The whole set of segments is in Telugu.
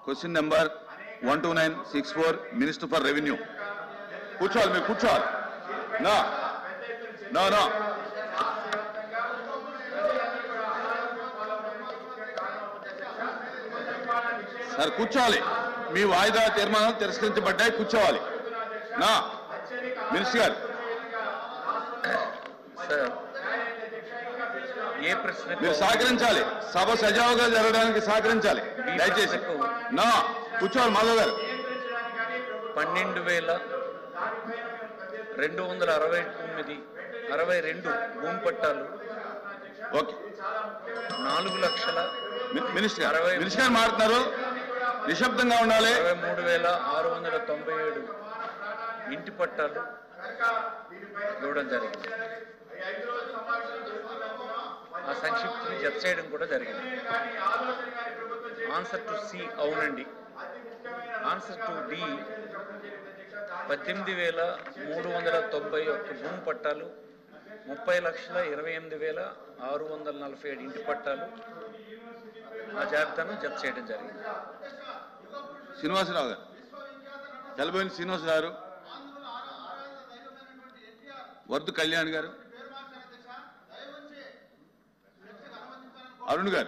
Question number one two nine six four minister for revenue కూర్చోవాలి మీరు కూర్చోవాలి నా నో నో సార్ కూర్చోవాలి మీ వాయిదా తీర్మానాలు తిరస్కరించబడ్డాయి కూర్చోవాలి నా మినిస్టర్ గారు సార్ ఏ ప్రశ్న మీరు సహకరించాలి సభ సజావుగా జరగడానికి సహకరించాలి దయచేసి నా కూర్చోవాలి మాధవ్ గారు పన్నెండు వేల రెండు వందల అరవై తొమ్మిది అరవై రెండు భూమి పట్టాలు ఓకే నాలుగు లక్షల మి- మినిస్టర్ గారు అరవై- మినిస్టర్ గారు మాట్లాడుతున్నారు నిశ్శబ్దంగా ఉండాలి అరవై మూడు వేల ఆరు వందల తొంభై ఏడు ఇంటి పట్టాలు ఇవ్వడం జరిగింది ఆ సంక్షిప్తిని జత చేయడం కూడా జరిగింది ఆన్సర్ టు సి అవునండి ఆన్సర్ టు డి పద్దెనిమిది వేల మూడు వందల తొంభై ఒక్క భూమి పట్టాలు ముప్పై లక్షల ఇరవై ఎనిమిది వేల ఆరు వందల నలభై ఏడు ఇంటి పట్టాలు ఆ జాబితాను జత చేయడం జరిగింది శ్రీనివాసరావు గారు తెలబోయిన శ్రీనివాసరావు గారు వర్ధు కళ్యాణ్ గారు అరుణ్ గారు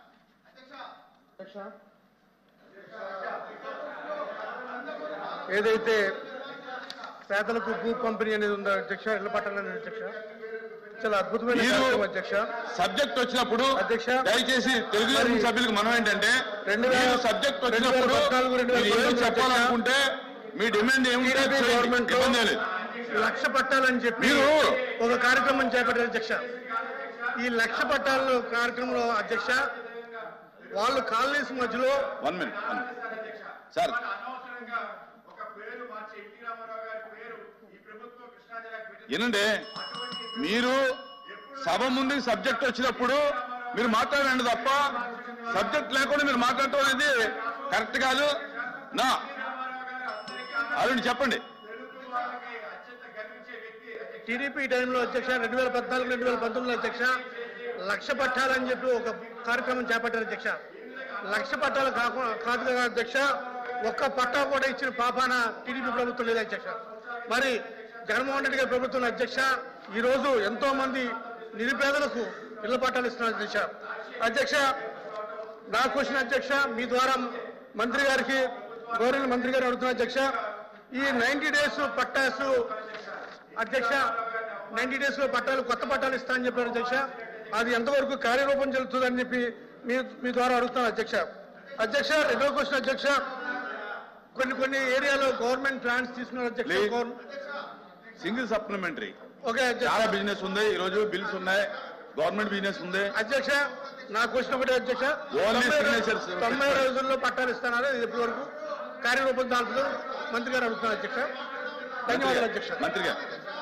ఏదైతే పేదలకు భూ పంపిణీ అనేది ఉందో అధ్యక్ష ఇళ్ల పట్టాలు అనేది అధ్యక్ష చాలా అద్భుతమైన మీరు కార్యక్రమం అధ్యక్ష సబ్జెక్ట్ వచ్చినప్పుడు అధ్యక్ష. దయచేసి తెలుగుదేశం మరి సభ్యులకు మనం ఏంటంటే రెండు వేల- మీరు సబ్జెక్ట్ రెండు వేల వచ్చినప్పుడు పద్నాలుగు, రెండు వేల మీరు ఏమి పంతొమ్మిది చెప్పాలనుకుంటే మీ డిమాండ్ ఏమిటో టీడీపీ చేయండి. గవర్నమెంట్ లో ఇబ్బంది లేదు లక్ష పట్టాలని చెప్పి మీరు- ఒక కార్యక్రమం చేపట్టారు అధ్యక్ష ఈ లక్ష పట్టాలు కార్యక్రమంలో అధ్యక్ష వాళ్ళు కాలనీస్ మధ్యలో వన్ మినిట్ సార్ అనవసరంగా ఒక పేరు మార్చి ఎన్టీ రామారావు గారి పేరు ఈ ప్రభుత్వం కృష్ణా జిల్లాకు పెట్టింది ఏనండి మీరు సభ ముందు సబ్జెక్ట్ వచ్చినప్పుడు మీరు మాట్లాడండి తప్ప సబ్జెక్ట్ లేకుండా మీరు మాట్లాడటం అనేది కరెక్ట్ కాదు నా అరుణ్ చెప్పండి తెలుగు వాళ్ళకి అత్యంత గర్వించే వ్యక్తి అధ్యక్ష టీడీపీ టైంలో అధ్యక్ష రెండు వేల పద్నాలుగు రెండు వేల పంతొమ్మిదిలో అధ్యక్ష లక్ష పట్టాలని చెప్పి ఒక కార్యక్రమం చేపట్టారు అధ్యక్ష లక్ష పట్టాలు కాకుండా కాదు కదా అధ్యక్ష ఒక్క పట్టా కూడా ఇచ్చిన పాపాన టీడీపీ ప్రభుత్వం లేదు అధ్యక్ష మరి జగన్మోహన్ రెడ్డి గారి ప్రభుత్వం అధ్యక్ష ఈ రోజు ఎంతో మంది నిరుపేదలకు ఇళ్ల పట్టాలు ఇస్తున్నారు అధ్యక్ష అధ్యక్ష నా క్వశ్చన్ అధ్యక్ష మీ ద్వారా మంత్రి గారికి గౌరవ మంత్రి గారు అడుగుతున్న అధ్యక్ష ఈ నైన్టీ డేస్ పట్టాసు అధ్యక్ష నైన్టీ డేస్ లో పట్టాలు కొత్త పట్టాలు ఇస్తా అని చెప్పారు అధ్యక్ష అది ఎంతవరకు కార్యరూపం చెల్లుతుందని చెప్పి మీ మీ ద్వారా అడుగుతున్నాను అధ్యక్ష అధ్యక్ష రెండో క్వశ్చన్ అధ్యక్ష కొన్ని కొన్ని ఏరియాలో గవర్నమెంట్ ప్లాన్స్ తీసుకున్నారు అధ్యక్ష Please. గవర్న- సింగిల్ సప్లిమెంటరీ ఓకే అధ్యక్ష చాలా బిజినెస్ ఉంది ఈ రోజు బిల్స్ ఉన్నాయి గవర్నమెంట్ బిజినెస్ ఉంది అధ్యక్ష నా క్వశ్చన్ ఒకటే అధ్యక్ష Only తొంభై రో- signatures. తొంభై రోజుల్లో పట్టాలు ఇస్తున్నారు ఇది ఇప్పటి వరకు కార్యరూపం దాల్పుతూ మంత్రి గారు అడుగుతున్నారు అధ్యక్ష ధన్యవాదాలు అధ్యక్ష మంత్రి గారు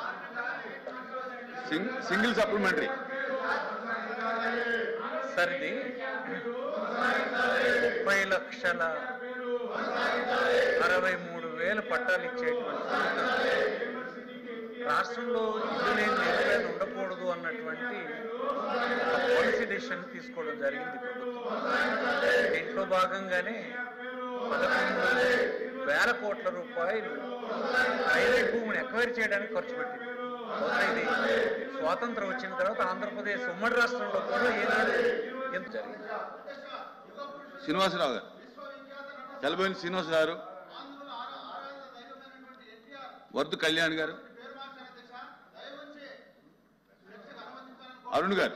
సింగ్- సింగిల్ సప్లిమెంటరీ సార్ ఇది ముప్పై లక్షల అరవై మూడు వేల పట్టాలు ఇచ్చేటువంటి రాష్ట్రంలో ఇల్లు లేని నిరుపేద ఉండకూడదు అన్నటువంటి ఒక పాలసీ డెసిషన్ తీసుకోవడం జరిగింది ప్రభుత్వం దీంట్లో భాగంగానే పదకొండు వేల కోట్ల రూపాయలు ప్రైవేట్ భూమిని ఎక్వైర్ చేయడానికి ఖర్చు పెట్టింది బహుశా ఇది స్వాతంత్రం వచ్చిన తర్వాత ఆంధ్రప్రదేశ్ ఉమ్మడి రాష్ట్రంలో కూడా ఏనాడు ఎంత జరిగింది శ్రీనివాసరావు గారు తెలబోయిన శ్రీనివాసరావు గారు వర్ధు కళ్యాణ్ గారు అరుణ్ గారు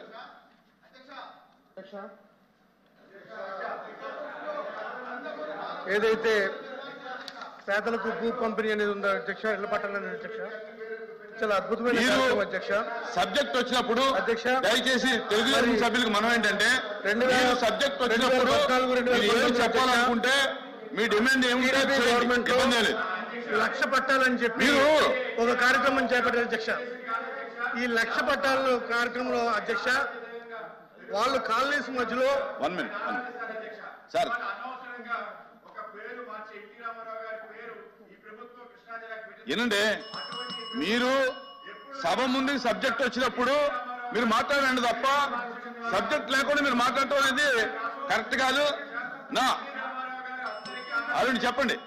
ఏదైతే పేదలకు భూ పంపిణీ అనేది ఉందో అధ్యక్ష ఇళ్ల పట్టాలు అనేది అధ్యక్ష చాలా అద్భుతమైన మీరు- కార్యక్రమం అధ్యక్ష సబ్జెక్ట్ వచ్చినప్పుడు అధ్యక్ష. దయచేసి తెలుగుదేశం మరి- సభ్యులకు మనం ఏంటంటే రెండు వేల- మీరు సబ్జెక్ట్ రెండు వేల వచ్చినప్పుడు పద్నాలుగు, రెండు వేల మీరు ఏమి పంతొమ్మిది చెప్పాలనుకుంటే మీ డిమాండ్ ఏమిటో టీడీపీ చేయండి. గవర్నమెంట్ లో ఇబ్బంది లేదు లక్ష పట్టాలని చెప్పి మీరు- ఒక కార్యక్రమం చేపట్టారు అధ్యక్ష ఈ లక్ష పట్టాలు కార్యక్రమంలో అధ్యక్ష వాళ్ళు కాలనీస్ మధ్యలో వన్ మినిట్ సార్ అనవసరంగా ఒక పేరు మార్చి ఎన్టీ రామారావు గారి పేరు ఈ ప్రభుత్వం కృష్ణా జిల్లాకు పెట్టింది ఏనండి మీరు సభ ముందు సబ్జెక్ట్ వచ్చినప్పుడు మీరు మాట్లాడండి తప్ప సబ్జెక్ట్ లేకుండా మీరు మాట్లాడటం అనేది కరెక్ట్ కాదు నా అరుణ్ చెప్పండి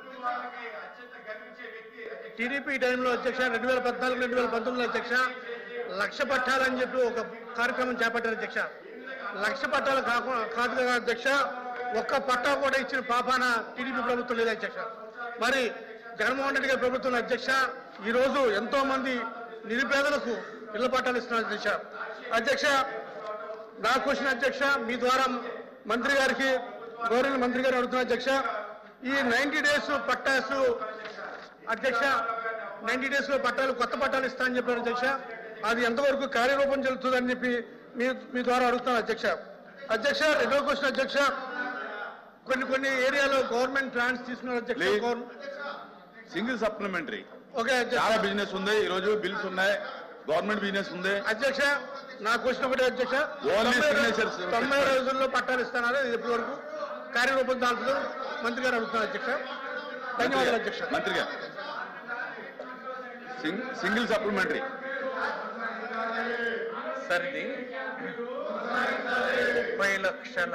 టీడీపీ టైంలో అధ్యక్ష రెండు వేల పద్నాలుగు రెండు వేల పంతొమ్మిదిలో అధ్యక్ష లక్ష పట్టాలని చెప్పి ఒక కార్యక్రమం చేపట్టారు అధ్యక్ష లక్ష పట్టాలు కాకుండా కాదు కదా అధ్యక్ష ఒక్క పట్టా కూడా ఇచ్చిన పాపాన టీడీపీ ప్రభుత్వం లేదు అధ్యక్ష మరి జగన్మోహన్ రెడ్డి గారి ప్రభుత్వం అధ్యక్ష ఈ రోజు ఎంతో మంది నిరుపేదలకు ఇళ్ల పట్టాలు ఇస్తున్నారు అధ్యక్ష అధ్యక్ష నా క్వశ్చన్ అధ్యక్ష మీ ద్వారా మంత్రి గారికి గౌరవ మంత్రి గారు అడుగుతున్న అధ్యక్ష ఈ నైన్టీ డేస్ పట్టాసు అధ్యక్ష నైన్టీ డేస్ లో పట్టాలు కొత్త పట్టాలు ఇస్తా అని చెప్పారు అధ్యక్ష అది ఎంతవరకు కార్యరూపం చెల్లుతుందని చెప్పి మీ మీ ద్వారా అడుగుతున్నాను అధ్యక్ష అధ్యక్ష రెండో క్వశ్చన్ అధ్యక్ష కొన్ని కొన్ని ఏరియాలో గవర్నమెంట్ ప్లాన్స్ తీసుకున్నారు అధ్యక్ష Please. గవర్న- సింగిల్ సప్లిమెంటరీ ఓకే అధ్యక్ష చాలా బిజినెస్ ఉంది ఈ రోజు బిల్స్ ఉన్నాయి గవర్నమెంట్ బిజినెస్ ఉంది అధ్యక్ష నా క్వశ్చన్ ఒకటే అధ్యక్ష Only తొంభై రో- signatures. తొంభై రోజుల్లో పట్టాలు ఇస్తున్నారు ఇది ఇప్పటి వరకు కార్యరూపం దాల్చదు మంత్రి గారు అడుగుతున్నారు అధ్యక్ష ధన్యవాదాలు అధ్యక్ష మంత్రి గారు సింగ్- సింగిల్ సప్లిమెంటరీ సార్ ఇది ముప్పై లక్షల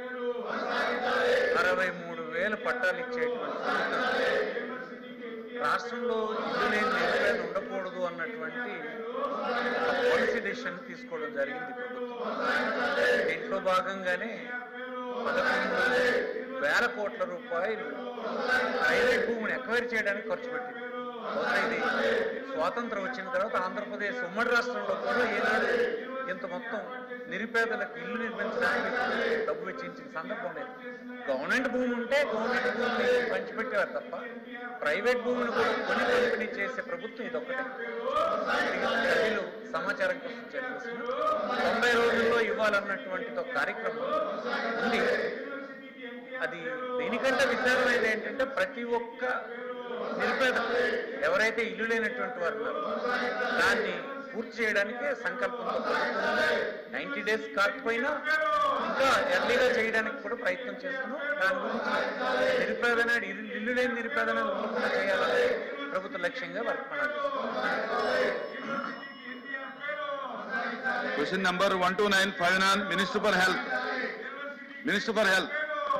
అరవై మూడు వేల పట్టాలు ఇచ్చేటువంటి రాష్ట్రంలో ఇల్లు లేని నిరుపేద ఉండకూడదు అన్నటువంటి ఒక పాలసీ డెసిషన్ తీసుకోవడం జరిగింది ప్రభుత్వం దీంట్లో భాగంగానే పదకొండు వేల కోట్ల రూపాయలు ప్రైవేట్ భూమిని ఎక్వైర్ చేయడానికి ఖర్చు పెట్టింది బహుశా ఇది స్వాతంత్రం వచ్చిన తర్వాత ఆంధ్రప్రదేశ్ ఉమ్మడి రాష్ట్రంలో కూడా ఏనాడు ఇంత మొత్తం నిరుపేదలకు ఇల్లు నిర్మించడానికి డబ్బు వెచ్చించిన సందర్భం లేదు గవర్నమెంట్ భూమి ఉంటే గవర్నమెంట్ భూమిని పంచిపెట్టేవారు తప్ప ప్రైవేట్ భూమిని కూడా కొని పంపిణీ చేసే ప్రభుత్వం ఇదొక్కటే ప్రజలు సమాచారం కోసం చేస్తున్నారు తొంభై రోజుల్లో ఇవ్వాలన్నటువంటి ఒక కార్యక్రమం ఉంది అది దీనికంటే విచారమైనది ఏంటంటే ప్రతి ఒక్క నిరుపేద ఎవరైతే ఇల్లు లేనటువంటి వారు ఉన్నారో దాన్ని పూర్తి చేయడానికి సంకల్పంతో నైన్టీ డేస్ కాకపోయినా ఇంకా ఎర్లీగా చేయడానికి కూడా ప్రయత్నం చేస్తున్నాం దాని గురించి నిరుపేదన ఇల్లు ఇల్లు లేని నిరుపేదన ఉండకుండా చేయాలని ప్రభుత్వ లక్ష్యంగా వర్తమానాలు question number one two nine five nine minister for health minister for health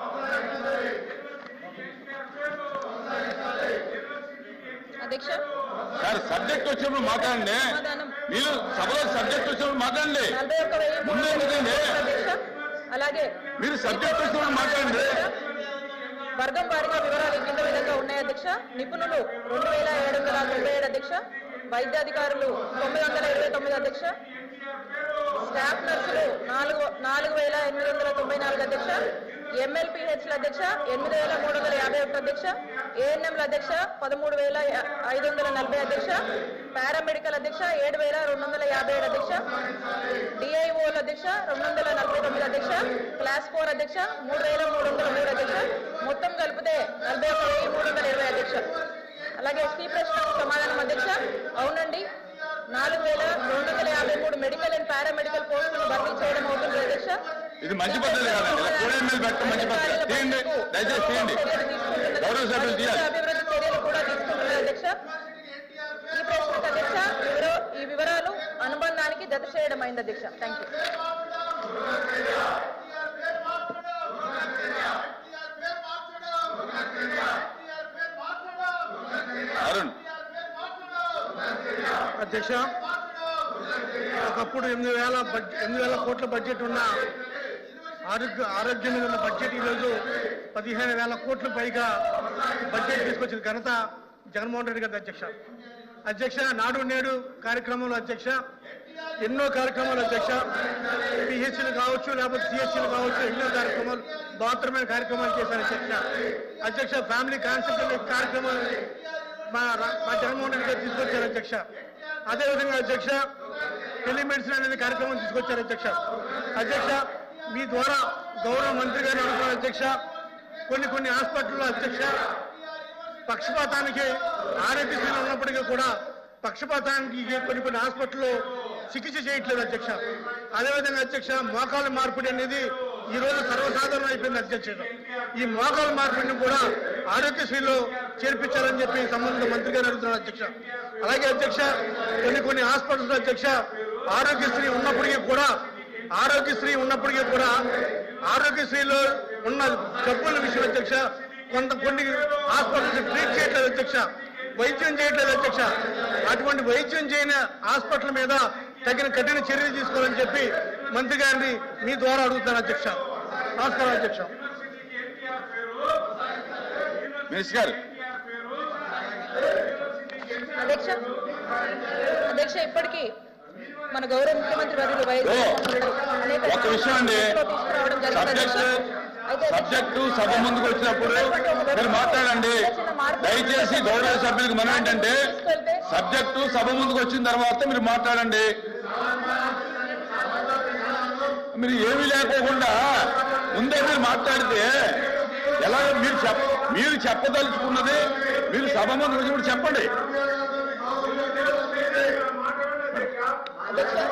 అధ్యక్ష సార్ సబ్జెక్ట్ వచ్చినప్పుడు మాట్లాడండి సమాధానం. మీరు సభలో సబ్జెక్ట్ వచ్చినప్పుడు మాట్లాడండి నలభై ఒక్క వెయ్యి మూడు ముందే వందల ఎందుకండి? అధ్యక్ష అలాగే మీరు సబ్జెక్ట్ వచ్చినప్పుడు మాట్లాడండి వర్గం వారీగా వివరాలు ఈ కింద విధంగా ఉన్నాయి అధ్యక్ష నిపుణులు రెండు వేల ఏడు వందల తొంభై ఏడు అధ్యక్ష వైద్యాధికారులు తొమ్మిది వందల ఇరవై తొమ్మిది అధ్యక్ష స్టాఫ్ నర్సులు నాలుగు నాలుగు వేల ఎనిమిది వందల తొంభై నాలుగు అధ్యక్ష ఎంఎల్పిహెచ్ల అధ్యక్ష ఎనిమిది వేల మూడు వందల యాభై ఒకటి అధ్యక్ష ఏఎన్ఎంల అధ్యక్ష పదమూడు వేల ఐదు వందల నలభై అధ్యక్ష పారామెడికల్ అధ్యక్ష ఏడు వేల రెండు వందల యాభై ఏడు అధ్యక్ష డిఐఓల అధ్యక్ష రెండు వందల నలభై తొమ్మిది అధ్యక్ష క్లాస్ ఫోర్ అధ్యక్ష మూడు వేల మూడు వందల మూడు అధ్యక్ష మొత్తం కలిపితే నలభై ఒక వెయ్యి మూడు వందల ఇరవై అధ్యక్ష అలాగే సి ప్రశ్నకు సమాధానం అధ్యక్ష అవునండి నాలుగు వేల రెండు వందల యాభై మూడు మెడికల్ అండ్ పారామెడికల్ పోస్టులను భర్తీ చేయడం అవుతుంది అధ్యక్ష ఇది మంచి పద్ధతి కాదండి ఇలా కూడా ఎమ్మెల్యే పెట్టడం మంచి పద్ధతి తీయండి దయచేసి తీయండి గౌరవ సభ్యులు తీయాలి అభివృద్ధి చర్యలు కూడా తీసుకుంటున్నారు అధ్యక్ష ఈ ప్రశ్నకు అధ్యక్ష వివర- ఈ వివరాలు అనుబంధానికి జత చేయడం అయింది అధ్యక్ష థ్యాంక్ యూ అరుణ్ అధ్యక్ష ఒకప్పుడు ఎనిమిది వేల బడ్జెట్ ఎనిమిది వేల కోట్ల బడ్జెట్ ఉన్న ఆరోగ్య ఆరోగ్యం మీద ఉన్న బడ్జెట్ ఈరోజు పదిహేను వేల కోట్ల పైగా బడ్జెట్ తీసుకొచ్చిన ఘనత జగన్మోహన్ రెడ్డి గారి అధ్యక్ష అధ్యక్ష నాడు నేడు కార్యక్రమంలో అధ్యక్ష ఎన్నో కార్యక్రమాలు అధ్యక్ష పిహెచ్లు కావచ్చు లేకపోతే సిహెచ్లు కావచ్చు ఎన్నో కార్యక్రమాలు బాత్రూమైన కార్యక్రమాలు చేశారు అధ్యక్ష అధ్యక్ష ఫ్యామిలీ కాన్సెప్ట్ కార్యక్రమాలు మా రా- మా జగన్మోహన్ రెడ్డి గారు తీసుకొచ్చారు అధ్యక్ష అదేవిధంగా అధ్యక్ష టెలిమెడిసిన్ అనేది కార్యక్రమం తీసుకొచ్చారు అధ్యక్ష అధ్యక్ష మీ ద్వారా గౌరవ మంత్రి గారు అనుకున్న అధ్యక్ష కొన్ని కొన్ని హాస్పిటల్లో అధ్యక్ష పక్షపాతానికి ఆరోగ్యశ్రీలో ఉన్నప్పటికీ కూడా పక్షపాతానికి కొన్ని కొన్ని హాస్పిటల్లో చికిత్స చేయట్లేదు అధ్యక్ష అదేవిధంగా అధ్యక్ష మోకాల మార్పిడి అనేది ఈ రోజు సర్వసాధారణం అయిపోయింది అధ్యక్ష ఈ మోకాల మార్పిడిని కూడా ఆరోగ్యశ్రీలో చేర్పించాలని చెప్పి సంబంధిత మంత్రి గారు అడుగుతున్నారు అధ్యక్ష అలాగే అధ్యక్ష కొన్ని కొన్ని హాస్పిటల్స్ అధ్యక్ష ఆరోగ్యశ్రీ ఉన్నప్పటికీ కూడా ఆరోగ్యశ్రీ ఉన్నప్పటికీ కూడా ఆరోగ్యశ్రీలో ఉన్న జబ్బుల విషయం అధ్యక్ష కొంత కొన్ని హాస్పిటల్స్ ట్రీట్ చేయట్లేదు అధ్యక్ష వైద్యం చేయట్లేదు అధ్యక్ష అటువంటి వైద్యం చేయని హాస్పిటల్ మీద తగిన కఠిన చర్యలు తీసుకోవాలని చెప్పి మంత్రి గారిని మీ ద్వారా అడుగుతాను అధ్యక్ష నమస్కారం అధ్యక్ష మినిస్టర్ గారు అధ్యక్ష అధ్యక్ష ఇప్పటికీ మన గౌరవ ముఖ్యమంత్రి వర్యులు వైఎస్ ఓ, జగన్మోహన్ రెడ్డి అనేక ఒక్క విషయం అండి. దృష్టిలో తీసుకురావడం జరిగింది అధ్యక్ష. సబ్జెక్టు అయితే అధ్యక్ష, సబ్జెక్టు సభ ముందుకు వచ్చినప్పుడు మీరు మాట్లాడండి దయచేసి గౌరవ సభ్యులకు మనం ఏంటంటే సబ్జెక్టు సభ ముందుకు వచ్చిన తర్వాత మీరు మాట్లాడండి మీరు ఏమీ లేకోకుండా ముందే మీరు మాట్లాడితే ఎలా మీరు చెప్ మీరు చెప్పదలుచుకున్నది మీరు సభ ముందుకు వచ్చినప్పుడు చెప్పండి అధ్యక్ష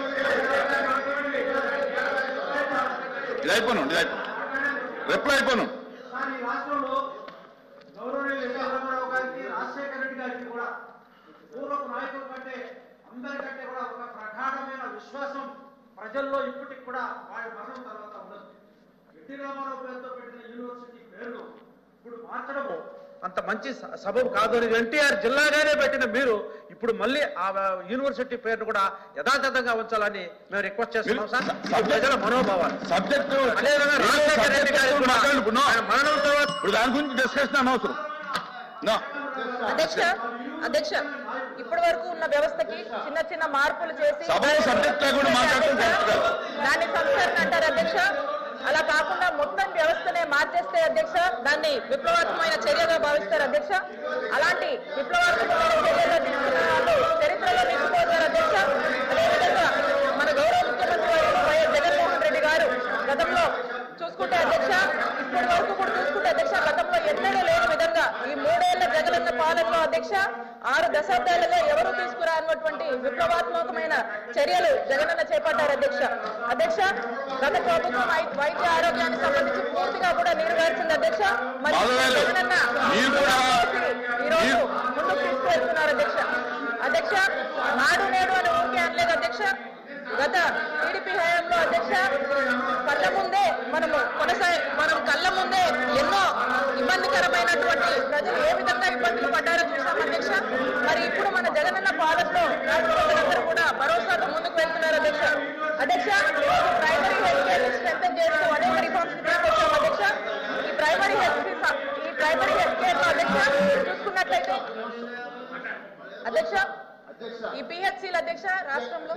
ఇది అయిపోను ఇది అయిపోను రిప్లై అయిపోను కానీ ఈ రాష్ట్రంలో గౌరవనీయులు ఎన్టీ రామారావు గారికి రాజశేఖర రెడ్డి గారికి కూడా పూర్వపు నాయకుల కంటే అందరికంటే కూడా ఒక ప్రగాఢమైన విశ్వాసం ప్రజల్లో ఇప్పటికి కూడా వారి మరణం తర్వాత ఉండదు ఎన్టీ రామారావు పేరుతో పెట్టిన యూనివర్సిటీ పేరును ఇప్పుడు మార్చడము అంత మంచి స- సబబు కాదు అని ఎన్టీఆర్ జిల్లాగానే పెట్టిన మీరు ఇప్పుడు మళ్ళీ ఆ యూనివర్సిటీ పేరును కూడా యథాతథంగా ఉంచాలని మేము రిక్వెస్ట్ చేస్తున్నాం సార్ మీరు- ఇది ప్రజల మనోభావాలు సబ్జెక్టు అదేవిధంగా రాజశేఖర రెడ్డి గారికి కూడా మాట్లాడు ఇప్పుడు ఆయన మరణం తర్వాత ఇప్పుడు దాని గురించి డిస్కషన్ అనవసరం నా అధ్యక్ష అధ్యక్ష ఇప్పటి వరకు ఉన్న వ్యవస్థకి చిన్న చిన్న మార్పులు చేసి సభలో సబ్జెక్ట్ లేకుండా మాట్లాడటం కరెక్ట్ కాదు. దాన్ని సంస్కరణ అంటారు అధ్యక్ష అలా కాకుండా మొత్తం వ్యవస్థనే మార్చేస్తే అధ్యక్ష దాన్ని విప్లవాత్మకమైన చర్యగా భావిస్తారు అధ్యక్ష అలాంటి విప్లవాత్మకమైన చర్యగా తీసుకున్న వాళ్ళు చరిత్రలో నిలిచిపోతారు అధ్యక్ష అదేవిధంగా మన గౌరవ ముఖ్యమంత్రి వర్యులు వైఎస్ జగన్మోహన్ రెడ్డి గారు గతంలో చూసుకుంటే అధ్యక్ష ఇప్పటి వరకు కూడా చూసుకుంటే అధ్యక్ష గతంలో ఎన్నడూ లేని విధంగా ఈ మూడేళ్ల జగనన్న పాలనలో అధ్యక్ష ఆరు దశాబ్దాలలో ఎవరు తీసుకురానటువంటి విప్లవాత్మకమైన చర్యలు జగనన్న చేపట్టారు అధ్యక్ష అధ్యక్ష గత ప్రభుత్వం వై- వైద్య ఆరోగ్యానికి సంబంధించి పూర్తిగా కూడా నీరుగార్చింది అధ్యక్ష మరి మాధవ్ గారు, జగనన్న మీరు కూడా- ఈ రోజు మీరు- ముందుకు తీసుకువెళ్తున్నారు అధ్యక్ష అధ్యక్ష నాడు నేడు అని ఊరికే అనలేదు అధ్యక్ష గత టీడీపీ హయాంలో అధ్యక్ష కళ్ళ ముందే మనము కొనసాగి మనం కళ్ళ ముందే ఎన్నో ఇబ్బందికరమైనటువంటి ప్రజలు ఏ విధంగా ఇబ్బందులు పడ్డారో చూసాం అధ్యక్ష మరి ఇప్పుడు మన జగనన్న పాలనలో రాష్ట్ర ప్రజలందరూ కూడా భరోసాతో ముందుకు వెళ్తున్నారు అధ్యక్ష అధ్యక్ష ఈరోజు ప్రైమరీ హెల్త్ కేర్ స్ట్రెంథన్ చేస్తూ అనేక రిఫార్మ్స్ తీసుకొచ్చాం అధ్యక్ష ఈ ప్రైమరీ హెల్త్ ఈ ప్రైమరీ హెల్త్ కేర్ లో అధ్యక్ష చూసుకున్నట్లయితే అధ్యక్ష ఈ పిహెచ్సిల అధ్యక్ష రాష్ట్రంలో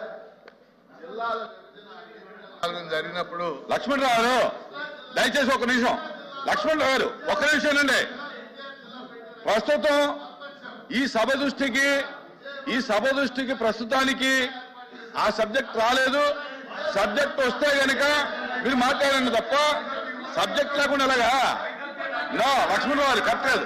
పాలన జరిగినప్పుడు లక్ష్మణరావు గారు దయచేసి ఒక నిమిషం లక్ష్మణరావు గారు ఒక్క నిమిషం అండి ప్రస్తుతం ఈ సభ దృష్టికి ఈ సభ దృష్టికి ప్రస్తుతానికి ఆ సబ్జెక్ట్ రాలేదు సబ్జెక్ట్ వస్తే గనక మీరు మాట్లాడండి తప్ప సబ్జెక్ట్ లేకుండా ఎలాగా నో లక్ష్మణరావు గారు కరెక్ట్ కాదు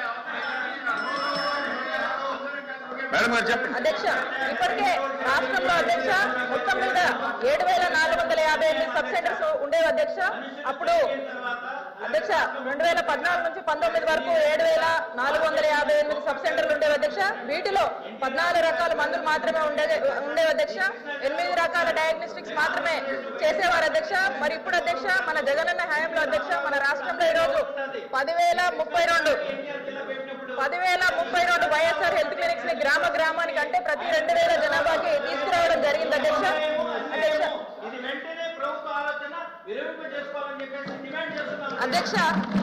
మేడం గారు చెప్పండి అధ్యక్ష ఇప్పటికే రాష్ట్రంలో అధ్యక్ష మొత్తం మీద ఏడు వేల నాలుగు వందల యాభై ఎనిమిది సబ్ సెంటర్స్ ఉండేవి అధ్యక్ష అప్పుడు అధ్యక్ష రెండు వేల పద్నాలుగు నుంచి పంతొమ్మిది వరకు ఏడు వేల నాలుగు వందల యాభై ఎనిమిది సబ్ సెంటర్లు ఉండేవి అధ్యక్ష వీటిలో పద్నాలుగు రకాల మందులు మాత్రమే ఉండేది ఉండేవి అధ్యక్ష ఎనిమిది రకాల డయాగ్నోస్టిక్స్ మాత్రమే చేసేవారు అధ్యక్ష మరి ఇప్పుడు అధ్యక్ష మన జగనన్న హయాంలో అధ్యక్ష మన రాష్ట్రంలో ఈరోజు పదివేల ముప్పై రెండు పదివేల ముప్పై రెండు వైఎస్ఆర్ హెల్త్ క్లినిక్స్ ని గ్రామ గ్రామానికి అంటే ప్రతి రెండు వేల జనాభాకి తీసుకురావడం జరిగింది అధ్యక్ష అధ్యక్ష ఇది వెంటనే ప్రభుత్వ ఆలోచన విరమింపజేసుకోవాలని చెప్పేసి డిమాండ్ చేస్తున్నాం అధ్యక్ష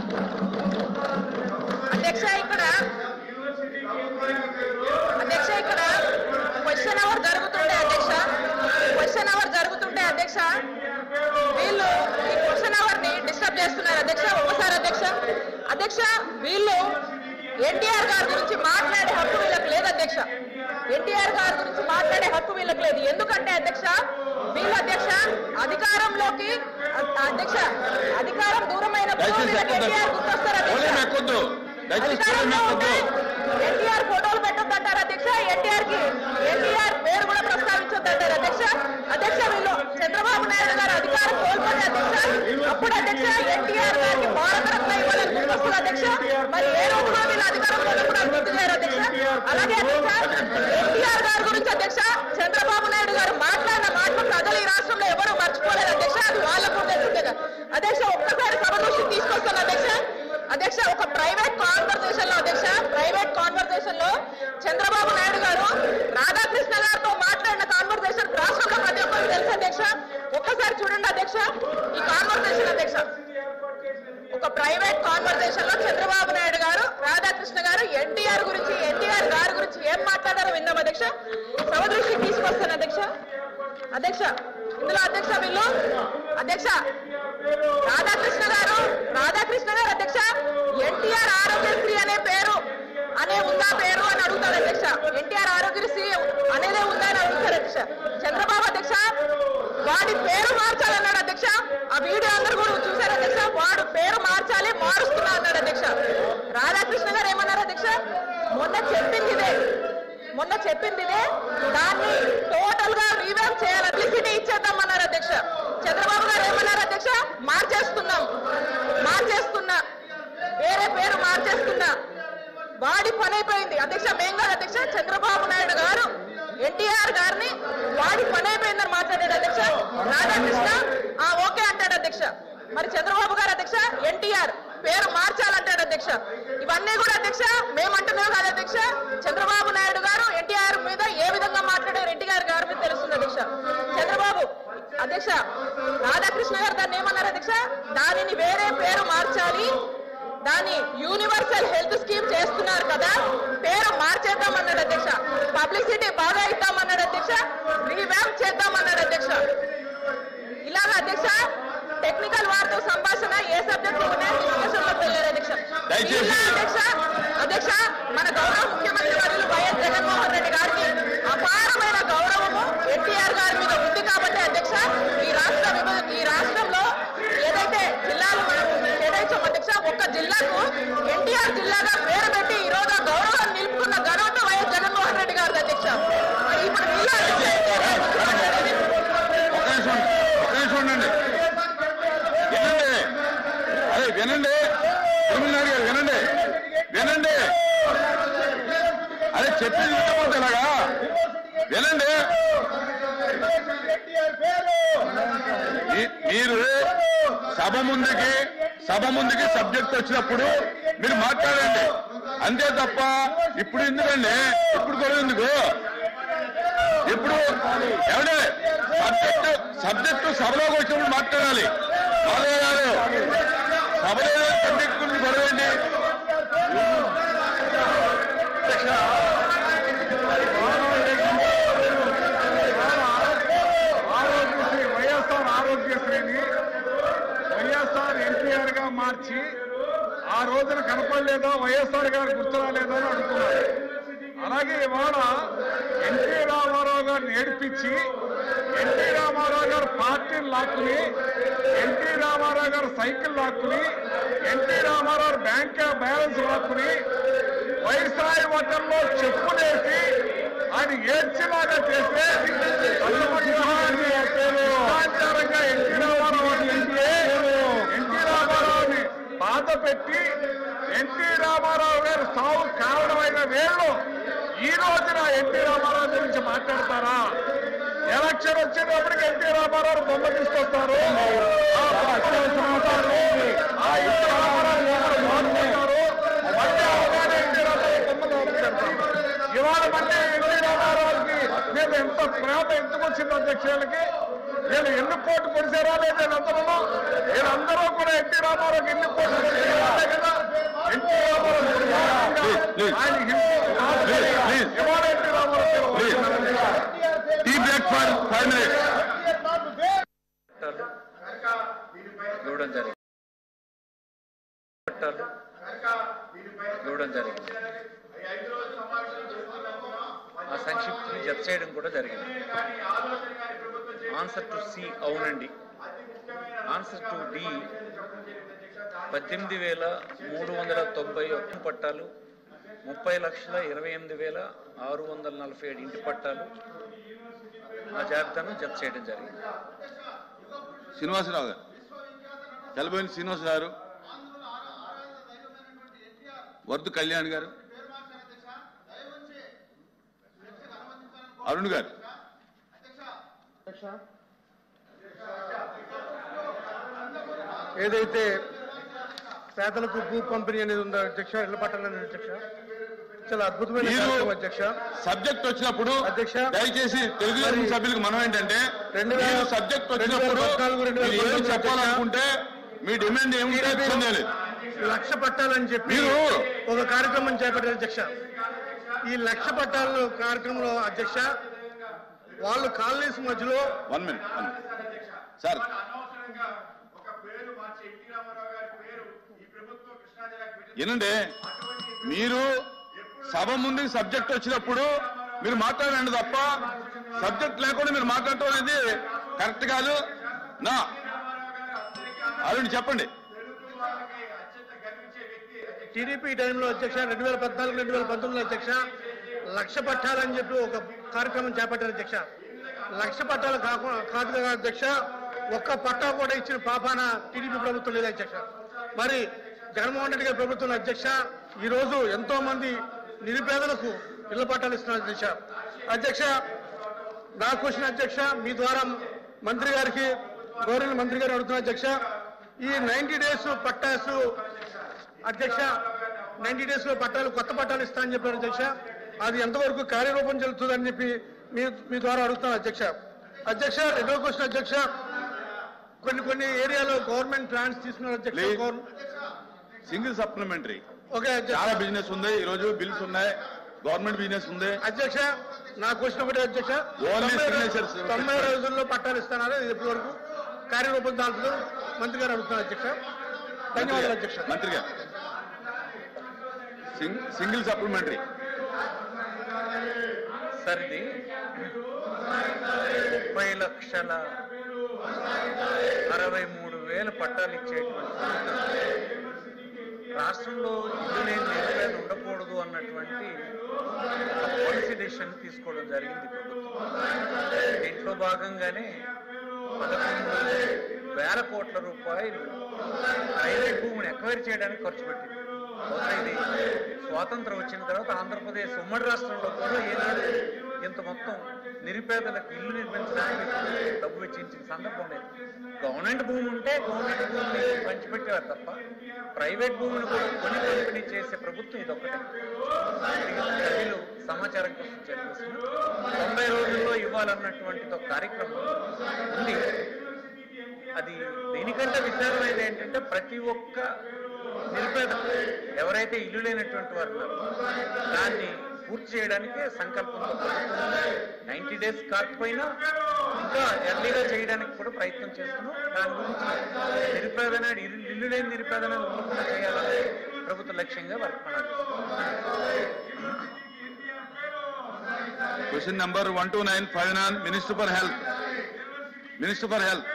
అధ్యక్ష ఇక్కడ అధ్యక్ష ఇక్కడ క్వశ్చన్ అవర్ జరుగుతుంటే అధ్యక్ష క్వశ్చన్ అవర్ జరుగుతుంటే అధ్యక్ష వీళ్ళు ఈ క్వశ్చన్ అవర్ ని డిస్టర్బ్ చేస్తున్నారు అధ్యక్ష ఒక్కసారి అధ్యక్ష అధ్యక్ష వీళ్ళు ఎన్టీఆర్ గారి గురించి మాట్లాడే హక్కు వీళ్ళకి లేదు అధ్యక్ష ఎన్టీఆర్ గారి గురించి మాట్లాడే హక్కు వీళ్ళకి లేదు ఎందుకంటే అధ్యక్ష వీళ్ళు అధ్యక్ష అధికారంలోకి అ- అధ్యక్ష అధికారం దూరమైనప్పుడు దయచేసి వీళ్ళకి ఎక్కొద్దు ఎన్టీఆర్ గుర్తొస్తారు పోలేం అధ్యక్ష ఎక్కొద్దు దయచేసి పోలేం అధికారంలో ఉంటే ఎక్కొద్దు ఎన్టీఆర్ ఫోటోలు పెట్టొద్దంటారు అధ్యక్ష ఎన్టీఆర్ కి ఎన్టీఆర్ పేరు కూడా ప్రస్తావించొద్దంటారు అధ్యక్ష అధ్యక్ష వీళ్ళు చంద్రబాబు నాయుడు గారు అధికారం కోల్పోతే అధ్యక్ష అప్పుడు అధ్యక్ష ఎన్టీఆర్ గారికి భారతరత్న ఇవ్వాలని గుర్తొస్తుంది అధ్యక్ష మరి ఏ రోజు కూడా వీళ్ళు అధికారంలో కూడా గుర్తు చేయరు అధ్యక్ష అలాగే అధ్యక్ష ఎన్టీఆర్ గారి గురించి అధ్యక్ష చంద్రబాబు నాయుడు గారు మాట్లాడిన మాటలు ప్రజలు ఈ రాష్ట్రంలో ఎవరు మర్చిపోలేదు అధ్యక్ష అది వాళ్ళకు కూడా తెలుసు కదా. అధ్యక్ష ఒక్కసారి సభ దృష్టికి తీసుకొస్తాను అధ్యక్ష అధ్యక్ష అధ్యక్ష ఈ కాన్వర్సేషన్ అధ్యక్ష ఒక ప్రైవేట్ కాన్వర్సేషన్ లో చంద్రబాబు నాయుడు గారు రాధాకృష్ణ గారు ఎన్టీఆర్ గురించి ఎన్టీఆర్ గారి గురించి ఏం మాట్లాడారో విందాం అధ్యక్ష సభ దృష్టికి తీసుకొస్తాను అధ్యక్ష అధ్యక్ష ఇందులో అధ్యక్ష వీళ్ళు అధ్యక్ష రాధాకృష్ణ గారు రాధాకృష్ణ గారు అధ్యక్ష ఎన్టీఆర్ ఆరోగ్యశ్రీ అనే పేరు అనే ఉందా పేరు అని అడుగుతారు అధ్యక్ష ఎన్టీఆర్ ఆరోగ్యశ్రీ అనేదే ఉందా అని అడుగుతారు అధ్యక్ష చంద్రబాబు అధ్యక్ష వాడి పేరు మార్చాలన్నాడు అధ్యక్ష ఆ వీడియో అందరూ కూడా చూశారు అధ్యక్ష వాడు పేరు మార్చాలి మారుస్తున్నా అన్నాడు అధ్యక్ష రాధాకృష్ణ గారు ఏమన్నారు అధ్యక్ష మొన్న చెప్పింది ఇదే మొన్న చెప్పింది ఇదే దాన్ని టోటల్ గా రీవ్యాప్ చేయాలి పబ్లిసిటీ ఇచ్చేద్దామన్నారు అధ్యక్ష చంద్రబాబు గారు ఏమన్నారు అధ్యక్ష మార్చేస్తున్నాం మార్చేస్తున్నా వేరే పేరు మార్చేస్తున్నా వాడి పని అయిపోయింది అధ్యక్ష మేం కాదు అధ్యక్ష చంద్రబాబు నాయుడు గారు ఎన్టీఆర్ గారిని వాడి పని అయిపోయిందని మాట్లాడాడు అధ్యక్ష రాధాకృష్ణ ఆ ఓకే అంటాడు అధ్యక్ష మరి చంద్రబాబు గారు అధ్యక్ష ఎన్టీఆర్ పేరు మార్చాలంటాడు అధ్యక్ష ఇవన్నీ కూడా అధ్యక్ష మేమంటున్నాం కాదు అధ్యక్ష చంద్రబాబు నాయుడు గారు ఎన్టీఆర్ మీద ఏ విధంగా మాట్లాడారు ఎన్టీఆర్ గారి మీద తెలుస్తుంది అధ్యక్ష చంద్రబాబు అధ్యక్ష రాధాకృష్ణ గారు దాన్ని ఏమన్నారు అధ్యక్ష దానిని వేరే పేరు మార్చాలి దాన్ని యూనివర్సల్ హెల్త్ స్కీమ్ చేస్తున్నారు కదా పేరు మార్చేద్దామన్నాడు అధ్యక్ష పబ్లిసిటీ బాగా ఇద్దామన్నాడు అధ్యక్ష రీవ్యాప్ చేద్దామన్నాడు అధ్యక్ష ఇలాగ అధ్యక్ష టెక్నికల్ వారితో సంభాషణ ఏ సబ్జెక్ట్ ఉన్నాయో డిస్కషన్ లో వెళ్ళారు అధ్యక్ష దయచేసి- ఇలా అధ్యక్ష అధ్యక్ష మన గౌరవ ముఖ్యమంత్రి వర్యులు వైఎస్ జగన్మోహన్ రెడ్డి గారికి అపారమైన గౌరవము ఎన్టీఆర్ గారి మీద ఉంది కాబట్టి అధ్యక్ష ఈ రాష్ట్ర విభజన ఈ రాష్ట్రంలో ఏదైతే జిల్లాలు మనం కేటాయించాం అధ్యక్ష ఒక్క జిల్లాకు ఎన్టీఆర్ జిల్లాగా పేరు పెట్టి ఈ రోజు ఆ గౌరవాన్ని నిలుపుకున్న ఘనత వైఎస్ జగన్మోహన్ రెడ్డి గారి అధ్యక్ష మరి ఇప్పుడు వీళ్ళు అధ్యక్ష ఎన్టీఆర్ గారు ఒక్క నిమిషం ఒక్క నిమిషం ఉండండి వినండి అదే వినండి తిరుమలనాయుడు గారు వినండి వినండి అదే చెప్పింది వినకపోతే ఇలాగా వినండి మీ- మీరు సభ ముందుకి సభ ముందుకి సబ్జెక్ట్ వచ్చినప్పుడు మీరు మాట్లాడండి అంతే తప్ప ఇప్పుడు ఎందుకండి ఇప్పుడు కూడా ఎందుకు ఇప్పుడు ఎవడే సబ్జెక్టు సబ్జెక్టు సభలోకి వచ్చినప్పుడు మాట్లాడాలి మాధవ గారు సభలో సబ్జెక్ట్ గురించి గొడవండి ఆరోగ్యశ్రీ వైఎస్ఆర్ ఆరోగ్యశ్రీని వైఎస్ఆర్ ఎన్టీఆర్ గా మార్చి ఆ రోజున కనపడలేదా వైఎస్ఆర్ గారు గుర్తురాలేదా అని అడుగుతున్నారు అలాగే ఇవాళ ఎన్టీ రామారావు గారిని ఏడిపించి ఎన్టీ రామారావు గారు పార్టీని లాక్కుని ఎన్టీ రామారావు గారు సైకిల్ లాక్కుని ఎన్టీ రామారావు బ్యాంక్ బ్యాలెన్స్ లాక్కుని వైస్రాయి వటంలో చెప్పులేసి ఆయన ఏడ్చేలాగా చేస్తే ఇష్టాచారంగా ఎన్టీ రామారావు ఎన్టీ ఎన్టీ రామారావుని బాధ పెట్టి ఎన్టీ రామారావు గారు సావు కారణమైన వేళ్ళు ఈ రోజున ఎన్టీ రామారావు గురించి మాట్లాడతారా ఎలక్షన్ వచ్చేటప్పటికి ఎన్టీ రామారావు బొమ్మ తీసుకొస్తారు ఆ బొమ్మ ఆ ఎన్టీ రామారావు బొమ్మను మార్చుకుంటారు. మళ్ళీ అవగానే ఎన్టీ రామారావు బొమ్మను మార్చుకుంటారు. ఇవాళ మళ్ళీ ఎన్టీ రామారావుకి మేము ఎంత ప్రేమ ఎందుకు వచ్చింది అధ్యక్షులకి వీళ్ళు ఎన్ని కోట్లు పొడిచారా లేదా వీళ్ళందరూ వీళ్ళందరూ కూడా ఎన్టీ రామారావుకి ఎన్ని కోట్లు పొడిచారా అదే కదా ఎన్టీ రామారావు Please, please. ఆయన హింస Please, please. ఇవాళ NT Ramarao Please. Tea break for five minutes పట్టాలు ఇవ్వడం జరిగింది పట్టాలు ఇవ్వడం జరిగింది ఆ సంక్షిప్తిని జత చేయడం కూడా జరిగింది ఆన్సర్ టు సి అవునండి ఆన్సర్ టు డి పద్దెనిమిది వేల మూడు వందల తొంభై ఒక్క పట్టాలు ముప్పై లక్షల ఇరవై ఎనిమిది వేల ఆరు వందల నలభై ఏడు ఇంటి పట్టాలు ఆ జాబితాను జత చేయడం జరిగింది శ్రీనివాసరావు గారు తెలబోయిన శ్రీనివాసరావు గారు వర్ధు కళ్యాణ్ గారు అరుణ్ గారు ఏదైతే పేదలకు భూ పంపిణీ అనేది ఉందో అధ్యక్ష ఇళ్ల పట్టాలు అనేది అధ్యక్ష చాలా అద్భుతమైన మీరు కార్యక్రమం అధ్యక్ష సబ్జెక్ట్ వచ్చినప్పుడు అధ్యక్ష. దయచేసి తెలుగుదేశం మరి సభ్యులకు మనం ఏంటంటే రెండు వేల- మీరు సబ్జెక్ట్ రెండు వేల వచ్చినప్పుడు పద్నాలుగు, రెండు వేల మీరు ఏమి పంతొమ్మిది చెప్పాలనుకుంటే మీ డిమాండ్ ఏముంటే టీడీపీ చెందాలి లక్ష పట్టాలని చెప్పి మీరు- ఒక కార్యక్రమం చేపట్టారు అధ్యక్ష ఈ లక్ష పట్టాల కార్యక్రమంలో అధ్యక్ష వాళ్ళు కాలనీస్ మధ్యలో వన్ మినిట్ సార్ వినండి మీరు సభ ముందు సబ్జెక్ట్ వచ్చినప్పుడు మీరు మాట్లాడండి తప్ప సబ్జెక్ట్ లేకుండా మీరు మాట్లాడటం అనేది కరెక్ట్ కాదు నా అరుణ్ చెప్పండి టీడీపీ టైంలో అధ్యక్ష రెండు వేల పద్నాలుగు రెండు వేల పంతొమ్మిదిలో అధ్యక్ష లక్ష పట్టాలని చెప్పి ఒక కార్యక్రమం చేపట్టారు అధ్యక్ష లక్ష పట్టాలు కాకుండా కాదు కదా అధ్యక్ష ఒక్క పట్టా కూడా ఇచ్చిన పాపాన టీడీపీ ప్రభుత్వం లేదు అధ్యక్ష మరి జగన్మోహన్ రెడ్డి గారి ప్రభుత్వం అధ్యక్ష ఈ రోజు ఎంతో మంది నిరుపేదలకు ఇళ్ల పట్టాలు ఇస్తున్నారు అధ్యక్ష అధ్యక్ష నా క్వశ్చన్ అధ్యక్ష మీ ద్వారా మంత్రి గారికి గౌరవ మంత్రి గారు అడుగుతున్న అధ్యక్ష ఈ నైన్టీ డేస్ పట్టాసు అధ్యక్ష నైన్టీ డేస్ లో పట్టాలు కొత్త పట్టాలు ఇస్తా అని చెప్పారు అధ్యక్ష అది ఎంతవరకు కార్యరూపం చెల్లుతుందని చెప్పి మీ మీ ద్వారా అడుగుతాను అధ్యక్ష అధ్యక్ష రెండో క్వశ్చన్ అధ్యక్ష కొన్ని కొన్ని ఏరియాలో గవర్నమెంట్ ప్లాన్స్ తీసుకున్నారు అధ్యక్ష Please. గవర్న- సింగిల్ సప్లిమెంటరీ ఓకే అధ్యక్ష చాలా బిజినెస్ ఉంది ఈ రోజు బిల్స్ ఉన్నాయి గవర్నమెంట్ బిజినెస్ ఉంది అధ్యక్ష నా క్వశ్చన్ ఒకటే అధ్యక్ష Only తొంభై రో- signatures. తొంభై రోజుల్లో పట్టాలు ఇస్తానారా ఇది ఇప్పటి వరకు కార్యరూపం దాల్పులు మంత్రి గారు అడుగుతున్నారు అధ్యక్ష ధన్యవాదాలు అధ్యక్ష మంత్రి గారు సింగ్- సింగిల్ సప్లిమెంటరీ సార్ ఇది ముప్పై లక్షల అరవై మూడు వేల పట్టాలు ఇచ్చేటువంటి రాష్ట్రంలో ఇల్లు లేని నిరుపేద ఉండకూడదు అన్నటువంటి ఒక పాలసీ డెసిషన్ తీసుకోవడం జరిగింది ప్రభుత్వం దీంట్లో భాగంగానే పదకొండు వేల కోట్ల రూపాయలు ప్రైవేట్ భూమిని ఎక్వైర్ చేయడానికి ఖర్చు పెట్టింది బహుశా ఇది స్వాతంత్రం వచ్చిన తర్వాత ఆంధ్రప్రదేశ్ ఉమ్మడి రాష్ట్రంలో కూడా ఏనాడు ఇంత మొత్తం నిరుపేదలకు ఇల్లు నిర్మించడానికి డబ్బు వెచ్చించిన సందర్భం లేదు గవర్నమెంట్ భూమి ఉంటే గవర్నమెంట్ భూమిని పంచిపెట్టేవారు తప్ప ప్రైవేట్ భూమిని కూడా కొని పంపిణీ చేసే ప్రభుత్వం ఇది ఒకటే ప్రజలు సమాచారం కోసం చేస్తున్నారు తొంభై రోజుల్లో ఇవ్వాలన్నటువంటి ఒక కార్యక్రమం ఉంది అది దీనికంటే విచారమైనది ఏంటంటే ప్రతి ఒక్క నిరుపేద ఎవరైతే ఇల్లు లేనటువంటి వారు ఉన్నారో దాన్ని పూర్తి చేయడానికే సంకల్పంతో నైన్టీ డేస్ కాకపోయినా ఇంకా ఎర్లీగా చేయడానికి కూడా ప్రయత్నం చేస్తున్నాం దాని గురించి నిరుపేదన ఇల్లు ఇల్లు లేని నిరుపేదన ఉండకుండా చేయాలని ప్రభుత్వ లక్ష్యంగా work question number one two nine five nine minister for health minister for health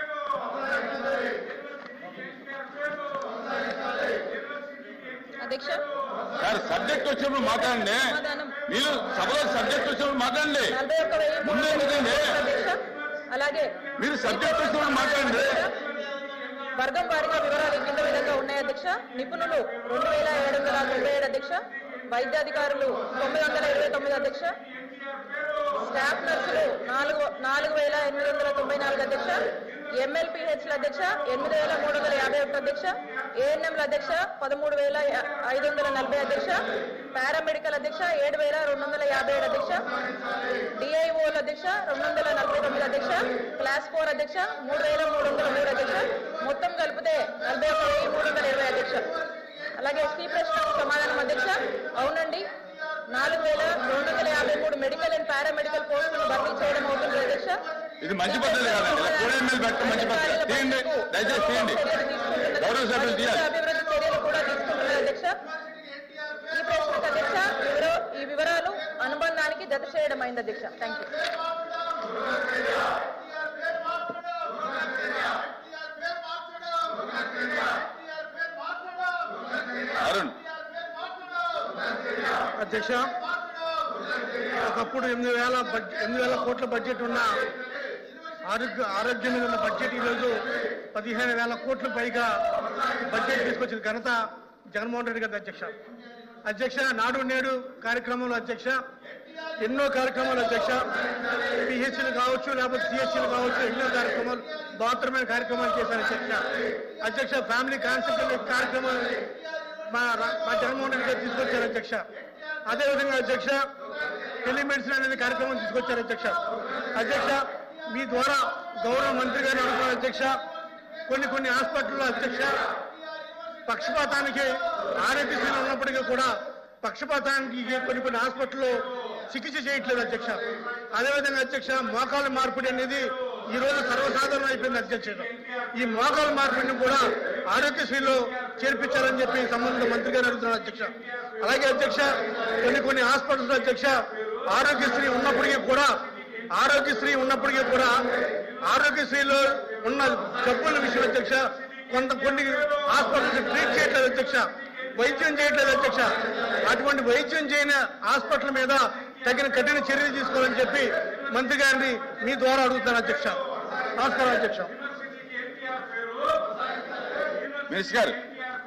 అధ్యక్ష సార్ సబ్జెక్ట్ వచ్చినప్పుడు మాట్లాడండి సమాధానం. మీరు సభలో సబ్జెక్ట్ వచ్చినప్పుడు మాట్లాడండి నలభై ఒక్క వెయ్యి మూడు ముందే వందల ఎందుకండి? కోట్ల అధ్యక్ష అలాగే మీరు సబ్జెక్ట్ వచ్చినప్పుడు మాట్లాడండి వర్గం వారీగా వివరాలు ఈ కింద విధంగా ఉన్నాయి అధ్యక్ష నిపుణులు రెండు వేల ఏడు వందల తొంభై ఏడు అధ్యక్ష వైద్యాధికారులు తొమ్మిది వందల ఇరవై తొమ్మిది అధ్యక్ష స్టాఫ్ నర్సులు నాలుగు నాలుగు వేల ఎనిమిది వందల తొంభై నాలుగు అధ్యక్ష ఎంఎల్పిహెచ్ల అధ్యక్ష ఎనిమిది వేల మూడు వందల యాభై ఒకటి అధ్యక్ష ఏఎన్ఎంల అధ్యక్ష పదమూడు వేల ఐదు వందల నలభై అధ్యక్ష పారామెడికల్ అధ్యక్ష ఏడు వేల రెండు వందల యాభై ఏడు అధ్యక్ష డిఐఓల అధ్యక్ష రెండు వందల నలభై తొమ్మిది అధ్యక్ష క్లాస్ ఫోర్ అధ్యక్ష మూడు వేల మూడు వందల మూడు అధ్యక్ష మొత్తం కలిపితే నలభై ఒక వెయ్యి మూడు వందల ఇరవై అధ్యక్ష అలాగే ఎస్టీ ప్రశ్నకు సమాధానం అధ్యక్ష అవునండి నాలుగు వేల రెండు వందల యాభై మూడు మెడికల్ అండ్ పారామెడికల్ పోస్టులను భర్తీ చేయడం అవుతుంది అధ్యక్ష ఇది మంచి పద్ధతి కాదండి ఇలా కూడా ఎమ్మెల్యే పెట్టడం మంచి పద్ధతి తీయండి దయచేసి తీయండి గౌరవ సభ్యులు తీయాలి అభివృద్ధి చర్యలు కూడా తీసుకుంటున్నారు అధ్యక్ష ఈ ప్రశ్నకు అధ్యక్ష వివర- ఈ వివరాలు అనుబంధానికి జత చేయడం అయింది అధ్యక్ష థ్యాంక్ యూ అరుణ్ అధ్యక్ష ఒకప్పుడు ఎనిమిది వేల బడ్జెట్ ఎనిమిది వేల కోట్ల బడ్జెట్ ఉన్న ఆరోగ్య ఆరోగ్యం మీద ఉన్న బడ్జెట్ ఈరోజు పదిహేను వేల కోట్ల పైగా బడ్జెట్ తీసుకొచ్చిన ఘనత జగన్మోహన్ రెడ్డి గారి అధ్యక్ష అధ్యక్ష నాడు నేడు కార్యక్రమంలో అధ్యక్ష ఎన్నో కార్యక్రమాలు అధ్యక్ష పిహెచ్లు కావచ్చు లేకపోతే సిహెచ్లు కావచ్చు ఎన్నో కార్యక్రమాలు బాత్రూమైన కార్యక్రమాలు చేశారు అధ్యక్ష అధ్యక్ష ఫ్యామిలీ కాన్సెప్ట్ కార్యక్రమాలు మా రా- మా జగన్మోహన్ రెడ్డి గారు తీసుకొచ్చారు అధ్యక్ష అదేవిధంగా అధ్యక్ష టెలిమెడిసిన్ అనేది కార్యక్రమం తీసుకొచ్చారు అధ్యక్ష అధ్యక్ష మీ ద్వారా గౌరవ మంత్రి గారు అడుగుతున్నారు అధ్యక్ష కొన్ని కొన్ని హాస్పిటల్లో అధ్యక్ష పక్షపాతానికి ఆరోగ్యశ్రీలు ఉన్నప్పటికీ కూడా పక్షపాతానికి కొన్ని కొన్ని హాస్పిటల్లో చికిత్స చేయట్లేదు అధ్యక్ష అదేవిధంగా అధ్యక్ష మోకాలు మార్పిడి అనేది ఈ రోజు సర్వసాధారణం అయిపోయింది అధ్యక్ష ఈ మోకాలు మార్పిడిని కూడా ఆరోగ్యశ్రీలో చేర్పించాలని చెప్పి సంబంధిత మంత్రి గారు అడుగుతున్నారు అధ్యక్ష అలాగే అధ్యక్ష కొన్ని కొన్ని హాస్పిటల్స్ అధ్యక్ష ఆరోగ్యశ్రీ ఉన్నప్పటికీ కూడా ఆరోగ్యశ్రీ ఉన్నప్పటికీ కూడా ఆరోగ్యశ్రీలో ఉన్న జబ్బుల విషయం అధ్యక్ష కొంత కొన్ని హాస్పిటల్స్ ట్రీట్ చేయట్లేదు అధ్యక్ష వైద్యం చేయట్లేదు అధ్యక్ష అటువంటి వైద్యం చేయని హాస్పిటల్ మీద తగిన కఠిన చర్యలు తీసుకోవాలని చెప్పి మంత్రి గారిని మీ ద్వారా అడుగుతాను అధ్యక్ష నమస్కారం అధ్యక్ష మినిస్టర్ గారు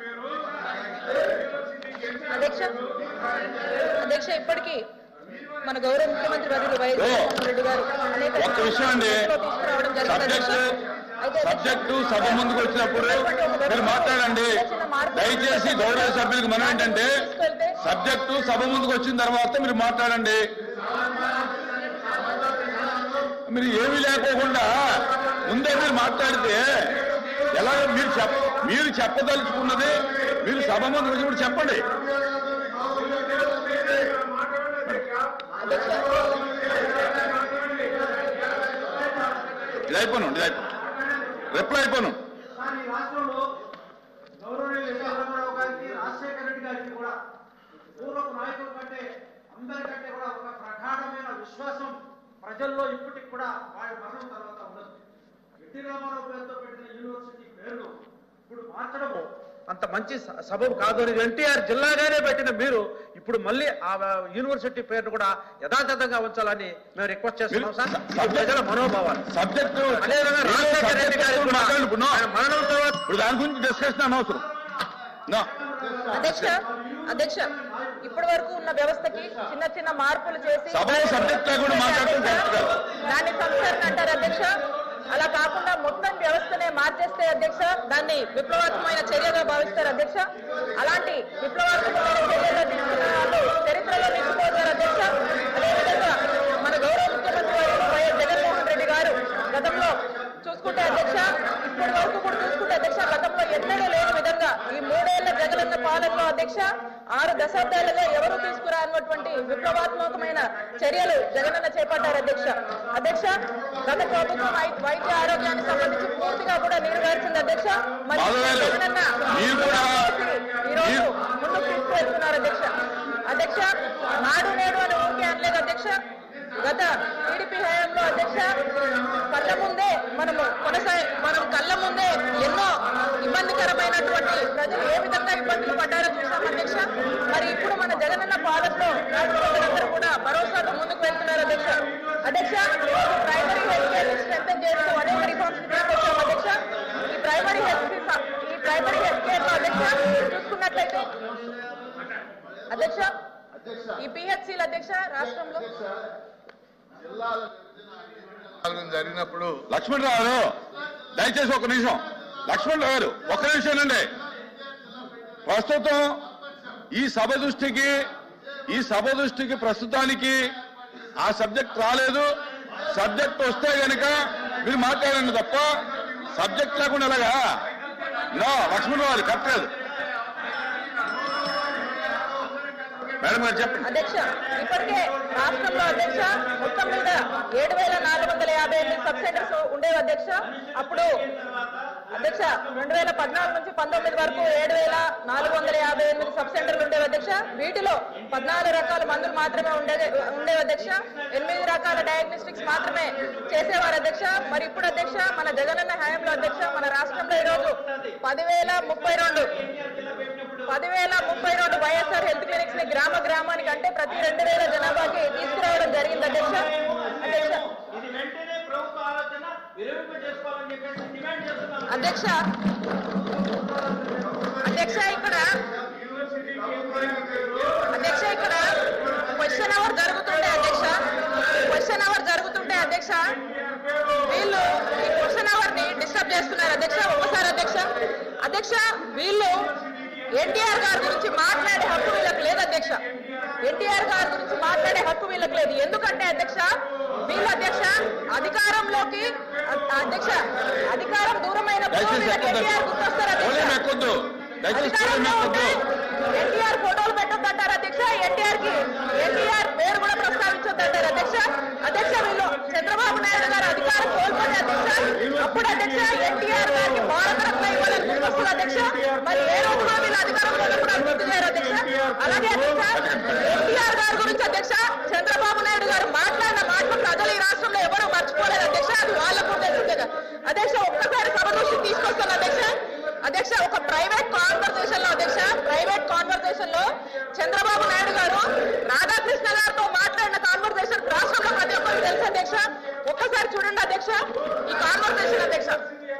అధ్యక్ష అధ్యక్ష ఇప్పటికీ మన గౌరవ ముఖ్యమంత్రి వర్యులు వైఎస్ ఓ. జగన్మోహన్ రెడ్డి గారు అనేక ఒక్క విషయం అండి తీసుకురావడం జరిగింది సబ్జెక్ట్ అధ్యక్ష. అయితే అధ్యక్ష, సబ్జెక్టు సభ ముందుకు వచ్చినప్పుడు మీరు మాట్లాడండి దయచేసి గౌరవ సభ్యులకు మనం ఏంటంటే సబ్జెక్టు సభ ముందుకు వచ్చిన తర్వాత మీరు మాట్లాడండి మీరు ఏమీ లేకోకుండా ముందే మీరు మాట్లాడితే ఎలా మీరు చెప్ మీరు చెప్పదలుచుకున్నది మీరు సభ ముందుకు వచ్చినప్పుడు చెప్పండి అధ్యక్ష ఇది అయిపోను ఇది అయిపోను రిప్లై అయిపోను సార్ ఈ రాష్ట్రంలో గౌరవనీయులు ఎన్టీ రామారావు గారికి రాజశేఖర రెడ్డి గారికి కూడా పూర్వపు నాయకుల కంటే అందరికంటే కూడా ఒక ప్రగాఢమైన విశ్వాసం ప్రజల్లో ఇప్పటికి కూడా వారి మరణం తర్వాత ఉండదు ఎన్టీ రామారావు పేరుతో పెట్టిన యూనివర్సిటీ పేరును ఇప్పుడు మార్చడము అంత మంచి స- సబబు కాదు అని ఎన్టీఆర్ జిల్లాగానే పెట్టిన మీరు ఇప్పుడు మళ్ళీ ఆ యూనివర్సిటీ పేరును కూడా యథాతథంగా ఉంచాలని మేము రిక్వెస్ట్ చేస్తున్నాం సార్ ఇది ప్రజల మనోభావాలు సబ్జెక్టు అదేవిధంగా రాజశేఖర రెడ్డి గారికి కూడా మాట్లాడు ఆయన మరణం తర్వాత ఇప్పుడు దాని గురించి డిస్కషన్ అనవసరం No. అధ్యక్ష అధ్యక్ష ఇప్పటి వరకు ఉన్న వ్యవస్థకి చిన్న చిన్న మార్పులు చేసి సభలో సబ్జెక్ట్ లేకుండా మాట్లాడటం కరెక్ట్ కాదు. దాన్ని సంస్కరణ అంటారు అధ్యక్ష అలా కాకుండా మొత్తం వ్యవస్థనే మార్చేస్తే అధ్యక్ష దాన్ని విప్లవాత్మకమైన చర్యగా భావిస్తారు అధ్యక్ష అలాంటి విప్లవాత్మకమైన చర్యగా తీసుకున్న వాళ్ళు చరిత్రలో నిలిచిపోతారు అధ్యక్ష అదేవిధంగా మన గౌరవ ముఖ్యమంత్రి వర్యులు వైఎస్ జగన్మోహన్ రెడ్డి గారు గతంలో చూసుకుంటే అధ్యక్ష ఇప్పటి వరకు కూడా చూసుకుంటే అధ్యక్ష గతంలో ఎన్నడూ లేని విధంగా ఈ మూడేళ్ల జగనన్న పాలనలో అధ్యక్ష ఆరు దశాబ్దాలుగా ఎవరు తీసుకురానటువంటి విప్లవాత్మకమైన చర్యలు జగనన్న చేపట్టారు అధ్యక్ష అధ్యక్ష గత ప్రభుత్వం వై- వైద్య ఆరోగ్యానికి సంబంధించి పూర్తిగా కూడా నీరుగార్చింది అధ్యక్ష మరి మాధవ్ గారు, జగనన్న మీరు కూడా- ఈ రోజు మీరు- ముందుకు తీసుకువెళ్తున్నారు అధ్యక్ష అధ్యక్ష నాడు నేడు అని ఊరికే అనలేదు అధ్యక్ష గత టీడీపీ హయాంలో అధ్యక్ష కళ్ళ ముందే మనము కొనసాగి మనం కళ్ళ ముందే ఎన్నో ఇబ్బందికరమైనటువంటి ప్రజలు ఏ విధంగా ఇబ్బందులు పడ్డారో చూసాం అధ్యక్ష మరి ఇప్పుడు మన జగనన్న పాలనలో రాష్ట్ర ప్రజలందరూ కూడా భరోసాతో ముందుకు వెళ్తున్నారు అధ్యక్ష అధ్యక్ష ఈరోజు ప్రైమరీ హెల్త్ కేర్ స్ట్రెంగ్ చేస్తూ అనేక రిఫార్మ్స్ తీసుకొచ్చాం అధ్యక్ష ఈ ప్రైమరీ హెల్త్ ఈ ప్రైమరీ హెల్త్ కేర్ లో అధ్యక్ష చూసుకున్నట్లయితే అధ్యక్ష ఈ పిహెచ్సిల అధ్యక్ష రాష్ట్రంలో జిల్లాల విభజన జరిగినప్పుడు లక్ష్మణరావు గారు దయచేసి ఒక నిమిషం లక్ష్మణరావు గారు ఒక్క నిమిషం అండి ప్రస్తుతం ఈ సభ దృష్టికి ఈ సభ దృష్టికి ప్రస్తుతానికి ఆ సబ్జెక్ట్ రాలేదు సబ్జెక్ట్ వస్తే గనక మీరు మాట్లాడండి తప్ప సబ్జెక్ట్ లేకుండా ఎలాగా నో లక్ష్మణరావు గారు కరెక్ట్ లేదు మేడం గారు చెప్పండి అధ్యక్ష ఇప్పటికే రాష్ట్రంలో అధ్యక్ష మొత్తం మీద ఏడు వేల నాలుగు వందల యాభై ఎనిమిది సబ్ సెంటర్స్ ఉండేవి అధ్యక్ష అప్పుడు అధ్యక్ష రెండు వేల పద్నాలుగు నుంచి పంతొమ్మిది వరకు ఏడు వేల నాలుగు వందల యాభై ఎనిమిది సబ్ సెంటర్లు ఉండేవి అధ్యక్ష వీటిలో పద్నాలుగు రకాల మందులు మాత్రమే ఉండేది ఉండేవి అధ్యక్ష ఎనిమిది రకాల డయాగ్నోస్టిక్స్ మాత్రమే చేసేవారు అధ్యక్ష మరి ఇప్పుడు అధ్యక్ష మన జగనన్న హయాంలో అధ్యక్ష మన రాష్ట్రంలో ఈరోజు పదివేల ముప్పై రెండు పదివేల ముప్పై రెండు వైఎస్ఆర్ హెల్త్ క్లినిక్స్ ని గ్రామ గ్రామానికి అంటే ప్రతి రెండు వేల జనాభాకి తీసుకురావడం జరిగింది అధ్యక్ష అధ్యక్ష ఇది వెంటనే ప్రభుత్వ ఆలోచన విరమింప చేసుకోవాలని చెప్పేసి డిమాండ్ చేస్తున్నాం అధ్యక్ష అధ్యక్ష ఇక్కడ అధ్యక్ష ఇక్కడ క్వశ్చన్ అవర్ జరుగుతుండే అధ్యక్ష క్వశ్చన్ అవర్ జరుగుతుంటే అధ్యక్ష వీళ్ళు ఈ క్వశ్చన్ అవర్ ని డిస్టర్బ్ చేస్తున్నారు అధ్యక్ష ఒకసారి అధ్యక్ష అధ్యక్ష వీళ్ళు ఎన్టీఆర్ గారి గురించి మాట్లాడే హక్కు వీళ్ళకి లేదు అధ్యక్ష ఎన్టీఆర్ గారి గురించి మాట్లాడే హక్కు వీళ్ళకి లేదు ఎందుకంటే అధ్యక్ష వీళ్ళ అధ్యక్ష అధికారంలోకి అ- అధ్యక్ష అధికారం దూరమైనప్పుడు దయచేసి వీళ్ళకి ఎక్కొద్దు ఎన్టీఆర్ గుర్తొస్తారు పోలేం అధ్యక్ష ఎక్కొద్దు దయచేసి పోలేం అధికారంలో ఉంటే ఎక్కొద్దు ఎన్టీఆర్ ఫోటోలు పెట్టొద్దంటారు అధ్యక్ష ఎన్టీఆర్ కి ఎన్టీఆర్ పేరు కూడా ప్రస్తావించొద్దంటారు అధ్యక్ష అధ్యక్ష వీళ్ళు చంద్రబాబు నాయుడు గారు అధికారం కోల్పోతే అధ్యక్ష అప్పుడు అధ్యక్ష ఎన్టీఆర్ గారికి భారతరత్న ఇవ్వాలని గుర్తొస్తుంది అధ్యక్ష మరి ఏ రోజు కూడా వీళ్ళు అధికారంలో ఉన్నప్పుడు అది గుర్తు చేయరు అధ్యక్ష అలాగే అధ్యక్ష ఎన్టీఆర్ గారి గురించి అధ్యక్ష చంద్రబాబు నాయుడు గారు మాట్లాడిన మాటలు ప్రజలు ఈ రాష్ట్రంలో ఎవరు మర్చిపోలేదు అధ్యక్ష అది వాళ్ళకు కూడా తెలుసు కదా అధ్యక్ష ఒక్కసారి సభ దృష్టికి తీసుకొస్తాను అధ్యక్ష అధ్యక్ష ఒక ప్రైవేట్ కాన్వర్సేషన్ లో అధ్యక్ష ప్రైవేట్ కాన్వర్సేషన్ లో చంద్రబాబు నాయుడు గారు రాధాకృష్ణ గారితో మాట్లాడిన కాన్వర్సేషన్ రాష్ట్రంలో ప్రతి ఒక్కరికి తెలుసు అధ్యక్ష ఒక్కసారి చూడండి అధ్యక్ష ఈ కాన్వర్సేషన్ అధ్యక్ష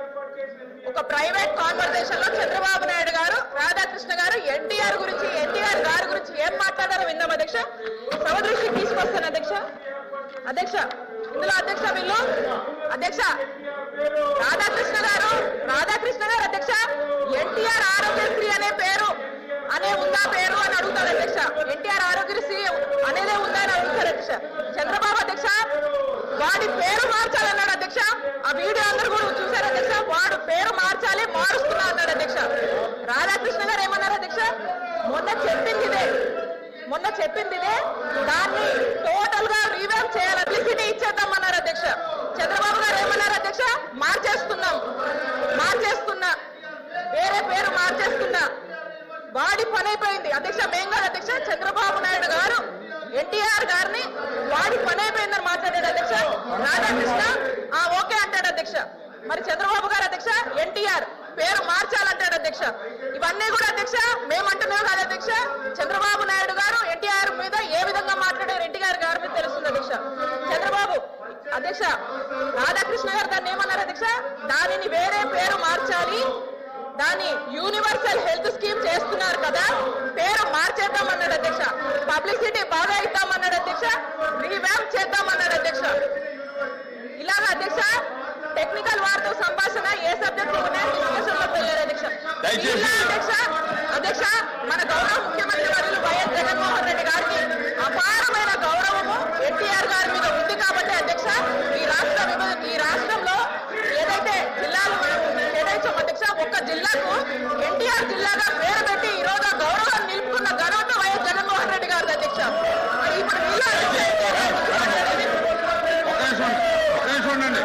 ఒక ప్రైవేట్ కాన్వర్సేషన్ లో చంద్రబాబు నాయుడు గారు రాధాకృష్ణ గారు ఎన్టీఆర్ గురించి ఎన్టీఆర్ గారి గురించి ఏం మాట్లాడారో విందాం అధ్యక్ష సభ దృష్టికి తీసుకొస్తాను అధ్యక్ష అధ్యక్ష ఇందులో అధ్యక్ష వీళ్ళు అధ్యక్ష రాధాకృష్ణ గారు రాధాకృష్ణ గారు అధ్యక్ష ఎన్టీఆర్ ఆరోగ్యశ్రీ అనే పేరు అనే ఉందా పేరు అని అడుగుతాడు అధ్యక్ష ఎన్టీఆర్ ఆరోగ్యశ్రీ అనేదే ఉందా అని అడుగుతారు అధ్యక్ష చంద్రబాబు అధ్యక్ష వాడి పేరు మార్చాలన్నాడు అధ్యక్ష ఆ వీడియో అందరూ కూడా చూశారు అధ్యక్ష వాడు పేరు మార్చాలి మారుస్తున్నా అన్నాడు అధ్యక్ష రాధాకృష్ణ గారు ఏమన్నారు అధ్యక్ష మొన్న చెప్పింది ఇదే మొన్న చెప్పింది ఇదే దాన్ని టోటల్ గా రీవ్యాప్ చేయాలి పబ్లిసిటీ ఇచ్చేద్దాం అన్నారు అధ్యక్ష చంద్రబాబు గారు ఏమన్నారు అధ్యక్ష మార్చేస్తున్నాం మార్చేస్తున్నా వేరే పేరు మార్చేస్తున్నా వాడి పని అయిపోయింది అధ్యక్ష మేం కాదు అధ్యక్ష చంద్రబాబు నాయుడు గారు ఎన్టీఆర్ గారిని వాడి పని అయిపోయిందని మాట్లాడాడు అధ్యక్ష రాధాకృష్ణ ఆ ఓకే అంటాడు అధ్యక్ష మరి చంద్రబాబు గారు అధ్యక్ష ఎన్టీఆర్ పేరు మార్చాలంటాడు అధ్యక్ష ఇవన్నీ కూడా అధ్యక్ష మేమంటున్నాం కాదు అధ్యక్ష చంద్రబాబు నాయుడు గారు ఎన్టీఆర్ మీద ఏ విధంగా మాట్లాడారు ఎన్టీఆర్ గారి మీద తెలుస్తుంది అధ్యక్ష చంద్రబాబు అధ్యక్ష రాధాకృష్ణ గారు దాన్ని ఏమన్నారు అధ్యక్ష దానిని వేరే పేరు మార్చాలి దాని యూనివర్సల్ హెల్త్ స్కీమ్ చేస్తున్నారు కదా పేరు మార్చేద్దామన్నాడు అధ్యక్ష పబ్లిసిటీ బాగా ఇద్దామన్నాడు అధ్యక్ష రీవ్యాంప్ చేద్దామన్నాడు అధ్యక్ష ఇలాగ అధ్యక్ష టెక్నికల్ వారితో సంభాషణ ఏ సబ్జెక్ట్ డిస్కషన్ లో వెళ్ళారు అధ్యక్ష దయచేసి- ఇలా అధ్యక్ష అధ్యక్ష మన గౌరవ ముఖ్యమంత్రి వర్యులు వైఎస్ జగన్మోహన్ రెడ్డి గారికి అపారమైన గౌరవము ఎన్టీఆర్ గారి మీద ఉంది కాబట్టి అధ్యక్ష ఈ రాష్ట్ర విభజన ఈ రాష్ట్రంలో ఏదైతే జిల్లాలు మనం కేటాయించాం అధ్యక్ష ఒక్క జిల్లాకు ఎన్టీఆర్ జిల్లాగా పేరు పెట్టి ఈ రోజు ఆ గౌరవాన్ని నిలుపుకున్న ఘనత వైఎస్ జగన్మోహన్ రెడ్డి గారి అధ్యక్ష మరి ఇప్పుడు వీళ్ళు అధ్యక్ష ఒక్క నిమిషం ఒక్క నిమిషం ఉండండి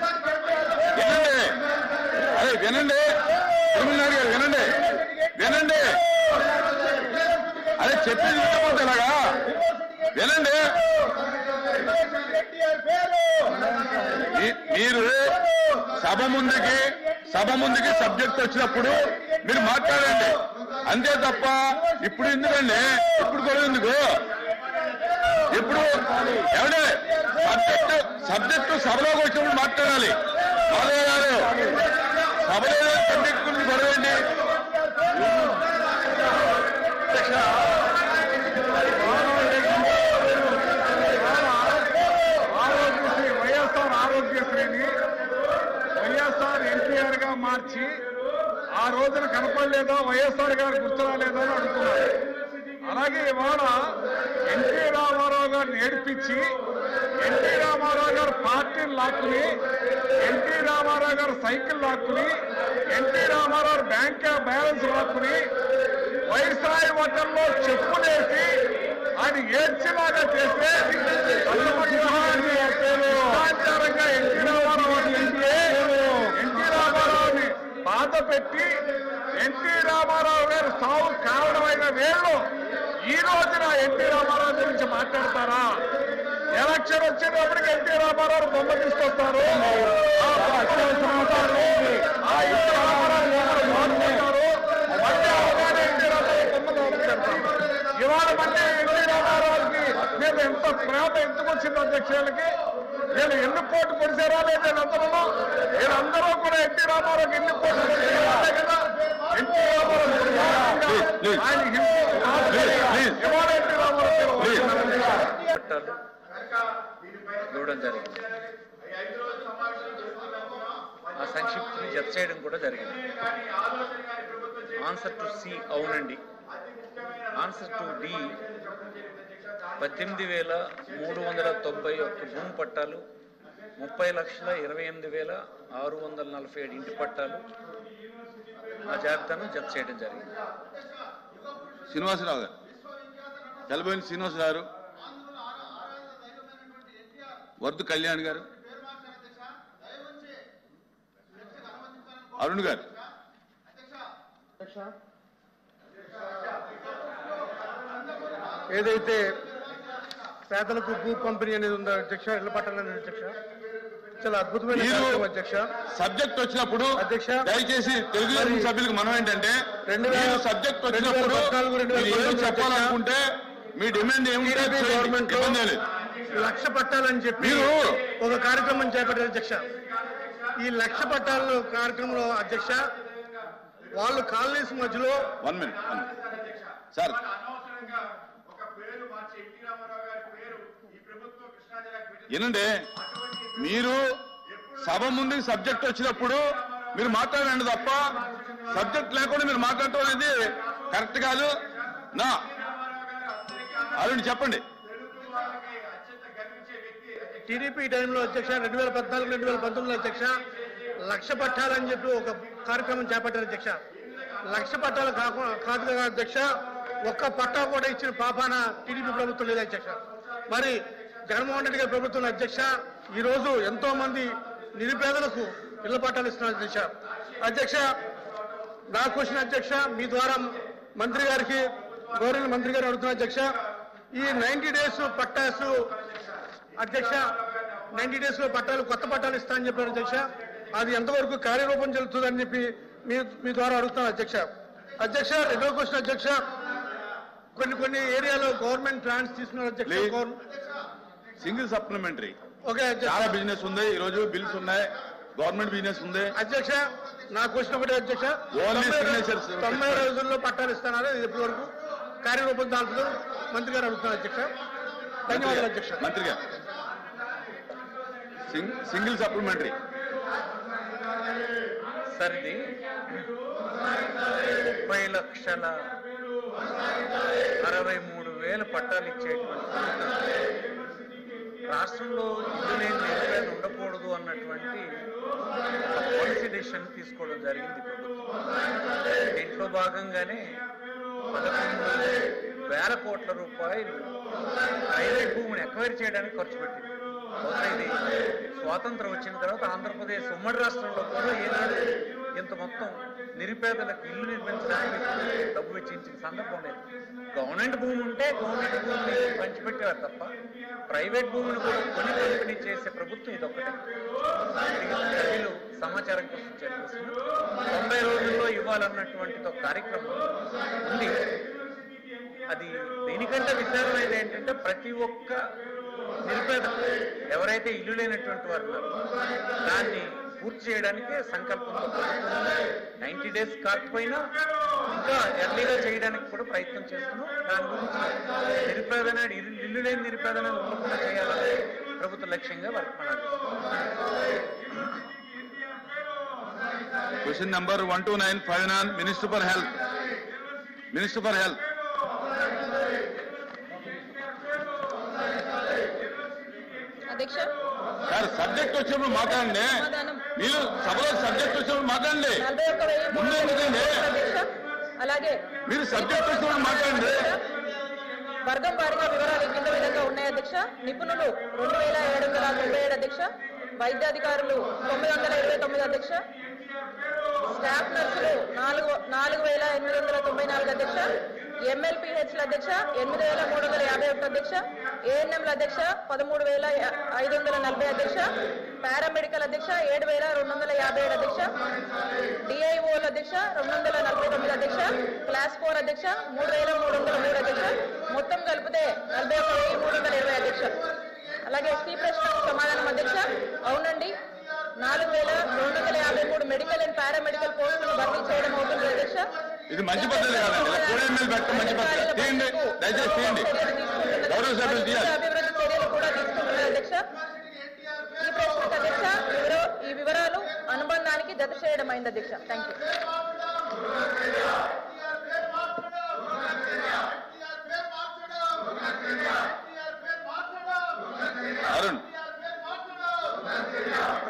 వినండి అదే వినండి తిరుమలనాయుడు గారు వినండి వినండి అదే చెప్పింది వినకపోతే ఎలాగా వినండి మీ- మీరు సభ ముందుకి సభ ముందుకి సబ్జెక్ట్ వచ్చినప్పుడు మీరు మాట్లాడండి అంతే తప్ప ఇప్పుడు ఎందుకండి ఇప్పుడు కూడా ఎందుకు ఇప్పుడు ఎవడే సబ్జెక్టు సబ్జెక్టు సభలోకి వచ్చినప్పుడు మాట్లాడాలి మాధవ్ గారు సభలో సబ్జెక్ట్ గురించి గొడవండి ఆరోగ్యశ్రీ వైఎస్ఆర్ ఆరోగ్యశ్రీని వైఎస్ఆర్ ఎన్టీఆర్ గా మార్చి ఆ రోజున కనపడలేదా వైఎస్ఆర్ గారు గుర్తురాలేదా అని అడుగుతున్నారు అలాగే ఇవాళ ఎన్టీ రామారావు గారిని ఏడిపించి ఎన్టీ రామారావు గారు పార్టీని లాక్కుని ఎన్టీ రామారావు గారు సైకిల్ లాక్కుని ఎన్టీ రామారావు బ్యాంక్ బ్యాలెన్స్ లాక్కుని వైస్రాయి హోటల్లో చెప్పులేసి ఆయన ఏడ్చిలాగా చేస్తే ఇష్టాచారంగా ఎన్టీ రామారావు ఎన్టీ ఎన్టీ రామారావుని బాధ పెట్టి ఎన్టీ రామారావు గారు సావు కారణమైన వేళ్ళు ఈ రోజున ఎన్టీ రామారావు గురించి మాట్లాడతారా ఎలక్షన్ వచ్చేటప్పటికి ఎన్టీ రామారావు బొమ్మ తీసుకొస్తారు ఆ బొమ్మ తీసుకొస్తారు. ఆ ఎన్టీ రామారావు బొమ్మను మార్చుకుంటారు. మళ్ళీ అవగానే ఎన్టీ రామారావు బొమ్మ తీసుకొస్తారు. ఇవాళ మళ్ళీ ఎన్టీ రామారావుకి మేము ఎంత ప్రేమ ఎందుకు వచ్చింది అధ్యక్షులకి నేను ఎన్ని పోటు పొడిచారా లేదు వీళ్ళందరూ వీళ్ళందరూ కూడా ఎన్టీ రామారావుకి ఎన్ని పోటు పొడిచారా అంతే కదా ఎన్టీ రామారావు Please, please. ఆయన హింస Please, please. ఇవాళ ఎన్టీ రామారావు Please. పట్టాలు ఇవ్వడం జరిగింది ఆ సంక్షిప్తిని జత చేయడం కూడా జరిగింది ఆన్సర్ టు సి అవునండి ఆన్సర్ టు డి పద్దెనిమిది వేల మూడు వందల తొంభై ఒక్క భూమి పట్టాలు ముప్పై లక్షల ఇరవై ఎనిమిది వేల ఆరు వందల నలభై ఏడు ఇంటి పట్టాలు ఆ జాబితాను జత చేయడం జరిగింది శ్రీనివాసరావు గారు తెలబోయిన శ్రీనివాసరావు గారు వర్ధు కళ్యాణ్ గారు అరుణ్ గారు ఏదైతే పేదలకు భూ పంపిణీ అనేది ఉందో అధ్యక్ష ఇళ్ల పట్టాలని అధ్యక్ష చాలా అద్భుతమైన మీరు కార్యక్రమం అధ్యక్ష సబ్జెక్ట్ వచ్చినప్పుడు అధ్యక్ష, దయచేసి తెలుగుదేశం మరి సభ్యులకు మనం ఏంటంటే రెండు వేల- మీరు సబ్జెక్ట్ రెండు వేల వచ్చినప్పుడు పద్నాలుగు, రెండు వేల మీరు ఏం పంతొమ్మిది చెప్పాలనుకుంటే మీ డిమాండ్ ఏముంటే టీడీపీ చేయండి. గవర్నమెంట్ ఇబ్బంది లేదు లక్ష పట్టాలని చెప్పి మీరు- ఒక కార్యక్రమం చేపట్టారు అధ్యక్ష ఈ లక్ష పట్టాల కార్యక్రమంలో అధ్యక్ష వాళ్ళు కాలనీస్ మధ్యలో వన్ మినిట్ సార్ ఏనండి మీరు సభ ముందు సబ్జెక్ట్ వచ్చినప్పుడు మీరు మాట్లాడండి తప్ప సబ్జెక్ట్ లేకుండా మీరు మాట్లాడటం అనేది కరెక్ట్ కాదు నా అరుణ్ చెప్పండి టీడీపీ టైంలో అధ్యక్ష రెండు వేల పద్నాలుగు రెండు వేల పంతొమ్మిదిలో అధ్యక్ష లక్ష పట్టాలని చెప్పి ఒక కార్యక్రమం చేపట్టారు అధ్యక్ష లక్ష పట్టాలు కాకుండా కాదు కదా అధ్యక్ష ఒక్క పట్టా కూడా ఇచ్చిన పాపాన టీడీపీ ప్రభుత్వం లేదు అధ్యక్ష మరి జగన్మోహన్ రెడ్డి గారి ప్రభుత్వం అధ్యక్ష ఈ రోజు ఎంతో మంది నిరుపేదలకు ఇళ్ల పట్టాలు ఇస్తున్నారు అధ్యక్ష అధ్యక్ష నా క్వశ్చన్ అధ్యక్ష మీ ద్వారా మంత్రి గారికి గౌరవ మంత్రి గారు అడుగుతున్న అధ్యక్ష ఈ నైన్టీ డేస్ పట్టాసు అధ్యక్ష నైన్టీ డేస్ లో పట్టాలు కొత్త పట్టాలు ఇస్తా అని చెప్పారు అధ్యక్ష అది ఎంతవరకు కార్యరూపం చెల్లుతుందని చెప్పి మీ మీ ద్వారా అడుగుతాను అధ్యక్ష అధ్యక్ష రెండో క్వశ్చన్ అధ్యక్ష కొన్ని కొన్ని ఏరియాలో గవర్నమెంట్ ప్లాన్స్ తీసుకున్నారు అధ్యక్ష Please. గవర్న- సింగిల్ సప్లిమెంటరీ ఓకే అధ్యక్ష చాలా బిజినెస్ ఉంది ఈ రోజు బిల్స్ ఉన్నాయి గవర్నమెంట్ బిజినెస్ ఉంది అధ్యక్ష నా క్వశ్చన్ ఒకటే అధ్యక్ష Only తొంభై రో- signatures. తొంభై రోజుల్లో పట్టాలు ఇస్తున్నారు ఇది ఇప్పటి వరకు కార్యరూపం దాల్చదు మంత్రి గారు అడుగుతున్నారు అధ్యక్ష ధన్యవాదాలు అధ్యక్ష మంత్రి గారు సింగ్- సింగిల్ సప్లిమెంటరీ సార్ ఇది ముప్పై లక్షల అరవై మూడు వేల పట్టాలు ఇచ్చేటువంటి రాష్ట్రంలో ఇల్లు లేని నిరుపేద ఉండకూడదు అన్నటువంటి ఒక పాలసీ డెసిషన్ తీసుకోవడం జరిగింది ప్రభుత్వం దీంట్లో భాగంగానే పదకొండు వేల కోట్ల రూపాయలు ప్రైవేట్ భూమిని ఎక్వైర్ చేయడానికి ఖర్చు పెట్టింది బహుశా ఇది స్వాతంత్రం వచ్చిన తర్వాత ఆంధ్రప్రదేశ్ ఉమ్మడి రాష్ట్రంలో కూడా ఏనాడు ఇంత మొత్తం నిరుపేదలకు ఇల్లు నిర్మించడానికి డబ్బు వెచ్చించిన సందర్భం లేదు గవర్నమెంట్ భూమి ఉంటే గవర్నమెంట్ భూమిని పంచిపెట్టేవారు తప్ప ప్రైవేట్ భూమిని కూడా కొని పంపిణీ చేసే ప్రభుత్వం ఇది ఒక్కటే సభ్యులు సమాచారం కోసం చేస్తున్నారు తొంభై రోజుల్లో ఇవ్వాలన్నటువంటిది ఒక కార్యక్రమం ఉంది అది దీనికంటే విచారమైనది ఏంటంటే ప్రతి ఒక్క నిరుపేద ఎవరైతే ఇల్లు లేనటువంటి వారు ఉన్నారో దాన్ని పూర్తి చేయడానికి సంకల్పంతో నైన్టీ డేస్ కాకపోయినా ఇంకా ఎర్లీగా చేయడానికి కూడా ప్రయత్నం చేస్తున్నాం దాని గురించి నిరుపేదన ఇల్లు ఇల్లు లేని నిరుపేదన ఉండకుండా చేయాలని ప్రభుత్వ లక్ష్యంగా work question number one two nine five nine minister for health minister for health అధ్యక్ష సార్ సబ్జెక్ట్ వచ్చినప్పుడు మాట్లాడండి సమాధానం. మీరు సభలో సబ్జెక్ట్ వచ్చినప్పుడు మాట్లాడండి నలభై ఒక్క వెయ్యి మూడు ముందు వందల ఎందుకండి? అధ్యక్ష అలాగే మీరు సబ్జెక్ట్ వచ్చినప్పుడు మాట్లాడండి వర్గం వారీగా వివరాలు ఈ కింద విధంగా ఉన్నాయి అధ్యక్ష నిపుణులు రెండు వేల ఏడు వందల తొంభై ఏడు అధ్యక్ష వైద్యాధికారులు తొమ్మిది వందల ఇరవై తొమ్మిది అధ్యక్ష స్టాఫ్ నర్సులు నాలుగు నాలుగు వేల ఎనిమిది వందల తొంభై నాలుగు అధ్యక్ష ఎంఎల్పిహెచ్ల అధ్యక్ష ఎనిమిది వేల మూడు వందల యాభై ఒకటి అధ్యక్ష ఏఎన్ఎంల అధ్యక్ష పదమూడు వేల ఐదు వందల నలభై అధ్యక్ష పారామెడికల్ అధ్యక్ష ఏడు వేల రెండు వందల యాభై ఏడు అధ్యక్ష డిఐఓల అధ్యక్ష రెండు వందల నలభై తొమ్మిది అధ్యక్ష క్లాస్ ఫోర్ అధ్యక్ష మూడు వేల మూడు వందల మూడు అధ్యక్ష మొత్తం కలిపితే నలభై ఒక వెయ్యి మూడు వందల ఇరవై అధ్యక్ష అలాగే సి ప్రశ్నకు సమాధానం అధ్యక్ష అవునండి నాలుగు వేల రెండు వందల యాభై మూడు మెడికల్ అండ్ పారామెడికల్ పోస్టులను భర్తీ చేయడం అవుతుంది అధ్యక్ష ఇది మంచి పద్ధతి కాదండి ఇలా కోడి ఎమ్మెల్యే పెట్టడం మంచి పద్ధతి తీయండి దయచేసి తీయండి గౌరవ సభ్యులు తీయాలి అభివృద్ధి చర్యలు కూడా తీసుకుంటున్నారు అధ్యక్ష ఈ ప్రశ్నకు అధ్యక్ష వివర- ఈ వివరాలు అనుబంధానికి జత చేయడం అయింది అధ్యక్ష థ్యాంక్ యూ మార్చడం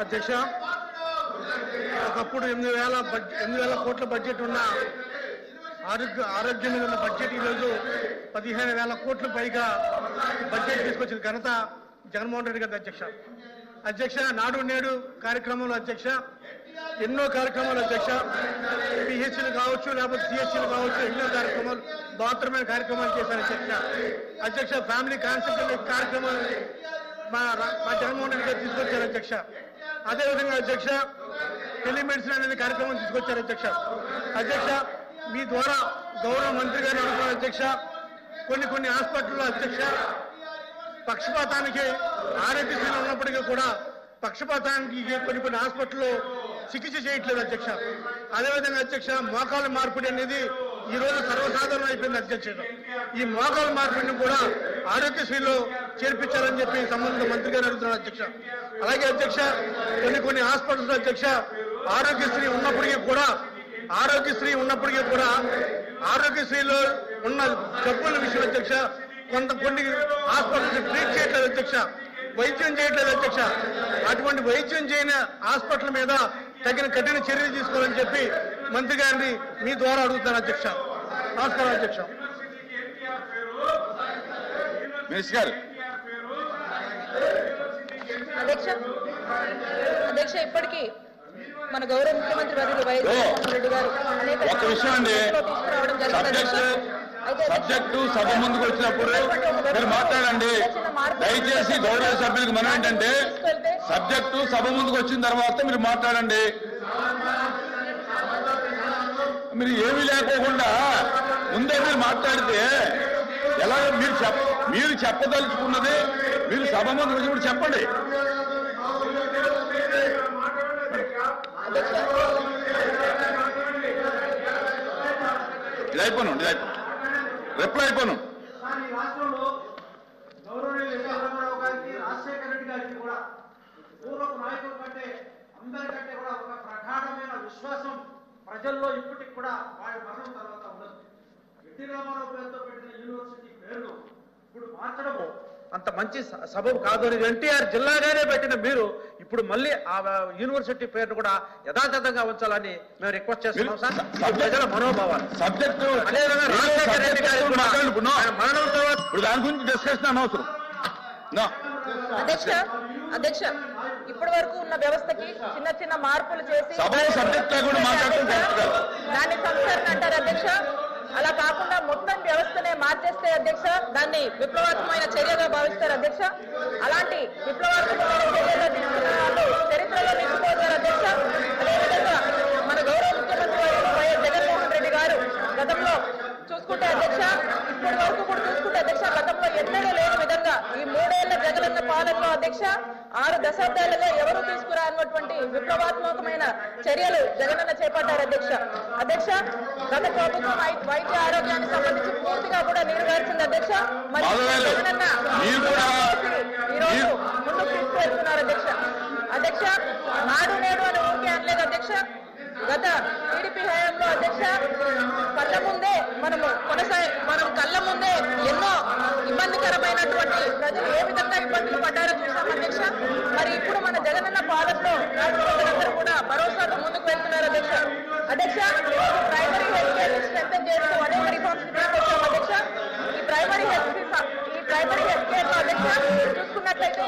అధ్యక్ష ఒకప్పుడు ఎనిమిది వేల బడ్జెట్ ఎనిమిది వేల కోట్ల బడ్జెట్ ఉన్న ఆరోగ్య ఆరోగ్యం మీద ఉన్న బడ్జెట్ ఈరోజు పదిహేను వేల కోట్ల పైగా బడ్జెట్ తీసుకొచ్చిన ఘనత జగన్మోహన్ రెడ్డి గారి అధ్యక్ష అధ్యక్ష నాడు నేడు కార్యక్రమంలో అధ్యక్ష ఎన్నో కార్యక్రమాలు అధ్యక్ష పిహెచ్లు కావచ్చు లేకపోతే సిహెచ్లు కావచ్చు ఎన్నో కార్యక్రమాలు బాత్రూమైన కార్యక్రమాలు చేశారు అధ్యక్ష అధ్యక్ష ఫ్యామిలీ కాన్సెప్ట్ కార్యక్రమాలు మా రా- మా జగన్మోహన్ రెడ్డి గారు తీసుకొచ్చారు అధ్యక్ష అదేవిధంగా అధ్యక్ష టెలిమెడిసిన్ అనేది కార్యక్రమం తీసుకొచ్చారు అధ్యక్ష అధ్యక్ష మీ ద్వారా గౌరవ మంత్రి గారిని అడుగుతున్నారు అధ్యక్ష కొన్ని కొన్ని హాస్పిటల్లో అధ్యక్ష పక్షపాతానికి ఆరోగ్యశ్రీలు ఉన్నప్పటికీ కూడా పక్షపాతానికి కొన్ని కొన్ని హాస్పిటల్లో చికిత్స చేయట్లేదు అధ్యక్ష అదేవిధంగా అధ్యక్ష మోకాల మార్పిడి అనేది ఈ రోజు సర్వసాధారణం అయిపోయింది అధ్యక్ష ఈ మోకాల మార్పిడిని కూడా ఆరోగ్యశ్రీలో చేర్పించాలని చెప్పి సంబంధిత మంత్రి గారు అడుగుతున్నారు అధ్యక్ష అలాగే అధ్యక్ష కొన్ని కొన్ని హాస్పిటల్స్ అధ్యక్ష ఆరోగ్యశ్రీ ఉన్నప్పటికీ కూడా ఆరోగ్యశ్రీ ఉన్నప్పటికీ కూడా ఆరోగ్యశ్రీలో ఉన్న జబ్బుల విషయం అధ్యక్ష కొంత కొన్ని హాస్పిటల్స్ ట్రీట్ చేయట్లేదు అధ్యక్ష వైద్యం చేయట్లేదు అధ్యక్ష అటువంటి వైద్యం చేయని హాస్పిటల్ మీద తగిన కఠిన చర్యలు తీసుకోవాలని చెప్పి మంత్రి గారిని మీ ద్వారా అడుగుతాను అధ్యక్ష నమస్కారం అధ్యక్ష మినిస్టర్ గారు అధ్యక్ష అధ్యక్ష ఇప్పటికీ మన గౌరవ ముఖ్యమంత్రి వర్యులు వైఎస్ ఓ, జగన్మోహన్ రెడ్డి గారు అనేక ఒక్క విషయం అండి. తీసుకురావడం జరిగింది అధ్యక్ష. సబ్జెక్టు అయితే అధ్యక్ష, సబ్జెక్టు సభ ముందుకు వచ్చినప్పుడు మీరు మాట్లాడండి దయచేసి గౌరవ సభ్యులకు మనం ఏంటంటే సబ్జెక్టు సభ ముందుకు వచ్చిన తర్వాత మీరు మాట్లాడండి మీరు ఏమీ లేకోకుండా ముందే మీరు మాట్లాడితే ఎలా మీరు చెప్ మీరు చెప్పదలుచుకున్నది మీరు సభ ముందుకు వచ్చినప్పుడు చెప్పండి అధ్యక్ష ఇది అయిపోను ఇది అయిపోను రిప్లై అయిపోను కానీ ఈ రాష్ట్రంలో గౌరవనీయులు ఎన్టీ రామారావు గారికి రాజశేఖర రెడ్డి గారికి కూడా పూర్వపు నాయకుల కంటే అందరికంటే కూడా ఒక ప్రగాఢమైన విశ్వాసం ప్రజల్లో ఇప్పటికి కూడా వారి మరణం తర్వాత ఉండదు ఎన్టీ రామారావు పేరుతో పెట్టిన యూనివర్సిటీ పేరును ఇప్పుడు మార్చడము అంత మంచి స- సబబు కాదు అని ఎన్టీఆర్ జిల్లాగానే పెట్టిన మీరు ఇప్పుడు మళ్ళీ ఆ యూనివర్సిటీ పేరును కూడా యథాతథంగా ఉంచాలని మేము రిక్వెస్ట్ చేస్తున్నాం సార్ ఇది ప్రజల మనోభావాలు సబ్జెక్టు అదేవిధంగా రాజశేఖర రెడ్డి గారికి కూడా మాట్లాడుకున్నాం ఆయన మరణం తర్వాత ఇప్పుడు దాని గురించి డిస్కషన్ అనవసరం నా అధ్యక్ష అధ్యక్ష ఇప్పటి వరకు ఉన్న వ్యవస్థకి చిన్న చిన్న మార్పులు చేసి సభలో సబ్జెక్ట్ లేకుండా మాట్లాడటం కరెక్ట్ కాదు. దాన్ని సంస్కరణ అంటారు అధ్యక్ష అలా కాకుండా మొత్తం వ్యవస్థనే మార్చేస్తే అధ్యక్ష దాన్ని విప్లవాత్మకమైన చర్యగా భావిస్తారు అధ్యక్ష అలాంటి విప్లవాత్మకమైన చర్యగా తీసుకున్న వాళ్ళు చరిత్రలో నిలిచిపోతారు అధ్యక్ష అదేవిధంగా మన గౌరవ ముఖ్యమంత్రి వర్యులు వైఎస్ జగన్మోహన్ రెడ్డి గారు గతంలో చూసుకుంటే అధ్యక్ష ఇప్పటి వరకు కూడా చూసుకుంటే అధ్యక్ష గతంలో ఎన్నడూ లేని విధంగా ఈ మూడేళ్ల జగనన్న పాలనలో అధ్యక్ష ఆరు దశాబ్దాలుగా ఎవరు తీసుకురా అన్నటువంటి విప్లవాత్మకమైన చర్యలు జగనన్న చేపట్టారు అధ్యక్ష అధ్యక్ష గత ప్రభుత్వం వై- వైద్య ఆరోగ్యానికి సంబంధించి పూర్తిగా కూడా నిర్వహించింది అధ్యక్ష మరి మాధవ్ గారు, జగనన్న మీరు కూడా- ఈ రోజు మీరు- ముందుకు తీసుకువెళ్తున్నారు అధ్యక్ష అధ్యక్ష నాడు నేడు అని ఊరికే అనలేదు అధ్యక్ష గత టీడీపీ హయాంలో అధ్యక్ష కళ్ళ ముందే మనము కొనసాగి మనం కళ్ళ ముందే ఎన్నో ఇబ్బందికరమైనటువంటి ప్రజలు ఏ విధంగా ఇబ్బందులు పడ్డారో చూసాం అధ్యక్ష మరి ఇప్పుడు మన జగనన్న పాలనలో రాష్ట్ర ప్రజలందరూ కూడా భరోసాతో ముందుకు వెళ్తున్నారు అధ్యక్ష అధ్యక్ష ప్రైమరీ హెల్త్ కేర్ స్ట్రెంగ్ చేస్తూ అనేక రిఫార్మ్స్ తీసుకొచ్చాం అధ్యక్ష ఈ ప్రైమరీ హెల్త్ ఈ ప్రైమరీ హెల్త్ కేర్ లో అధ్యక్ష చూసుకున్నట్లయితే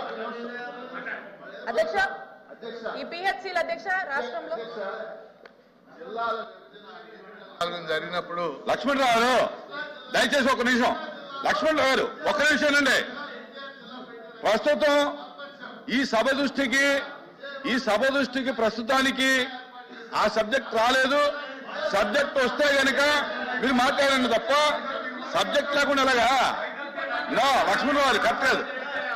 అధ్యక్ష ఈ పిహెచ్సిల అధ్యక్ష రాష్ట్రంలో జిల్లాల విభజన జరిగినప్పుడు లక్ష్మణరావు గారు దయచేసి ఒక నిమిషం లక్ష్మణరావు గారు ఒక్క నిమిషం అండి ప్రస్తుతం ఈ సభ దృష్టికి ఈ సభ దృష్టికి ప్రస్తుతానికి ఆ సబ్జెక్ట్ రాలేదు సబ్జెక్ట్ వస్తే గనక మీరు మాట్లాడండి తప్ప సబ్జెక్ట్ లేకుండా ఎలాగా నో లక్ష్మణరావు గారు కరెక్ట్ లేదు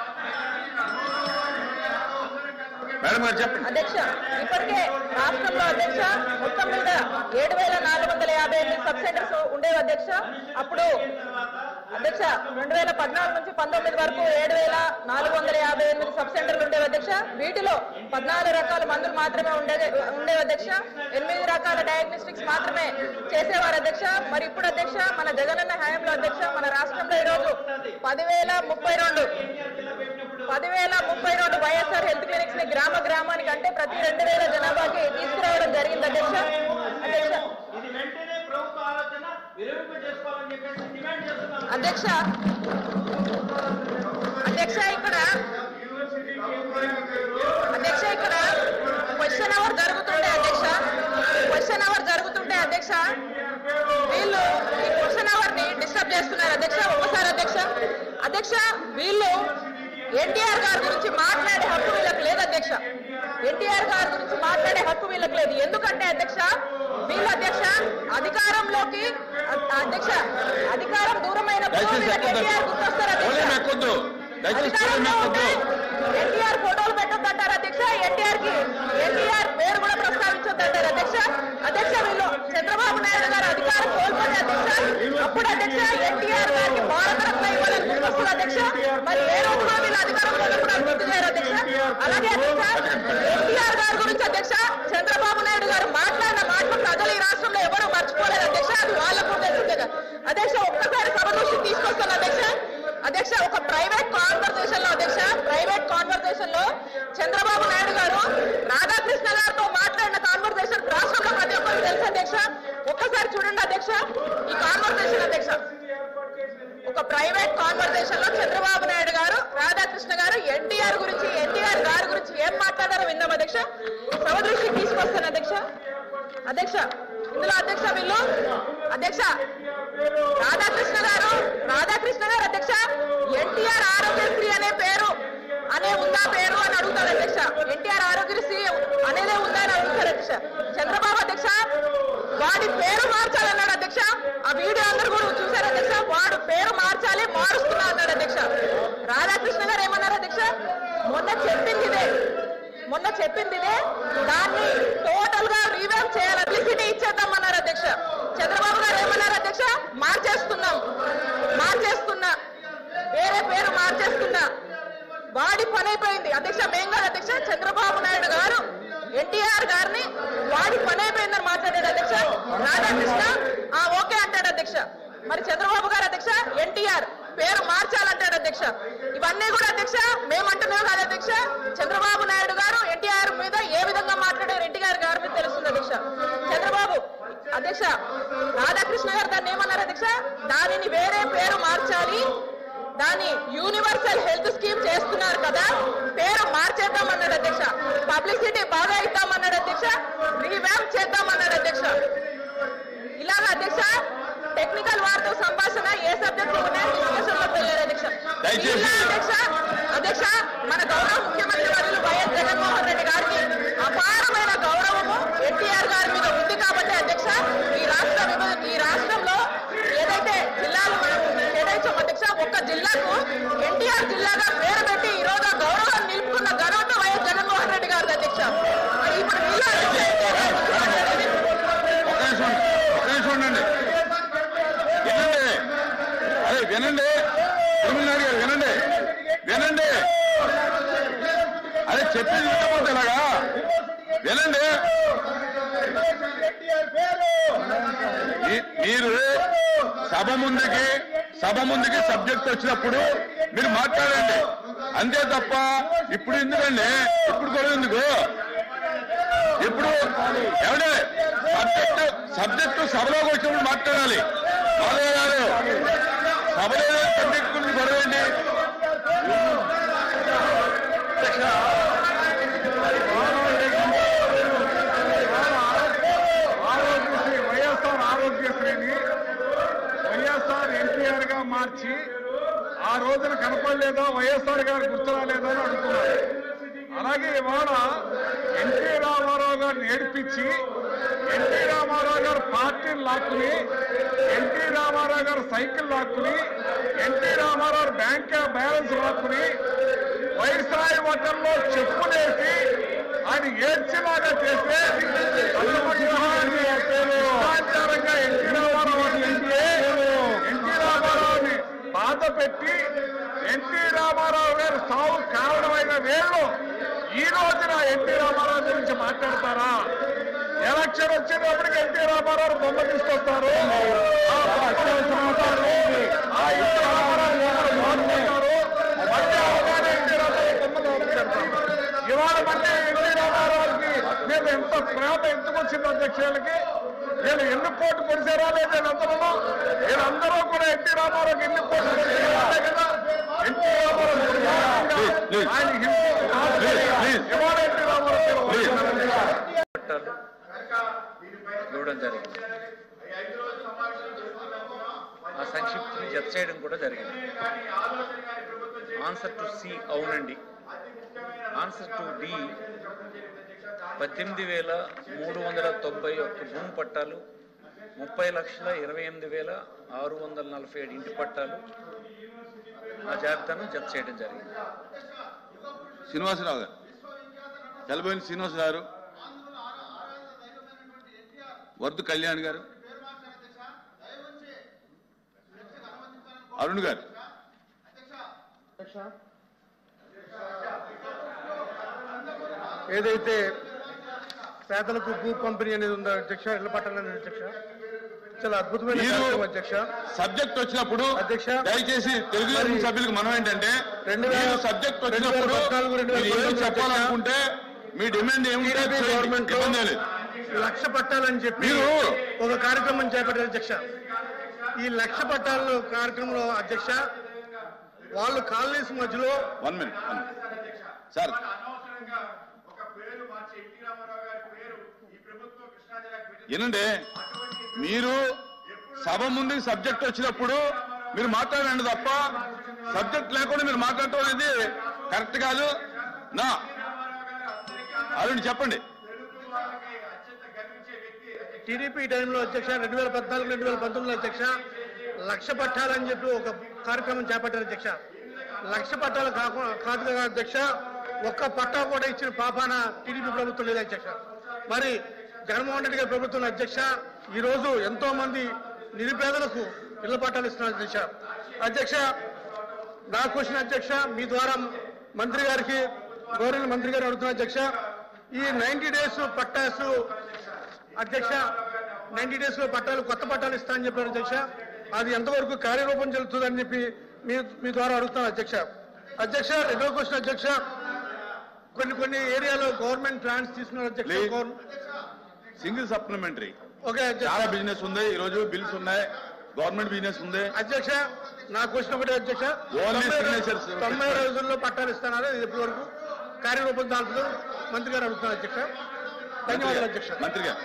మేడం గారు చెప్పండి అధ్యక్ష ఇప్పటికే రాష్ట్రంలో అధ్యక్ష మొత్తం మీద ఏడు వేల నాలుగు వందల యాభై ఎనిమిది సబ్ సెంటర్స్ ఉండేవి అధ్యక్ష అప్పుడు అధ్యక్ష రెండు వేల పద్నాలుగు నుంచి పంతొమ్మిది వరకు ఏడు వేల నాలుగు వందల యాభై ఎనిమిది సబ్ సెంటర్లు ఉండేవి అధ్యక్ష వీటిలో పద్నాలుగు రకాల మందులు మాత్రమే ఉండేది ఉండేవి అధ్యక్ష ఎనిమిది రకాల డయాగ్నోస్టిక్స్ మాత్రమే చేసేవారు అధ్యక్ష మరి ఇప్పుడు అధ్యక్ష మన జగనన్న హయాంలో అధ్యక్ష మన రాష్ట్రంలో ఈరోజు పదివేల ముప్పై రెండు పదివేల ముప్పై రెండు వైఎస్ఆర్ హెల్త్ క్లినిక్స్ ని గ్రామ గ్రామానికి అంటే ప్రతి రెండు వేల జనాభాకి తీసుకురావడం జరిగింది అధ్యక్ష అధ్యక్ష ఇది వెంటనే ప్రభుత్వ ఆలోచన విరమింప చేసుకోవాలని చెప్పేసి డిమాండ్ చేస్తున్నాం అధ్యక్ష అధ్యక్ష ఇక్కడ అధ్యక్ష ఇక్కడ క్వశ్చన్ అవర్ జరుగుతుంటే అధ్యక్ష క్వశ్చన్ అవర్ జరుగుతుంటే అధ్యక్ష వీళ్ళు ఈ క్వశ్చన్ అవర్ ని డిస్టర్బ్ చేస్తున్నారు అధ్యక్ష ఒకసారి అధ్యక్ష అధ్యక్ష వీళ్ళు ఎన్టీఆర్ గారి గురించి మాట్లాడే హక్కు వీళ్ళకి లేదు అధ్యక్ష ఎన్టీఆర్ గారి గురించి మాట్లాడే హక్కు వీళ్ళకి లేదు ఎందుకంటే అధ్యక్ష వీళ్ళు అధ్యక్ష అధికారంలోకి అ- అధ్యక్ష అధికారం దూరమైనప్పుడు దయచేసి వీళ్ళకి ఎక్కొద్దు. ఎన్టీఆర్ గుర్తొస్తారు పోలేం అధ్యక్ష ఎక్కొద్దు దయచేసి పోలేం అధికారంలో ఎక్కొద్దు ఉంటే ఎన్టీఆర్ ఫోటోలు పెట్టొద్దంటారు అధ్యక్ష ఎన్టీఆర్ కి ఎన్టీఆర్ పేరు కూడా ప్రస్తావించొద్దంటారు అధ్యక్ష అధ్యక్ష వీళ్ళు చంద్రబాబు నాయుడు గారు అధికారం కోల్పోతే అధ్యక్ష అప్పుడు అధ్యక్ష ఎన్టీఆర్ గారికి భారతరత్న ఇవ్వాలని గుర్తొస్తుంది అధ్యక్ష మరి ఏ రోజు కూడా వీళ్ళు అధికారంలో ఉన్నప్పుడు అది గుర్తు చేయరు అధ్యక్ష అలాగే అధ్యక్ష ఎన్టీఆర్ గారి గురించి అధ్యక్ష చంద్రబాబు నాయుడు గారు మాట్లాడిన మాటలు ప్రజలు ఈ రాష్ట్రంలో ఎవరు మర్చిపోలేదు అధ్యక్ష అది వాళ్ళకు కూడా తెలుసు కదా అధ్యక్ష ఒక్కసారి సభ దృష్టి తీసుకొస్తాను అధ్యక్ష అధ్యక్ష ఒక ప్రైవేట్ కాన్వర్సేషన్ లో అధ్యక్ష ప్రైవేట్ కాన్వర్సేషన్ లో చంద్రబాబు నాయుడు గారు రాధాకృష్ణ గారితో మాట్లాడిన కాన్వర్సేషన్ రాష్ట్రంలో ప్రతి ఒక్కరికి తెలుసు అధ్యక్ష ఒక్కసారి చూడండి అధ్యక్ష ఈ కాన్వర్సేషన్ అధ్యక్ష ఒక ప్రైవేట్ కాన్వర్సేషన్ లో చంద్రబాబు నాయుడు గారు రాధాకృష్ణ గారు ఎన్టీఆర్ గురించి ఎన్టీఆర్ గారి గురించి ఏం మాట్లాడారో విందాం అధ్యక్ష సభ దృష్టికి తీసుకొస్తాను అధ్యక్ష అధ్యక్ష ఇందులో అధ్యక్ష వీళ్ళు అధ్యక్ష రాధాకృష్ణ గారు రాధాకృష్ణ గారు అధ్యక్ష ఎన్టీఆర్ ఆరోగ్యశ్రీ అనే పేరు అనే ఉందా పేరు అని అడుగుతారు అధ్యక్ష ఎన్టీఆర్ ఆరోగ్యశ్రీ అనేదే ఉందా అని అడుగుతారు అధ్యక్ష చంద్రబాబు అధ్యక్ష వాడి పేరు మార్చాలన్నాడు అధ్యక్ష ఆ వీడియో అందరూ కూడా చూశారు అధ్యక్ష వాడు పేరు మార్చాలి మారుస్తున్నా అన్నాడు అధ్యక్ష రాధాకృష్ణ గారు ఏమన్నారు అధ్యక్ష మొన్న చెప్పింది ఇదే మొన్న చెప్పింది ఇదే దాన్ని టోటల్ గా రీవ్యాప్ చేయాలి పబ్లిసిటీ ఇచ్చేద్దాం అన్నారు అధ్యక్ష చంద్రబాబు గారు ఏమన్నారు అధ్యక్ష మార్చేస్తున్నాం మార్చేస్తున్నా వేరే పేరు మార్చేస్తున్నా వాడి పని అయిపోయింది అధ్యక్ష మేం కాదు అధ్యక్ష చంద్రబాబు నాయుడు గారు ఎన్టీఆర్ గారిని వాడి పని అయిపోయిందని మాట్లాడాడు అధ్యక్ష రాధాకృష్ణ ఆ ఓకే అంటాడు అధ్యక్ష మరి చంద్రబాబు గారు అధ్యక్ష ఎన్టీఆర్ పేరు మార్చాలంటాడు అధ్యక్ష ఇవన్నీ కూడా అధ్యక్ష మేమంటున్నాం కాదు అధ్యక్ష చంద్రబాబు నాయుడు గారు ఎన్టీఆర్ మీద ఏ విధంగా మాట్లాడారు ఎన్టీఆర్ గారి మీద తెలుస్తుంది అధ్యక్ష చంద్రబాబు అధ్యక్ష రాధాకృష్ణ గారు దాన్ని ఏమన్నారు అధ్యక్ష దానిని వేరే పేరు మార్చాలి దాని యూనివర్సల్ హెల్త్ స్కీమ్ చేస్తున్నారు కదా పేరు మార్చేద్దామన్నాడు అధ్యక్ష పబ్లిసిటీ బాగా ఇద్దామన్నాడు అధ్యక్ష రీవ్యాప్ చేద్దామన్నాడు అధ్యక్ష ఇలాగ అధ్యక్ష టెక్నికల్ వారితో సంభాషణ ఏ సబ్జెక్ట్ డిస్కషన్ లోకి వెళ్ళారు అధ్యక్ష దయచేసి- ఇలా అధ్యక్ష అధ్యక్ష మన గౌరవ ముఖ్యమంత్రి వర్యులు వైఎస్ జగన్మోహన్ రెడ్డి గారికి అపారమైన గౌరవము ఎన్టీఆర్ గారి మీద ఉంది కాబట్టి అధ్యక్ష ఈ రాష్ట్ర విభజన ఈ రాష్ట్రంలో ఏదైతే జిల్లాలు మనం కేటాయించాం అధ్యక్ష ఒక్క జిల్లాకు ఎన్టీఆర్ జిల్లాగా పేరు పెట్టి ఈ రోజు ఆ గౌరవాన్ని నిలుపుకున్న ఘనత వైఎస్ జగన్మోహన్ రెడ్డి గారిది అధ్యక్ష మరి ఇప్పుడు వీళ్ళు అధ్యక్ష ఒక నిమిషం ఒక నిమిషం ఉండండి వినండి అదే వినండి తిరుమలనాయుడు గారు వినండి వినండి అదే చెప్పింది వినకపోతే ఎలాగా వినండి మీ- మీరు సభ ముందుకి సభ ముందుకి సబ్జెక్ట్ వచ్చినప్పుడు మీరు మాట్లాడండి అంతే తప్ప ఇప్పుడు ఎందుకండి ఇప్పుడు కూడా ఎందుకు ఇప్పుడు ఎవడే సబ్జెక్టు సబ్జెక్టు సభలోకి వచ్చినప్పుడు మాట్లాడాలి మాధవ గారు సభలో సబ్జెక్ట్ గురించి గొడవండి ఆరోగ్యశ్రీ వైఎస్ఆర్ ఆరోగ్యశ్రీని వైఎస్ఆర్ ఎన్టీఆర్ గా మార్చి ఆ రోజున కనపడలేదా వైఎస్ఆర్ గారు గుర్తురాలేదా అని అడుగుతున్నారు అలాగే ఇవాళ ఎన్టీ రామారావు గారిని ఏడిపించి ఎన్టీ రామారావు గారు పార్టీని లాక్కుని ఎన్టీ రామారావు గారు సైకిల్ లాక్కుని ఎన్టీ రామారావు బ్యాంక్ బ్యాలెన్స్ లాక్కుని వైస్రాయి హోటల్లో చెప్పులేసి ఆయన ఏడ్చిలాగా చేస్తే ఇష్టాచారంగా ఎన్టీ రామారావు ఎన్టీ ఎన్టీ రామారావుని బాధ పెట్టి ఎన్టీ రామారావు గారి సావు కారణమైన వేళ్ళు ఈ రోజున ఎన్టీ రామారావు గురించి మాట్లాడతారా ఎలక్షన్ వచ్చేటప్పటికి ఎన్టీ రామారావు బొమ్మ తీసుకొస్తారు ఆ బొమ్మ తీసుకొస్తారు. ఆ ఎన్టీ రామారావు బొమ్మను మార్చుకుంటారు. మళ్ళీ అవగానే ఎన్టీ రామారావు బొమ్మను పెడతారు ఘనత ఎందుకు వచ్చింది అధ్యక్షులకి వీళ్ళు ఎన్ని కోట్లు పొడిచారా లేదు వీళ్ళందరూ వీళ్ళందరూ కూడా ఎన్టీ రామారావుకి ఎన్ని కోట్లు పొడిచారా అంతే కదా ఎన్టీ రామారావు Please, please. ఆయన హిందూ Please, please. ఇవాళ ఎన్టీ రామారావు Please. పట్టాలు ఇవ్వడం జరిగింది ఆ సంక్షిప్తిని జత చేయడం కూడా జరిగింది ఆన్సర్ టు సి అవునండి ఆన్సర్ టు డి పద్దెనిమిది వేల మూడు వందల తొంభై ఒక్క భూమి పట్టాలు ముప్పై లక్షల ఇరవై ఎనిమిది వేల ఆరు వందల నలభై ఏడు ఇంటి పట్టాలు ఆ జాబితాను జత చేయడం జరిగింది శ్రీనివాసరావు గారు తెలబోయిన శ్రీనివాసరావు గారు వర్ధు కళ్యాణ్ గారు అరుణ్ గారు ఏదైతే పేదలకు భూ పంపిణీ అనేది ఉందో అధ్యక్ష ఇళ్ల పట్టాలు అనేది అధ్యక్ష చాలా అద్భుతమైన మీరు కార్యక్రమం అధ్యక్ష సబ్జెక్ట్ వచ్చినప్పుడు అధ్యక్ష, దయచేసి తెలుగుదేశం మరి సభ్యులకు మనం ఏంటంటే రెండు వేల- మీరు సబ్జెక్ట్ రెండు వేల వచ్చినప్పుడు పద్నాలుగు, రెండు వేల మీరు ఏం పంతొమ్మిది చెప్పాలనుకుంటే మీ డిమాండ్ ఏముంటే టీడీపీ చేయండి. గవర్నమెంట్ లో ఇబ్బంది లేదు లక్ష పట్టాలని చెప్పి మీరు- ఒక కార్యక్రమం చేపట్టారు అధ్యక్ష ఈ లక్ష పట్టాల కార్యక్రమంలో అధ్యక్ష వాళ్ళు కాలనీస్ మధ్యలో వన్ మినిట్ సార్ ఏనండి మీరు సభ ముందు సబ్జెక్ట్ వచ్చినప్పుడు మీరు మాట్లాడండి తప్ప సబ్జెక్ట్ లేకుండా మీరు మాట్లాడటం అనేది కరెక్ట్ కాదు నా అరుణ్ చెప్పండి టీడీపీ టైంలో అధ్యక్ష రెండు వేల పద్నాలుగు రెండు వేల పంతొమ్మిదిలో అధ్యక్ష లక్ష పట్టాలని చెప్పి ఒక కార్యక్రమం చేపట్టారు అధ్యక్ష లక్ష పట్టాలు కాకుండా కాదు కదా అధ్యక్ష ఒక్క పట్టా కూడా ఇచ్చిన పాపాన టీడీపీ ప్రభుత్వం లేదు అధ్యక్ష మరి జగన్మోహన్ రెడ్డి గారి ప్రభుత్వం అధ్యక్ష ఈ రోజు ఎంతో మంది నిరుపేదలకు ఇళ్ల పట్టాలు ఇస్తున్నారు అధ్యక్ష అధ్యక్ష నా క్వశ్చన్ అధ్యక్ష మీ ద్వారా మంత్రి గారికి గౌరవ మంత్రి గారు అడుగుతున్న అధ్యక్ష ఈ నైన్టీ డేస్ పట్టాసు అధ్యక్ష నైన్టీ డేస్ లో పట్టాలు కొత్త పట్టాలు ఇస్తా అని చెప్పారు అధ్యక్ష అది ఎంతవరకు కార్యరూపం చెల్లుతుందని చెప్పి మీ మీ ద్వారా అడుగుతున్నాను అధ్యక్ష అధ్యక్ష రెండో క్వశ్చన్ అధ్యక్ష కొన్ని కొన్ని ఏరియాలో గవర్నమెంట్ ప్లాన్స్ తీసుకున్నారు అధ్యక్ష Please. గవర్న- సింగిల్ సప్లిమెంటరీ ఓకే అధ్యక్ష చాలా బిజినెస్ ఉంది ఈ రోజు బిల్స్ ఉన్నాయి గవర్నమెంట్ బిజినెస్ ఉంది అధ్యక్ష నా క్వశ్చన్ ఒకటే అధ్యక్ష Only తొంభై రో- signatures. తొంభై రోజుల్లో పట్టాలు ఇస్తున్నారు ఇది ఇప్పటి వరకు కార్యరూపం దాల్చదు మంత్రి గారు అడుగుతున్నారు అధ్యక్ష ధన్యవాదాలు అధ్యక్ష మంత్రి గారు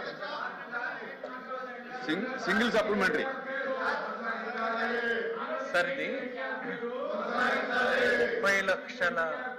సింగ్- సింగిల్ సప్లిమెంటరీ సార్ ఇది ముప్పై లక్షల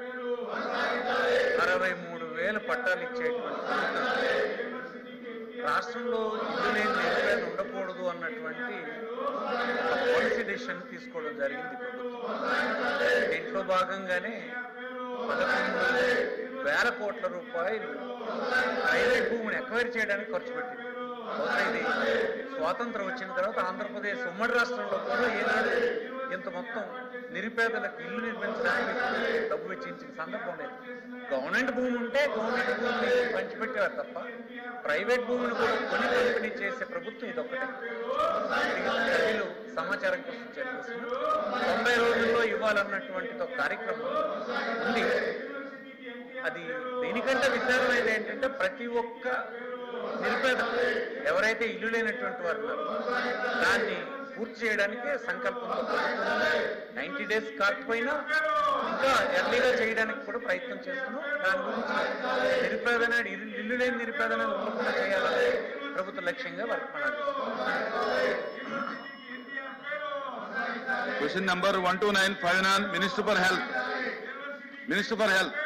అరవై మూడు వేల పట్టాలు ఇచ్చేటువంటి రాష్ట్రంలో ఇల్లు లేని నిరుపేద ఉండకూడదు అన్నటువంటి ఒక పాలసీ డెసిషన్ తీసుకోవడం జరిగింది ప్రభుత్వం దీంట్లో భాగంగానే పదకొండు వేల కోట్ల రూపాయలు ప్రైవేట్ భూమిని ఎక్వైర్ చేయడానికి ఖర్చు పెట్టింది బహుశా ఇది స్వాతంత్రం వచ్చిన తర్వాత ఆంధ్రప్రదేశ్ ఉమ్మడి రాష్ట్రంలో కూడా ఏనాడు ఇంత మొత్తం నిరుపేదలకు ఇల్లు నిర్మించడానికి డబ్బు వెచ్చించిన సందర్భం లేదు గవర్నమెంట్ భూమి ఉంటే గవర్నమెంట్ భూమిని పంచిపెట్టేవారు తప్ప ప్రైవేట్ భూమిని కూడా కొని పంపిణీ చేసే ప్రభుత్వం ఇదొక్కటే సభ్యులు సమాచారం కోసం చేస్తున్నారు తొంభై రోజుల్లో ఇవ్వాలన్నటువంటి ఒక కార్యక్రమం ఉంది అది దీనికంటే విచారమైనది ఏంటంటే ప్రతి ఒక్క నిరుపేద ఎవరైతే ఇల్లు లేనటువంటి వారు ఉన్నారో దాన్ని పూర్తి చేయడానికి సంకల్పంతో నైన్టీ డేస్ కాకపోయినా ఇంకా ఎర్లీగా చేయడానికి కూడా ప్రయత్నం చేస్తున్నాం దాని గురించి నిరుపేదనాడు ఇల్లు ఇల్లు లేని నిరుపేదనాడు ఉండకుండా చేయాలని ప్రభుత్వ లక్ష్యంగా వర్తమానాలు question number one two nine five nine minister for health minister for health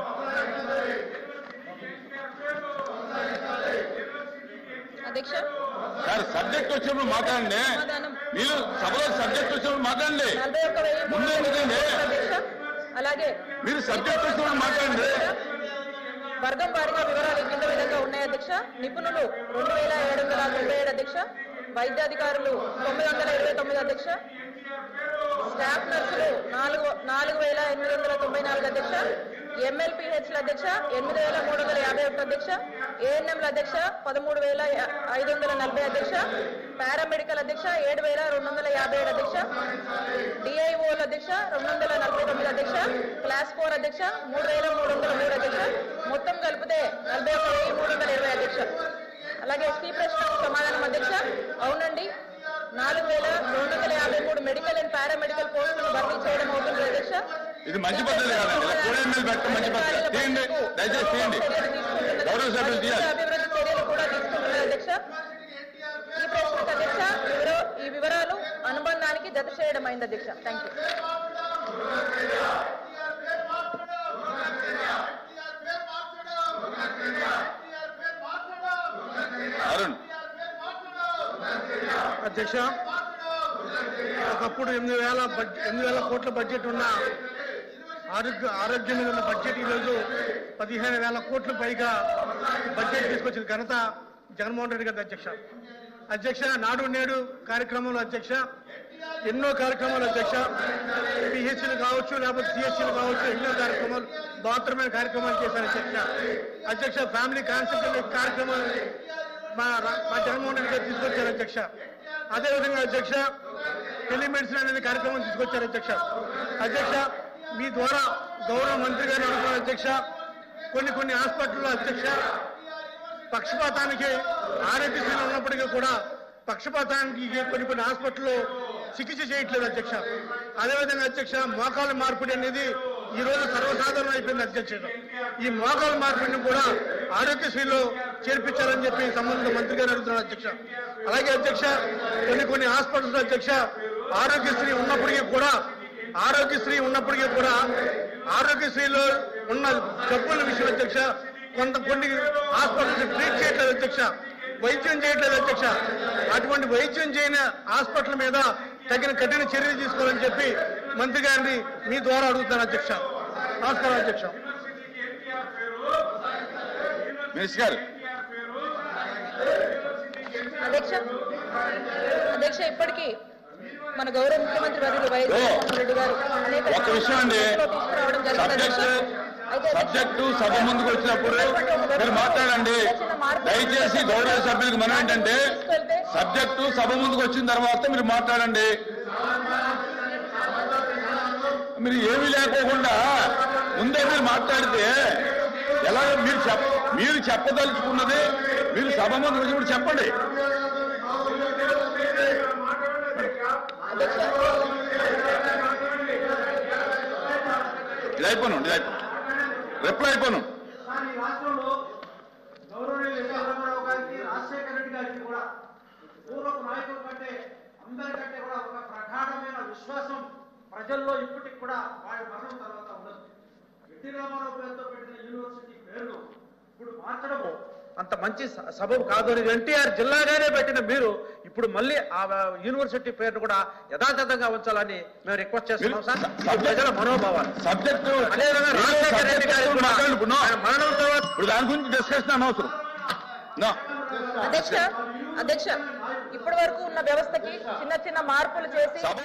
అధ్యక్ష సార్ సబ్జెక్ట్ వచ్చినప్పుడు మాట్లాడండి సమాధానం. మీరు సభలో సబ్జెక్ట్ వచ్చినప్పుడు మాట్లాడండి నలభై ఒక్క వెయ్యి మూడు ముందే వందల ఎందుకండి? అధ్యక్ష అలాగే మీరు సబ్జెక్ట్ వచ్చినప్పుడు మాట్లాడండి వర్గం వారీగా వివరాలు ఈ కింద విధంగా ఉన్నాయి అధ్యక్ష నిపుణులు రెండు వేల ఏడు వందల తొంభై ఏడు అధ్యక్ష వైద్యాధికారులు తొమ్మిది వందల ఇరవై తొమ్మిది అధ్యక్ష స్టాఫ్ నర్సులు నాలుగు నాలుగు వేల ఎనిమిది వందల తొంభై నాలుగు అధ్యక్ష ఎంఎల్పిహెచ్ల అధ్యక్ష ఎనిమిది వేల మూడు వందల యాభై ఒకటి అధ్యక్ష ఏఎన్ఎంల అధ్యక్ష పదమూడు వేల ఐదు వందల నలభై అధ్యక్ష పారామెడికల్ అధ్యక్ష ఏడు వేల రెండు వందల యాభై ఏడు అధ్యక్ష డిఐఓల అధ్యక్ష రెండు వందల నలభై తొమ్మిది అధ్యక్ష క్లాస్ ఫోర్ అధ్యక్ష మూడు వేల మూడు వందల మూడు అధ్యక్ష మొత్తం కలిపితే నలభై ఒక వెయ్యి మూడు వందల ఇరవై అధ్యక్ష అలాగే సి ప్రశ్నకు సమాధానం అధ్యక్ష అవునండి నాలుగు వేల రెండు వందల యాభై మూడు మెడికల్ అండ్ పారామెడికల్ పోస్టులను భర్తీ చేయడం అవుతుంది అధ్యక్ష ఇది మంచి పద్ధతి కాదండి ఇలా కూడా ఎమ్మెల్యే పెట్టడం మంచి పద్ధతి తీయండి దయచేసి తీయండి గౌరవ సభ్యులు తీయాలి అభివృద్ధి చర్యలు కూడా తీసుకుంటున్నారు అధ్యక్ష ఈ ప్రశ్నకు అధ్యక్ష వివర- ఈ వివరాలు అనుబంధానికి జత చేయడం అయింది అధ్యక్ష థ్యాంక్ యూ అరుణ్ అధ్యక్ష ఒకప్పుడు ఎనిమిది వేల బడ్జెట్ ఎనిమిది వేల కోట్ల బడ్జెట్ ఉన్న ఆరోగ్య ఆరోగ్యం మీద ఉన్న బడ్జెట్ ఈరోజు పదిహేను వేల కోట్ల పైగా బడ్జెట్ తీసుకొచ్చిన ఘనత జగన్మోహన్ రెడ్డి గారి అధ్యక్ష అధ్యక్ష నాడు నేడు కార్యక్రమంలో అధ్యక్ష ఎన్నో కార్యక్రమాలు అధ్యక్ష పిహెచ్లు కావచ్చు లేకపోతే సిహెచ్లు కావచ్చు ఎన్నో కార్యక్రమాలు బాత్రూమైన కార్యక్రమాలు చేశారు అధ్యక్ష అధ్యక్ష ఫ్యామిలీ కాన్సెప్ట్ కార్యక్రమాలు మా రా- మా జగన్మోహన్ రెడ్డి గారు తీసుకొచ్చారు అధ్యక్ష అదేవిధంగా అధ్యక్ష టెలిమెడిసిన్ అనేది కార్యక్రమం తీసుకొచ్చారు అధ్యక్ష అధ్యక్ష మీ ద్వారా గౌరవ మంత్రి గారు అనుకున్న అధ్యక్ష కొన్ని కొన్ని హాస్పిటల్లో అధ్యక్ష పక్షపాతానికి ఆరోగ్యశ్రీలో ఉన్నప్పటికీ కూడా పక్షపాతానికి కొన్ని కొన్ని హాస్పిటల్లో చికిత్స చేయట్లేదు అధ్యక్ష అదేవిధంగా అధ్యక్ష మోకాల మార్పిడి అనేది ఈ రోజు సర్వసాధారణం అయిపోయింది అధ్యక్ష ఈ మోకాల మార్పిడిని కూడా ఆరోగ్యశ్రీలో చేర్పించాలని చెప్పి సంబంధిత మంత్రి గారు అడుగుతున్నారు అధ్యక్ష అలాగే అధ్యక్ష కొన్ని కొన్ని హాస్పిటల్స్ అధ్యక్ష ఆరోగ్యశ్రీ ఉన్నప్పటికీ కూడా ఆరోగ్యశ్రీ ఉన్నప్పటికీ కూడా ఆరోగ్యశ్రీలో ఉన్న జబ్బుల విషయం అధ్యక్ష కొంత కొన్ని హాస్పిటల్స్ ట్రీట్ చేయట్లేదు అధ్యక్ష వైద్యం చేయట్లేదు అధ్యక్ష అటువంటి వైద్యం చేయని హాస్పిటల్ మీద తగిన కఠిన చర్యలు తీసుకోవాలని చెప్పి మంత్రి గారిని మీ ద్వారా అడుగుతాను అధ్యక్ష నమస్కారం అధ్యక్ష మినిస్టర్ గారు అధ్యక్ష అధ్యక్ష ఇప్పటికీ మన గౌరవ ముఖ్యమంత్రి వర్యులు వైఎస్ ఓ. జగన్మోహన్ రెడ్డి గారు అనేక ఒక్క విషయం అండి. తీసుకురావడం జరిగింది సబ్జెక్ట్ అధ్యక్ష. అయితే అధ్యక్ష, సబ్జెక్టు సభ ముందుకు వచ్చినప్పుడు మీరు మాట్లాడండి దయచేసి గౌరవ సభ్యులకు మనం ఏంటంటే సబ్జెక్టు సభ ముందుకు వచ్చిన తర్వాత మీరు మాట్లాడండి మీరు ఏమీ లేకోకుండా ముందే మీరు మాట్లాడితే ఎలా మీరు చెప్ మీరు చెప్పదలుచుకున్నది మీరు సభ ముందుకు వచ్చినప్పుడు చెప్పండి అధ్యక్ష ఇది అయిపోను ఇది అయిపోను రిప్లై అయిపోను కానీ ఈ రాష్ట్రంలో గౌరవనీయులు ఎన్టీ రామారావు గారికి రాజశేఖర రెడ్డి గారికి కూడా పూర్వపు నాయకుల కంటే అందరికంటే కూడా ఒక ప్రగాఢమైన విశ్వాసం ప్రజల్లో ఇప్పటికి కూడా వారి మరణం తర్వాత ఉండదు ఎన్టీ రామారావు పేరుతో పెట్టిన యూనివర్సిటీ పేరును ఇప్పుడు మార్చడము అంత మంచి స- సబబు కాదు అని ఎన్టీఆర్ జిల్లాగానే పెట్టిన మీరు ఇప్పుడు మళ్ళీ ఆ యూనివర్సిటీ పేరును కూడా యథాతథంగా ఉంచాలని మేము రిక్వెస్ట్ చేస్తున్నాం సార్ ఇది ప్రజల మనోభావాలు సబ్జెక్టు అదేవిధంగా రాజశేఖర రెడ్డి గారికి కూడా మాట్లాడుకున్నాం ఆయన మరణం తర్వాత ఇప్పుడు దాని గురించి డిస్కషన్ అనవసరం నా అధ్యక్ష అధ్యక్ష ఇప్పటి వరకు ఉన్న వ్యవస్థకి చిన్న చిన్న మార్పులు చేసి సభ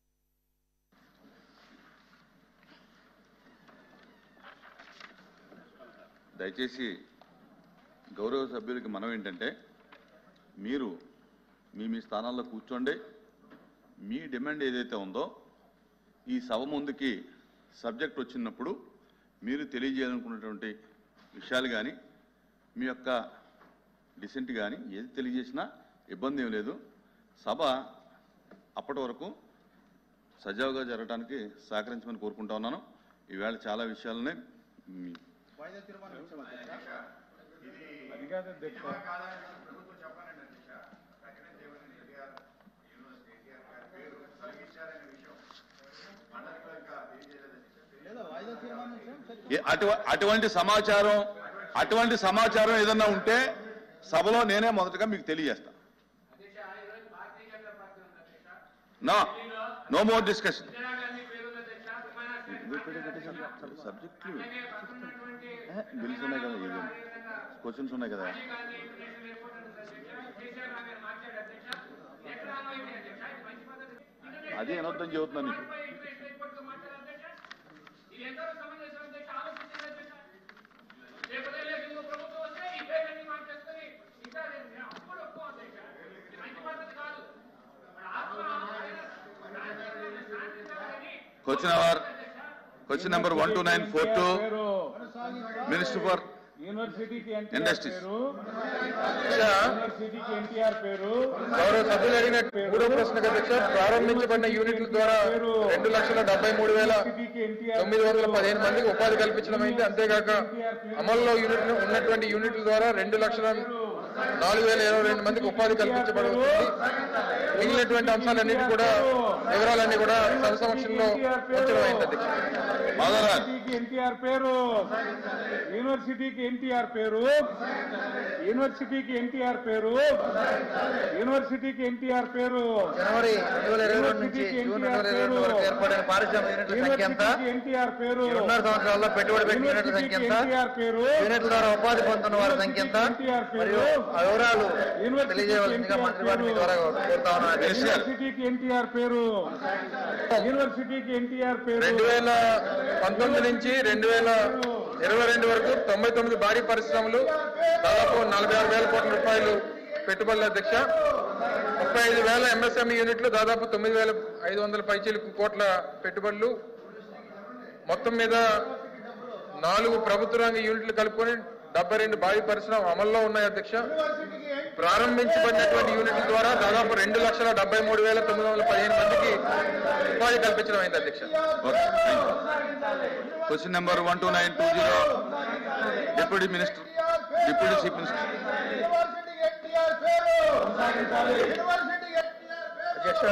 దయచేసి గౌరవ సభ్యులకి మనం ఏంటంటే మీరు మీ మీ స్థానాల్లో కూర్చోండి మీ డిమాండ్ ఏదైతే ఉందో ఈ సభ ముందుకి సబ్జెక్ట్ వచ్చినప్పుడు మీరు తెలియజేయాలనుకున్నటువంటి విషయాలు కానీ మీ యొక్క డిసెంట్ కానీ ఏది తెలియజేసినా ఇబ్బంది ఏం లేదు సభ అప్పటి వరకు సజావుగా జరగడానికి సహకరించమని కోరుకుంటా ఉన్నాను ఈవేళ చాలా విషయాలనే మీ ఏ- అటు- అటువంటి సమాచారం అటువంటి సమాచారం ఏదన్నా ఉంటే సభలో నేనే మొదటగా మీకు తెలియజేస్తా నో నో మోర్ డిస్కషన్ సబ్జెక్టులు బిల్స్ ఉన్నాయి కదా ఏదో క్వశ్చన్స్ ఉన్నాయి కదా అది అనొద్దని చెబుతున్నా నీకు question hour question number one two nine four two minister for యూనివర్సిటీకి ఎన్టీఆర్ Industries. పేరు యూనివర్సిటీకి ఎన్టీఆర్ పేరు గౌరవ సభ్యులు అడిగిన మూడో ప్రశ్నకు అధ్యక్ష ప్రారంభించబడిన యూనిట్ల ద్వారా రెండు లక్షల డెబ్బై మూడు వేల యూనివర్సిటీకి ఎన్టీఆర్ తొమ్మిది వందల పదిహేను మందికి ఉపాధి కల్పించడమైంది అంతేకాక అమల్లో యూనిట్ ఉన్నటువంటి యూనిట్ల ద్వారా రెండు లక్షల నాలుగు వేల ఇరవై రెండు మందికి ఉపాధి కల్పించబడుతుంది మిగిలినటువంటి అంశాలన్నిటి కూడా వివరాలన్నీ కూడా సభ సమక్షంలో ఉంచడం అయింది అధ్యక్ష మాధవరాజ్ యూనివర్సిటీకి ఎన్టీఆర్ పేరు యూనివర్సిటీకి ఎన్టీఆర్ పేరు యూనివర్సిటీకి ఎన్టీఆర్ పేరు యూనివర్సిటీకి ఎన్టీఆర్ పేరు జనవరి రెండు వేల ఇరవై రెండు నుంచి జూన్ రెండు వేల ఇరవై రెండు వరకు ఏర్పడిన పారిశ్రామిక యూనిట్ల సంఖ్య ఎంత యూనివర్సిటీకి ఎన్టీఆర్ పేరు ఈ రెండున్నర సంవత్సరాల్లో పెట్టుబడి పెట్టిన యూనిట్ల సంఖ్య ఎంత ఎన్టీఆర్ పేరు యూనిట్ల ద్వారా ఉపాధి పొందుతున్న వారి సంఖ్య ఎంత మరియు ఆ వివరాలు తెలియజేయవలసిందిగా మంత్రి వారిని మీ ద్వారా కోరుతా ఉన్నాను అధ్యక్ష. యూనివర్సిటీకి ఎన్టీఆర్ పేరు యూనివర్సిటీకి ఎన్టీఆర్ పేరు రెండు వేల పంతొమ్మిది నుంచి రెండు వేల ఇరవై రెండు వరకు తొంభై తొమ్మిది భారీ పరిశ్రమలు దాదాపు నలభై ఆరు వేల కోట్ల రూపాయలు పెట్టుబడుల అధ్యక్ష ముప్పై ఐదు వేల ఎంఎస్ఎంఈ యూనిట్లు దాదాపు తొమ్మిది వేల ఐదు వందల పైచీలకు కోట్ల పెట్టుబడులు మొత్తం మీద నాలుగు ప్రభుత్వ రంగ యూనిట్లు కలుపుకొని డెబ్బై రెండు భారీ పరిశ్రమ అమల్లో ఉన్నాయి అధ్యక్ష ప్రారంభించబడినటువంటి యూనిట్ల ద్వారా దాదాపు రెండు లక్షల డెబ్బై మూడు వేల తొమ్మిది వందల పదిహేను మందికి ఉపాధి కల్పించడం అయింది అధ్యక్ష question number one two nine two zero deputy minister deputy chief minister అధ్యక్ష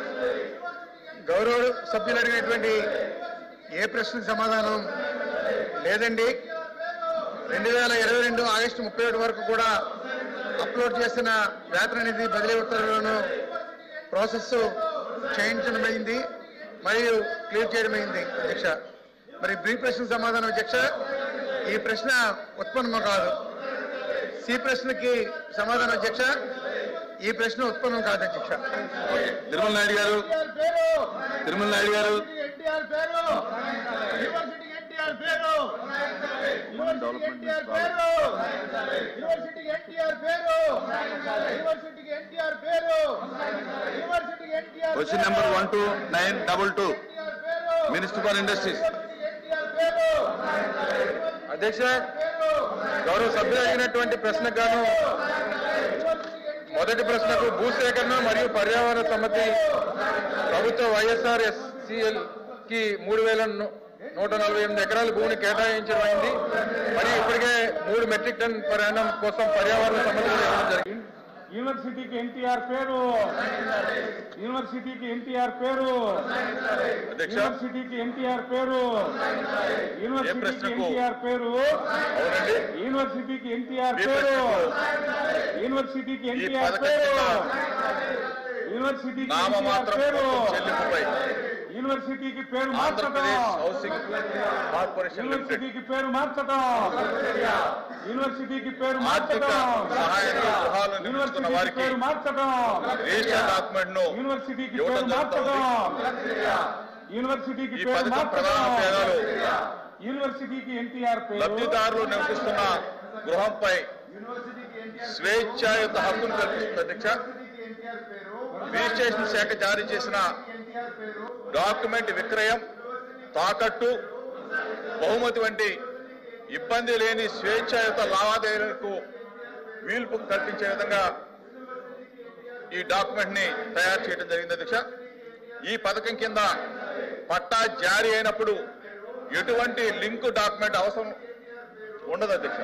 గౌరవ సభ్యులు అడిగినటువంటి ఏ ప్రశ్నకు సమాధానం లేదండి రెండు వేల ఇరవై రెండు ఆగస్టు ముప్పై ఒకటి వరకు కూడా అప్లోడ్ చేసిన వేతన నిధి బదిలీ ఉత్తర్వులను ప్రాసెస్ చేయించడమైంది మరియు క్లియర్ చేయడమైంది అధ్యక్ష మరి బి ప్రశ్నకు సమాధానం అధ్యక్ష ఈ ప్రశ్న ఉత్పన్నం కాదు సి ప్రశ్నకి సమాధానం అధ్యక్ష ఈ ప్రశ్న ఉత్పన్నం కాదు అధ్యక్ష తిరుమల నాయుడు గారు Tirumala Naidu garu question number one two nine double two minister for industries అధ్యక్ష గౌరవ సభ్యులు అడిగినటువంటి ప్రశ్నకు గాను మొదటి ప్రశ్నకు భూసేకరణ మరియు పర్యావరణ సమితి ప్రభుత్వ వైఎస్ఆర్ ఎస్సీఎల్ కి మూడు వేల ను- నూట నలభై ఎనిమిది ఎకరాల భూమిని కేటాయించడం అయింది మరియు ఇప్పటికే మూడు మెట్రిక్ టన్ ప్రయాణం కోసం పర్యావరణ సమితి ఇవ్వడం జరిగింది యూనివర్సిటీకి ఎన్టీఆర్ పేరు యూనివర్సిటీకి ఎన్టీఆర్ పేరు అధ్యక్ష యూనివర్సిటీకి ఎన్టీఆర్ పేరు యూనివర్సిటీకి ప్రశ్నకు? ఎన్టీఆర్ పేరు అవునండి యూనివర్సిటీకి ఎన్టీఆర్ ఏ పేరు ప్రశ్నకు? యూనివర్సిటీకి ఈ ఎన్టీఆర్ పథకం పేరు కింద యూనివర్సిటీకి నామ ఎన్టీఆర్ మాత్రం పేరు చెల్లింపుపై యూనివర్సిటీకి పేరు మార్చడం ఆంధ్రప్రదేశ్ హౌసింగ్ కార్పొరేషన్ లిమిటెడ్ యూనివర్సిటీకి పేరు మార్చడం యూనివర్సిటీకి పేరు ఆర్థిక మార్చడం సహాయంతో గృహాలు నిర్మిస్తున్న యూనివర్సిటీకి వారికి పేరు మార్చడం రిజిస్టర్ డాక్యుమెంట్ ను యూనివర్సిటీకి ఇవ్వడం పేరు మార్చడం జరుగుతుంది యూనివర్సిటీకి ఈ పేరు పథకం ప్రధాన మార్చడం ఉపయోగాలు యూనివర్సిటీకి ఎన్టీఆర్ పేరు లబ్ధిదారులు నివసిస్తున్న గృహంపై స్వేచ్ఛాయుత హక్కును కల్పిస్తుంది అధ్యక్ష రిజిస్ట్రేషన్ శాఖ జారీ చేసిన డాక్యుమెంట్ విక్రయం తాకట్టు బహుమతి వంటి ఇబ్బంది లేని స్వేచ్ఛాయుత లావాదేవీలకు వీల్పు కల్పించే విధంగా ఈ డాక్యుమెంట్ ని తయారు చేయడం జరిగింది అధ్యక్ష ఈ పథకం కింద పట్టా జారీ అయినప్పుడు ఎటువంటి లింక్ డాక్యుమెంట్ అవసరం ఉండదు అధ్యక్ష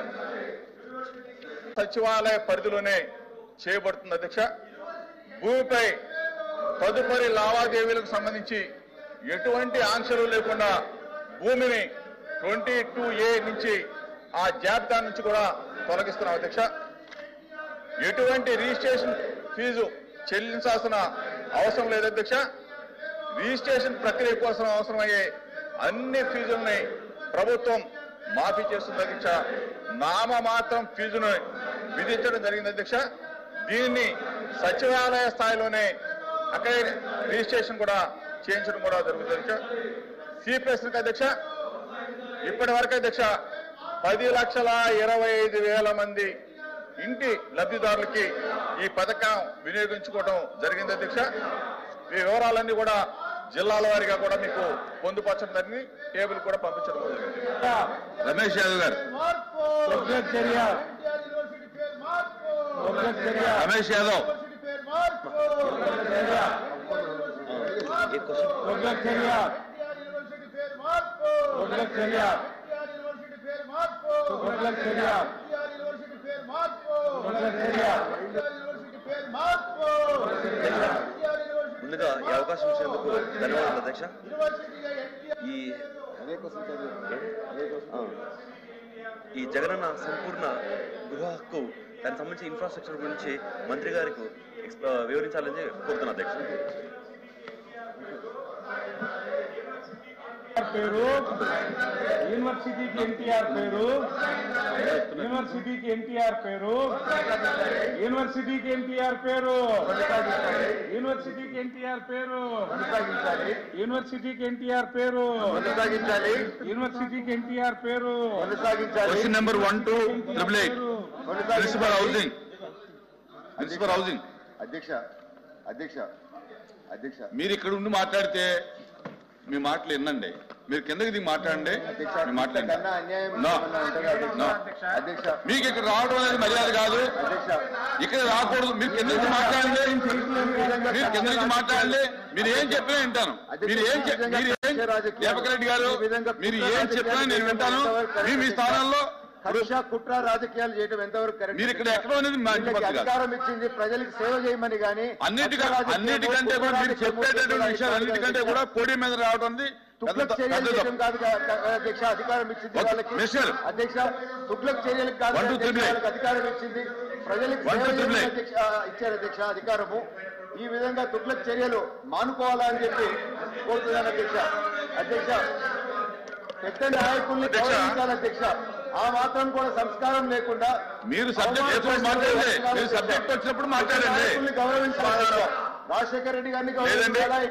సచివాలయ పరిధిలోనే చేయబడుతుంది అధ్యక్ష భూమిపై తదుపరి లావాదేవీలకు సంబంధించి ఎటువంటి ఆంక్షలు లేకుండా భూమిని ట్వంటీ టూ ఏ నుంచి ఆ జాబితా నుంచి కూడా తొలగిస్తున్నాం అధ్యక్ష ఎటువంటి రిజిస్ట్రేషన్ ఫీజు చెల్లించాల్సిన అవసరం లేదు అధ్యక్ష రిజిస్ట్రేషన్ ప్రక్రియ కోసం అవసరమయ్యే అన్ని ఫీజుల్ని ప్రభుత్వం మాఫీ చేస్తుంది అధ్యక్ష నామ మాత్రం ఫీజును విధించడం జరిగింది అధ్యక్ష దీన్ని సచివాలయ స్థాయిలోనే అక్కడే రిజిస్ట్రేషన్ కూడా చేయించడం కూడా జరుగుతుంది అధ్యక్ష సి ప్రశ్నకు అధ్యక్ష ఇప్పటి వరకు అధ్యక్ష పది లక్షల ఇరవై ఐదు వేల మంది ఇంటి లబ్ధిదారులకి ఈ పథకం వినియోగించుకోవడం జరిగింది అధ్యక్ష ఈ వివరాలన్నీ కూడా జిల్లాల వారీగా కూడా మీకు పొందుపరచడం జరిగింది టేబుల్ కూడా పంపించడం జరిగింది రమేష్ యాదవ్ గారు రమేష్ యాదవ్ ముందుగా ఈ అవకాశం ఇచ్చినందుకు ధన్యవాదాలు అధ్యక్ష ఈ ఆ, ఈ జగనన్న సంపూర్ణ గృహ హక్కు దానికి సంబంధించి ఇన్ఫ్రాస్ట్రక్చర్ గురించి మంత్రి గారికి ఎక్స్ప్ల- వివరించాలని కోరుతున్నా అధ్యక్ష పేరు యూనివర్సిటీకి ఎన్టీఆర్ పేరు యూనివర్సిటీకి ఎన్టీఆర్ పేరు యూనివర్సిటీకి ఎన్టీఆర్ పేరు యూనివర్సిటీకి ఎన్టీఆర్ పేరు యూనివర్సిటీకి ఎన్టీఆర్ పేరు కొనసాగించాలి యూనివర్సిటీకి ఎన్టీఆర్ పేరు కొనసాగించాలి question number one two triple eight principal housing principal housing అధ్యక్ష అధ్యక్ష అధ్యక్ష మీరు ఇక్కడ ఉండి మాట్లాడితే మీ మాటలు వినండి మీరు కిందకి దిగి మాట్లాడండి అధ్యక్ష మీ మాట్లాడండి కన్నా అన్యాయం No. ఏమన్నా ఉంటుందా అధ్యక్ష? No. అధ్యక్ష మీకు ఇక్కడ రావడం అనేది మర్యాద కాదు అధ్యక్ష ఇక్కడ రాకూడదు మీరు కింద నుంచి మాట్లాడండి మీరు కింద నుంచి మాట్లాడండి మీరు ఏం చెప్పినా వింటాను మీరు ఏం చెప్- మీరు ఏం దీపక్ రెడ్డి గారు మీరు ఏం చెప్పినా నేను వింటాను మీ మీ స్థానంలో కక్ష కుట్ర రాజకీయాలు చేయడం ఎంతవరకు కరెక్ట్ మీరు ఇక్కడ ఎక్కడం అనేది మా ఇంటి వీళ్ళకి పద్ధతి కాదు. అధికారం ఇచ్చింది ప్రజలకు సేవ చేయమని కానీ అన్నిటికంటే అన్నిటికంటే కూడా మీరు చెప్పేటటువంటి విషయాలు అన్నిటికంటే కూడా పోటీ మీద రావడం అనేది పెద్ద తుగ్లక్ పెద్ద చర్యలు చేయడం తప్పు. కాదు కా- కా- అధ్యక్ష అధికారం ఇచ్చింది ఓకే, వాళ్ళకి మిస్టర్. అధ్యక్ష తుగ్లక్ చర్యలకు కాదు One, two, అధ్యక్ష, three, వాళ్ళకి అధికారం ఇచ్చింది ప్రజలకు One, సేవ two, three, చేయమని అధ్యక్ష ఇచ్చారు అధ్యక్ష అధికారము ఈ విధంగా తుగ్లక్ చర్యలు మానుకోవాలా అని చెప్పి కోరుతున్నాను అధ్యక్ష అధ్యక్ష పెద్ద నాయకుల్ని అధ్యక్ష. గౌరవించాలి అధ్యక్ష ఆ మాత్రం కూడా సంస్కారం లేకుండా మీరు సబ్జెక్ట్ వచ్చినప్పుడు మాట్లాడండి మీరు సబ్జెక్ట్ వచ్చినప్పుడు మాట్లాడండి నాయకుల్ని గౌరవించాలి అధ్యక్ష. రాజశేఖర రెడ్డి గారిని లేదండి. గౌరవించాలి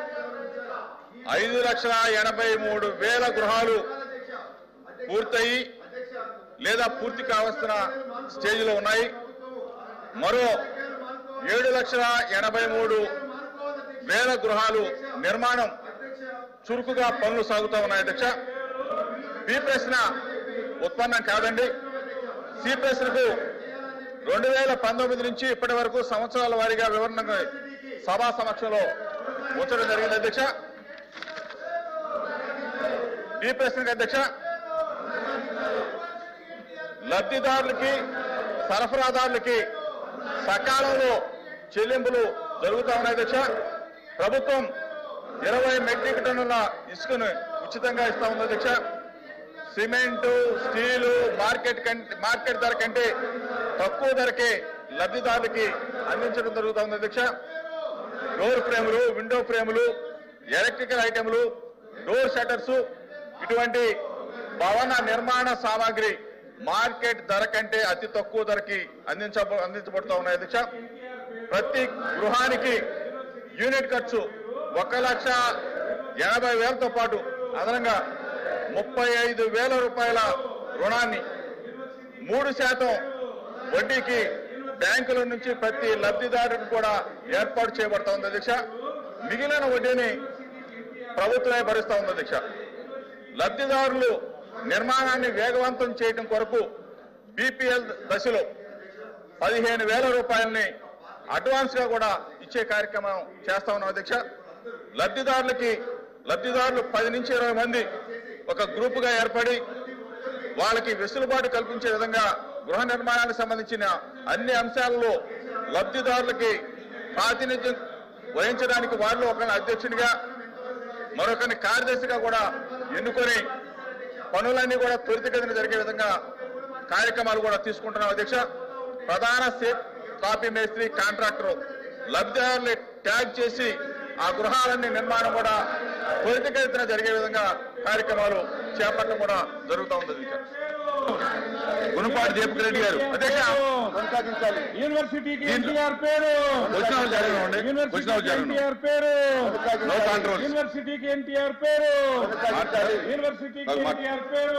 ఐదు లక్షల ఎనభై మూడు వేల గృహాలు పూర్తయి లేదా పూర్తి కావస్తున్న స్టేజ్లో ఉన్నాయి మరో ఏడు లక్షల ఎనభై మూడు వేల గృహాలు నిర్మాణం చురుకుగా పనులు సాగుతూ ఉన్నాయి అధ్యక్ష బి ప్రశ్న ఉత్పన్నం కాదండి సి ప్రశ్నకు రెండు వేల పంతొమ్మిది నుంచి ఇప్పటి వరకు సంవత్సరాల వారీగా వివరణ సభా సమక్షంలో ఉంచడం జరిగింది అధ్యక్ష ఈ ప్రశ్నకు అధ్యక్ష లబ్ధిదారులకి సరఫరాదారులకి సకాలంలో చెల్లింపులు జరుగుతా ఉన్నాయి అధ్యక్ష ప్రభుత్వం ఇరవై మెట్రిక్ టన్నుల ఇసుకను ఉచితంగా ఇస్తా ఉంది అధ్యక్ష సిమెంటు స్టీలు మార్కెట్ కంటే మార్కెట్ ధర కంటే తక్కువ ధరకే లబ్ధిదారులకి అందించడం జరుగుతుంది అధ్యక్ష డోర్ ఫ్రేములు విండో ఫ్రేములు ఎలక్ట్రికల్ ఐటెంలు డోర్ షటర్స్ ఇటువంటి భవన నిర్మాణ సామాగ్రి మార్కెట్ ధర కంటే అతి తక్కువ ధరకి అందించ అందించబడుతూ ఉన్నాయి అధ్యక్ష ప్రతి గృహానికి యూనిట్ ఖర్చు ఒక లక్ష ఎనభై వేలతో పాటు అదనంగా ముప్పై ఐదు వేల రూపాయల రుణాన్ని మూడు శాతం వడ్డీకి బ్యాంకుల నుంచి ప్రతి లబ్ధిదారుడికి కూడా ఏర్పాటు చేయబడతా అధ్యక్ష మిగిలిన వడ్డీని ప్రభుత్వమే భరిస్తా ఉంది అధ్యక్ష లబ్ధిదారులు నిర్మాణాన్ని వేగవంతం చేయడం కొరకు బీపీఎల్ దశలో పదిహేను వేల రూపాయలని అడ్వాన్స్ గా కూడా ఇచ్చే కార్యక్రమం చేస్తా ఉన్నాం అధ్యక్ష లబ్ధిదారులకి లబ్ధిదారులు పది నుంచి ఇరవై మంది ఒక గ్రూప్ గా ఏర్పడి వాళ్ళకి వెసులుబాటు కల్పించే విధంగా గృహ నిర్మాణానికి సంబంధించిన అన్ని అంశాలలో లబ్ధిదారులకి ప్రాతినిధ్యం వహించడానికి వారిలో ఒకరిని అధ్యక్షునిగా మరొకరిని కార్యదర్శిగా కూడా ఎన్నుకొని పనులన్నీ కూడా త్వరితగతిన జరిగే విధంగా కార్యక్రమాలు కూడా తీసుకుంటున్నాం అధ్యక్ష ప్రధాన సేఫ్ కాపీ మేస్త్రి కాంట్రాక్టర్ లబ్ధిదారులు ట్యాగ్ చేసి ఆ గృహాలన్నీ నిర్మాణం కూడా త్వరితగతిన జరిగే విధంగా కార్యక్రమాలు చేపట్టడం కూడా జరుగుతూ ఉంది అధ్యక్ష గుణపాటి దీపక్ రెడ్డి గారు అధ్యక్ష కొనసాగించాలి యూనివర్సిటీకి ఎన్టీఆర్ పేరు వచ్చిన వాళ్ళు జరగండి వచ్చిన వాళ్ళు యూనివర్సిటీకి జరగండి ఎన్టీఆర్ పేరు నో కంట్రోల్ యూనివర్సిటీకి ఎన్టీఆర్ పేరు కొనసాగించాలి యూనివర్సిటీకి నాకు మాట- ఎన్టీఆర్ పేరు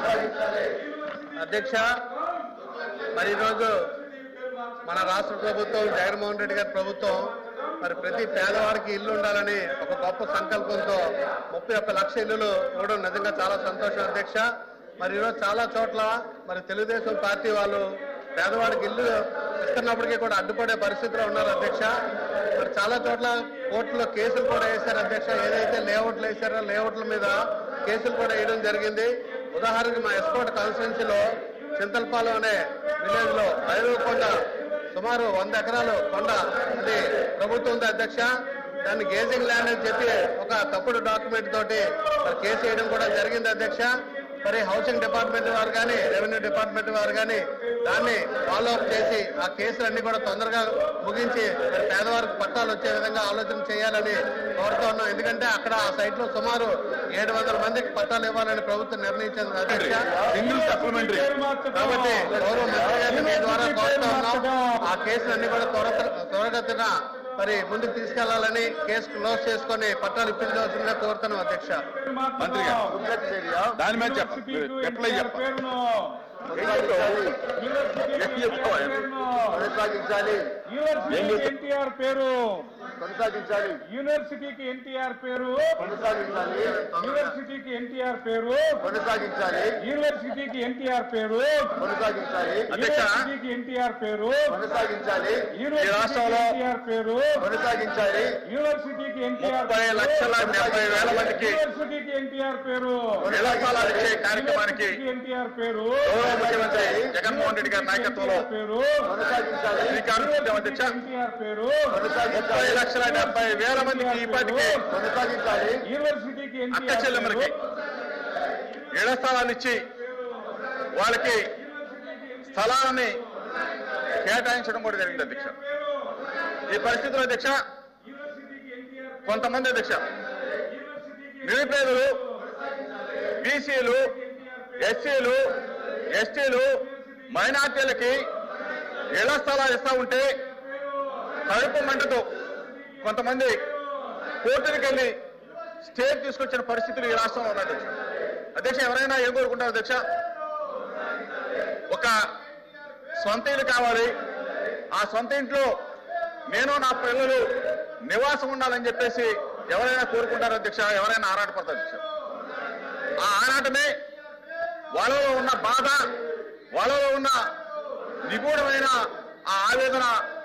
అధ్యక్ష మరి ఈరోజు మన రాష్ట్ర ప్రభుత్వం జగన్మోహన్ రెడ్డి గారి ప్రభుత్వం మరి ప్రతి పేదవాడికి ఇల్లు ఉండాలని ఒక గొప్ప సంకల్పంతో ముప్పై ఒక్క లక్ష ఇల్లులు ఇవ్వడం నిజంగా చాలా సంతోషం అధ్యక్ష మరి ఈరోజు చాలా చోట్ల మరి తెలుగుదేశం పార్టీ వాళ్ళు పేదవాడికి ఇల్లు ఇస్తున్నప్పటికీ కూడా అడ్డుపడే పరిస్థితిలో ఉన్నారు అధ్యక్ష మరి చాలా చోట్ల కోర్టులో కేసులు కూడా వేశారు అధ్యక్ష ఏదైతే లేఅవుట్లు వేశారో లేఅవుట్ల మీద కేసులు కూడా వేయడం జరిగింది ఉదాహరణకి మా ఎస్కోట్ కాన్స్టిట్యున్సీలో చింతలపాలెం అనే విలేజ్ లో ఐదవ కొండ సుమారు వంద ఎకరాలు కొండ అది ప్రభుత్వం ఉంది అధ్యక్ష దాన్ని గేజింగ్ ల్యాండ్ అని చెప్పి ఒక తప్పుడు డాక్యుమెంట్ తోటి మరి కేసు వేయడం కూడా జరిగింది అధ్యక్ష మరి హౌసింగ్ డిపార్ట్మెంట్ వారు కానీ రెవెన్యూ డిపార్ట్మెంట్ వారు కానీ దాన్ని ఫాలో అప్ చేసి ఆ కేసులన్నీ కూడా తొందరగా ముగించి మరి పేదవారికి పట్టాలు వచ్చే విధంగా ఆలోచన చేయాలని కోరుతా ఉన్నాం ఎందుకంటే అక్కడ ఆ సైట్ లో సుమారు ఏడు వందల మందికి పట్టాలు ఇవ్వాలని ప్రభుత్వం నిర్ణయించింది అధ్యక్ష సింగిల్ సప్లిమెంటరీ కాబట్టి గౌరవ మంత్రి గారిని మీ ద్వారా కోరుతా ఉన్నాం ఆ కేసులన్నీ కూడా త్వర త్వరగతిన మరి ముందుకు తీసుకెళ్లాలని కేసు క్లోజ్ చేసుకొని పట్టాలు ఇప్పించవలసిందిగా కోరుతున్నాం అధ్యక్ష మంత్రి గారు దాని మీద చెప్పండి ఎట్లా చెప్పాలి కొనసాగించాలి యూనివర్సిటీకి ఎన్టీఆర్ పేరు కొనసాగించాలి యూనివర్సిటీకి ఎన్టీఆర్ పేరు కొనసాగించాలి యూనివర్సిటీకి ఎన్టీఆర్ పేరు కొనసాగించాలి యూనివర్సిటీకి ఎన్టీఆర్ పేరు కొనసాగించాలి యూనివర్సిటీకి ఎన్టీఆర్ పేరు కొనసాగించాలి యూనివర్సిటీకి ఎన్టీఆర్ పేరు కొనసాగించాలి యూనివర్సిటీకి ఎన్టీఆర్ ముప్పై లక్షల డెబ్బై వేల మందికి యూనివర్సిటీకి ఎన్టీఆర్ పేరు ఇళ్ల స్థలాలు ఇచ్చే కార్యక్రమానికి యూనివర్సిటీకి ఎన్టీఆర్ పేరు గౌరవ ముఖ్యమంత్రి జగన్మోహన్ రెడ్డి గారి నాయకత్వంలో పేరు కొనసాగించాలి శ్రీకారం చుట్టాం అధ్యక్ష ఎన్టీఆర్ పేరు ముప్పై లక్షల డెబ్బై వేల మందికి ఇప్పటికే కొనసాగించాలి యూనివర్సిటీకి అక్క ఎన్టీఆర్ చెల్లెమ్మలకి ఇళ్ల స్థలాలు ఇచ్చి వాళ్ళకి స్థలాలని కేటాయించడం కూడా జరిగింది అధ్యక్ష ఈ పరిస్థితుల్లో అధ్యక్ష కొంతమంది అధ్యక్ష నిరుపేదలు బీసీలు ఎస్సీలు ఎస్టీలు మైనార్టీలకి ఇళ్ల స్థలాలు ఇస్తా ఉంటే కడుపు మంటతో కొంతమంది కోర్టులకు వెళ్ళి స్టే తీసుకొచ్చిన పరిస్థితులు ఈ రాష్ట్రంలో ఉన్నాయి అధ్యక్ష అధ్యక్ష ఎవరైనా ఏం కోరుకుంటారు అధ్యక్ష ఒక సొంత ఇల్లు కావాలి ఆ సొంత ఇంట్లో నేను నా పిల్లలు నివాసం ఉండాలని చెప్పేసి ఎవరైనా కోరుకుంటారు అధ్యక్ష ఎవరైనా ఆరాటపడతారు అధ్యక్ష ఆ ఆరాటమే వాళ్ళలో ఉన్న బాధ వాళ్ళలో ఉన్న నిగూఢమైన ఆ ఆవేదన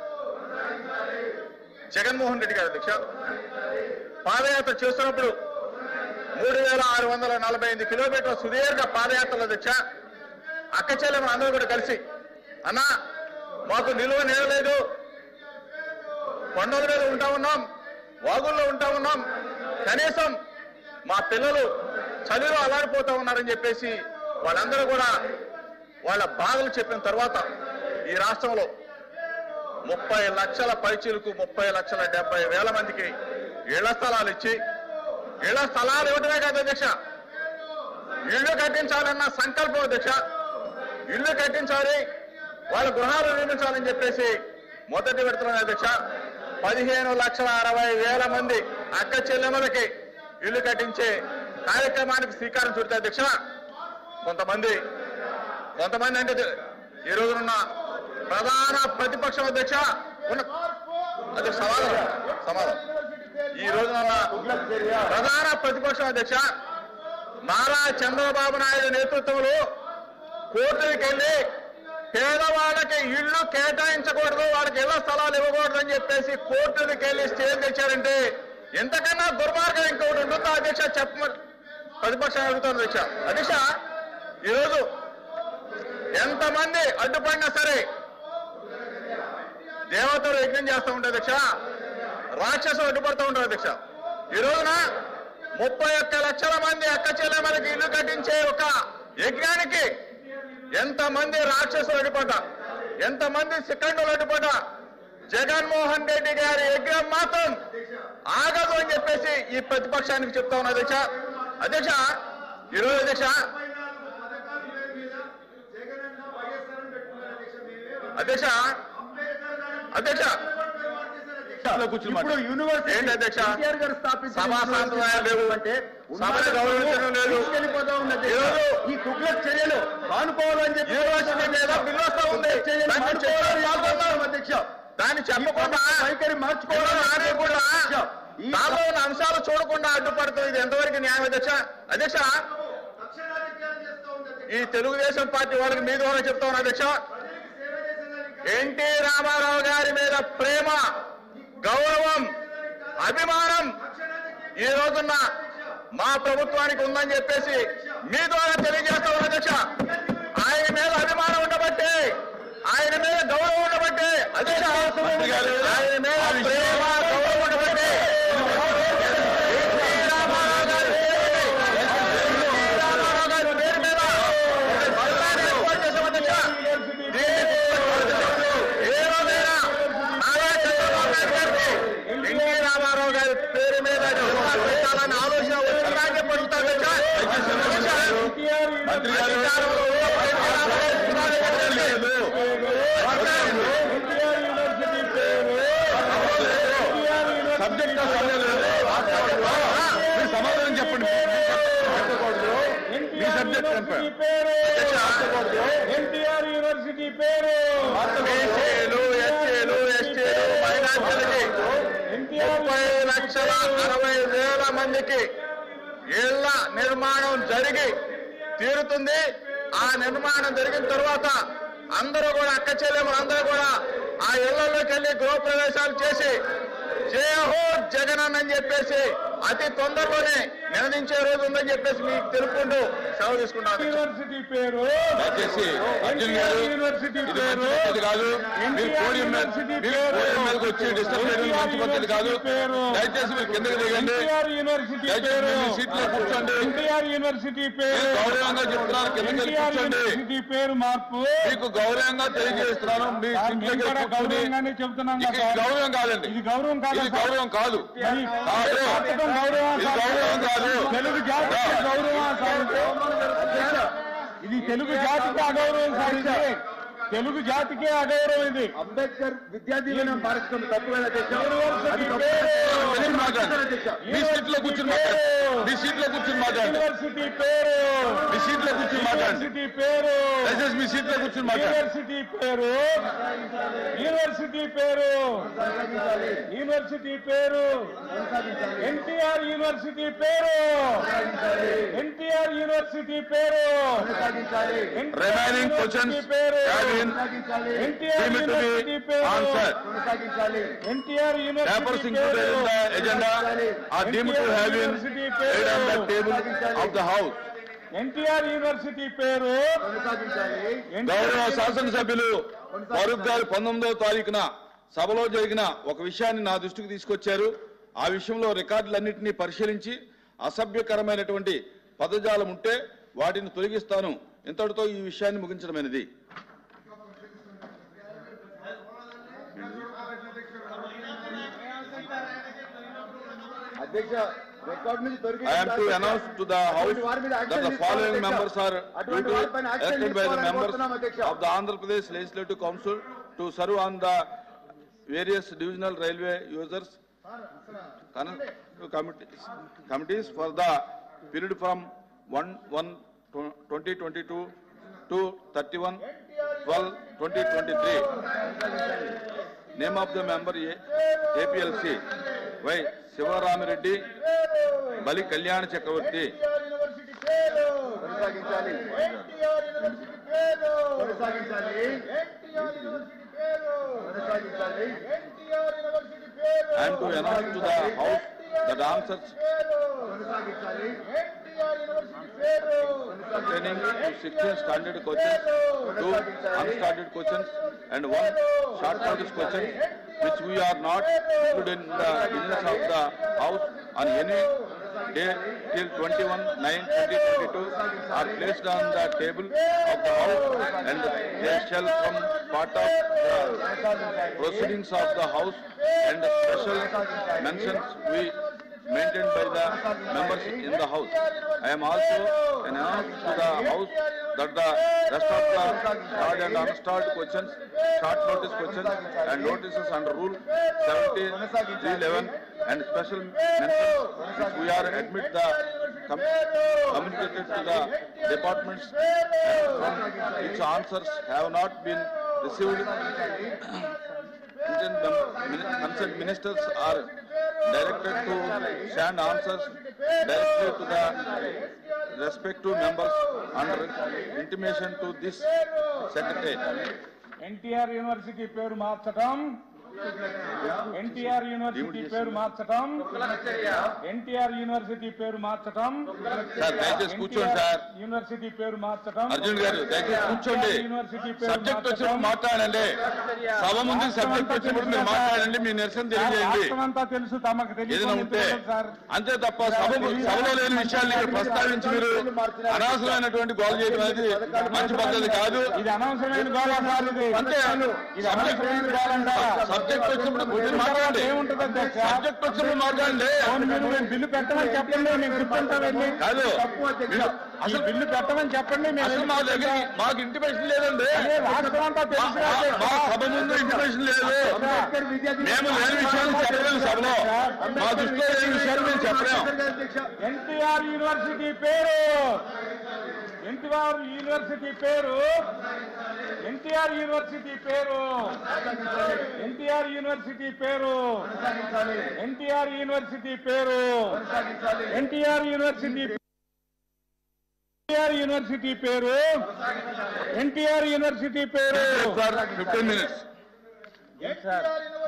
జగన్మోహన్ రెడ్డి గారు అధ్యక్ష పాదయాత్ర చేస్తున్నప్పుడు మూడు వేల ఆరు వందల నలభై ఎనిమిది కిలోమీటర్ల సుదీర్ఘ పాదయాత్రల అధ్యక్ష అక్క చెల్లెమ్మ అందరూ కూడా కలిసి అన్నా మాకు నిలువ నేరలేదు కొండల మీద ఉంటా ఉన్నాం వాగుల్లో ఉంటా ఉన్నాం కనీసం మా పిల్లలు చలిలో అలాడిపోతా ఉన్నారని చెప్పేసి వాళ్ళందరూ కూడా వాళ్ళ బాధలు చెప్పిన తర్వాత ఈ రాష్ట్రంలో ముప్పై లక్షల పైచీలకు ముప్పై లక్షల డెబ్బై వేల మందికి ఇళ్ల స్థలాలు ఇచ్చి ఇళ్ల స్థలాలు ఇవ్వడమే కాదు అధ్యక్ష ఇల్లు కట్టించాలన్న సంకల్పం అధ్యక్ష ఇల్లు కట్టించాలి వాళ్ళ గృహాలు నిర్మించాలని చెప్పేసి మొదటి విడతలోనే అధ్యక్ష పదిహేను లక్షల అరవై వేల మంది అక్క చెల్లెమ్మలకి ఇల్లు కట్టించే కార్యక్రమానికి శ్రీకారం చుడితే అధ్యక్ష కొంతమంది కొంతమంది అంటే ఈ రోజునున్న ప్రధాన ప్రతిపక్షం అధ్యక్ష ఉన్న అదే సమాధానం సమాధానం ఈ రోజునున్న ప్రధాన ప్రతిపక్షం అధ్యక్ష నారా చంద్రబాబు నాయుడు నేతృత్వంలో కోర్టులకు వెళ్ళి పేదవాళ్ళకి ఇళ్లు కేటాయించకూడదు వాళ్ళకి ఇళ్ల స్థలాలు ఇవ్వకూడదు అని చెప్పేసి కోర్టులకు వెళ్ళి స్టే తెచ్చారంటే ఎంతకన్నా దుర్మార్గం ఇంకొకటి ఉంటుందో అధ్యక్ష చెప్పమని ప్రతిపక్షం అడుగుతాను అధ్యక్ష అధ్యక్ష ఈరోజు ఎంతమంది అడ్డుపడినా సరే దేవతలు యజ్ఞం చేస్తూ ఉంటారు అధ్యక్ష రాక్షసులు అడ్డుపడుతూ ఉంటారు అధ్యక్ష ఈ రోజున ముప్పై ఒక్క లక్షల మంది అక్క చెల్లెమ్మలకి ఇల్లు కట్టించే ఒక యజ్ఞానికి ఎంతమంది రాక్షసులు అడ్డుపడ్డా ఎంతమంది సికండులు అడ్డుపడ్డా జగన్మోహన్ రెడ్డి గారి యజ్ఞం మాత్రం ఆగదు అని చెప్పేసి ఈ ప్రతిపక్షానికి చెప్తా ఉన్నా అధ్యక్ష అధ్యక్ష ఈరోజు అధ్యక్ష అధ్యక్ష అధ్యక్ష ఇప్పుడు యూనివర్సిటీ ఏంటి అధ్యక్ష? ఎన్టీఆర్ గారు స్థాపించిన సభా సాంప్రదాయాలు లేవు. అంటే సభని గౌరవించడం లేదు. తీసుకెళ్ళిపోతా ఉంది అధ్యక్ష. ఈరోజు ఈ తుగ్లక్ చర్యలు మానుకోవాలని చెప్పి యూనివర్సిటీ మీద బిల్లు వస్తా ఉంది. తుగ్లక్ చర్యలు దాన్ని మానుకోవాలని చర్యలు కోరుతున్నాం అధ్యక్ష దాన్ని చెప్పకుండా వైఖరి మార్చుకోవాలి నానే కూడా దానిలో ఉన్న అంశాలు చూడకుండా అడ్డుపడుతుంది ఇది ఎంతవరకు న్యాయం అధ్యక్ష అధ్యక్ష ఈ తెలుగుదేశం పార్టీ వాళ్ళకి మీ ద్వారా చెప్తా ఉన్నా అధ్యక్ష ఎన్టీ రామారావు గారి మీద ప్రేమ గౌరవం అభిమానం ఈ రోజున్న మా ప్రభుత్వానికి ఉందని చెప్పేసి మీ ద్వారా తెలియజేస్తా ఉన్నా అధ్యక్ష ఆయన మీద అభిమానం ఉండబట్టే ఆయన మీద గౌరవం ఉండబట్టే అధ్యక్ష ఆయన మీద ప్రేమ గౌరవం ఉండబట్టే ఎన్టీ రామారావు గారి పేరు మీద, ఎన్టీ రామారావు గారి పేరు మీద ఒక బల్లాన్ని ఏర్పాటు చేశాం అధ్యక్ష దీన్ని ఏ రోజైనా నారా చంద్రబాబు నాయుడు గారికి ఎన్టీ రామారావు గారి పేరు మీద జెండా పెట్టాలని ఆలోచన వచ్చిందా అని చెప్పి అడుగుతా అధ్యక్ష. మంత్రి గారు అధికారంలో ఉన్నప్పుడు ఎన్టీ రామారావు గారు ఇస్తున్నారని చెప్పలేదు. సబ్జెక్ట్ మీరు సమాధానం చెప్పండి మీ సబ్జెక్ట్ చెప్పండి ఎన్టీఆర్ యూనివర్సిటీ పేరు బీసీలు, ఎస్సీలు, ఎస్టీలు, మైనార్టీలకి ముప్పై లక్షల అరవై వేల మందికి ఇళ్ల నిర్మాణం జరిగి తీరుతుంది ఆ నిర్మాణం జరిగిన తర్వాత అందరూ కూడా అక్క చెల్లెములు అందరూ కూడా ఆ ఇళ్లలోకి వెళ్ళి గృహప్రవేశాలు చేసి జయహో జగన్ అని చెప్పేసి అతి తొందరలోనే నిర్ణయించే రోజు ఉందని చెప్పేసి మీకు తెలుపుకుంటూ సెలవు తీసుకున్నాను యూనివర్సిటీ పేరు దయచేసి అర్జున్ గారు యూనివర్సిటీ ఇది పేరు మంచి పద్ధతి కాదు మీరు పోడియం మీద మీరు పోడియం మీదకి వచ్చి డిస్టర్బ్ చేయడం మంచి పద్ధతి కాదు దయచేసి మీరు కిందకి దిగండి ఎన్టీఆర్ యూనివర్సిటీ దయచేసి పేరు మీరు మీ సీట్లో కూర్చోండి ఎన్టీఆర్ యూనివర్సిటీ పేరు మీరు గౌరవంగా చెప్తున్నారు కిందకి వెళ్ళి ఎన్టీఆర్ కూర్చోండి యూనివర్సిటీ పేరు మార్పు మీకు గౌరవంగా తెలియజేస్తున్నాను మీ సార్, మేము సీట్లోకి కూడా కూర్చోండి గౌరవంగానే చెప్తున్నాం ఇది కదా సార్. గౌరవం కాదండి ఇది గౌరవం కాదా ఇది సార్? గౌరవం కాదు మరి కాదు. మార్చడం గౌరవం ఇది సార్? గౌరవం కాదు తెలుగు జాతికి గౌరవం సార్ ఇది తెలుగు జాతికి అగౌరవం సార్ ఇది తెలుగు జాతికే అగౌరవం ఇది అంబేద్కర్ విద్యా దీవెన మార్చడం తప్పుగా యూనివర్సిటీ పేరు వెళ్ళి మాట్లాడండి మీ సీట్లో కూర్చుని మాట్లాడండి మీ సీట్లో కూర్చుని మాట్లాడండి యూనివర్సిటీ పేరు మీ సీట్లో కూర్చుని మాట్లాడండి యూనివర్సిటీ పేరు దయచేసి మీ సీట్లో కూర్చుని మాట్లాడండి యూనివర్సిటీ పేరు యూనివర్సిటీ పేరు యూనివర్సిటీ పేరు ఎన్టీఆర్ యూనివర్సిటీ పేరు ఎన్టీఆర్ యూనివర్సిటీ పేరు Remaining questions have been NTR deemed to university be పేరు answered. NTR Papers university included పేరు in the agenda are deemed to have been laid on the table of the House. NTR university పేరు గౌరవ శాసనసభ్యులు ఫరూక్ గారు పంతొమ్మిదవ తారీఖున సభలో జరిగిన ఒక విషయాన్ని నా దృష్టికి తీసుకొచ్చారు ఆ విషయంలో రికార్డులన్నింటినీ పరిశీలించి అసభ్యకరమైనటువంటి పదజాలం ఉంటే వాటిని తొలగిస్తాను ఇంతటితో ఈ విషయాన్ని ముగించడమైనది అధ్యక్ష రికార్డు నుంచి దొరికి I am to announce to the House that the following members are duly elected by the members of the Andhra Pradesh Legislative Council to serve on the various divisional railway users con- committees, committees for the period from 1 1 2022 to 31 12 2023. Name of the member A- APLC Y Sivaramireddy బలి కళ్యాణ చక్రవర్తి కొనసాగించాలి కొనసాగించాలి కొనసాగించాలి I am to announce to the House that answers కొనసాగించాలి pertaining to 16 standard questions, two unstandard questions, and one short notice question, which we are not included in the business of the House on any day till 21 9 2022 are placed on the table of the House and they shall come part of the proceedings of the House and the special mentions we maintained by the members in the House. I am also announced to the House that the rest of the starred and unstarred questions, short notice questions and notices under Rule 7311 and special mentions which we are admit the com- communicated to the departments and from its answers have not been received concerned ministers are directed to send answers directly to the respective members under intimation to this secretary. NTR university పేరు మార్చడం ఎన్టీఆర్ యూనివర్సిటీ పేరు మార్చడం ఎన్టీఆర్ యూనివర్సిటీ పేరు మార్చడం సార్ దయచేసి కూర్చోండి సార్ యూనివర్సిటీ పేరు మార్చడం అర్జున్ గారు దయచేసి కూర్చోండి యూనివర్సిటీ పేరు సబ్జెక్ట్ వచ్చినప్పుడు మాట్లాడండి సభ ముందు సబ్జెక్ట్ వచ్చినప్పుడు మీరు మాట్లాడండి మీ నిరసన తెలియజేయండి రాష్ట్రమంతా తెలుసు తమకు ఏదైనా ఉంటే సార్ అంతే తప్ప సభ సభలో లేని విషయాన్ని ఇక్కడ ప్రస్తావించి మీరు అనవసరమైనటువంటి గోల్ చేయడం అనేది మంచి పద్ధతి కాదు ఇది అనవసరమైన గోళ సార్ ఇది అంతే ఇది అనవసరమైన గోళ అంటారా సబ్జెక్ట్ వచ్చినప్పుడు మీరు మాట్లాడండి ఏముంటుంది అధ్యక్ష సబ్జెక్ట్ వచ్చినప్పుడు మాట్లాడండి అవును, మీరు మేము బిల్లు పెట్టమని చెప్పండి మేము కూర్చుంటాం వెళ్ళి కాదు మీరు అసలు బిల్లు పెట్టమని చెప్పండి మేము అసలు మా దగ్గర మాకు ఇంటిమేషన్ లేదండి అదే రాష్ట్రం అంతా మా- తెలుసు మా- మా సభ ముందు ఇంటిమేషన్ లేదు మేము లేని విషయాలు చెప్పలేము సభలో మా దృష్టిలో లేని విషయాలు మేము చెప్పలేము ఎన్టీఆర్ యూనివర్సిటీ పేరు ఎన్టీఆర్ యూనివర్సిటీ పేరు ఎన్టీఆర్ యూనివర్సిటీ పేరు ఎన్టీఆర్ యూనివర్సిటీ పేరు ఎన్టీఆర్ యూనివర్సిటీ పేరు ఎన్టీఆర్ యూనివర్సిటీ ఎన్టీఆర్ యూనివర్సిటీ పేరు ఎన్టీఆర్ యూనివర్సిటీ పేరు ఫిఫ్టీన్ మినిట్స్ సార్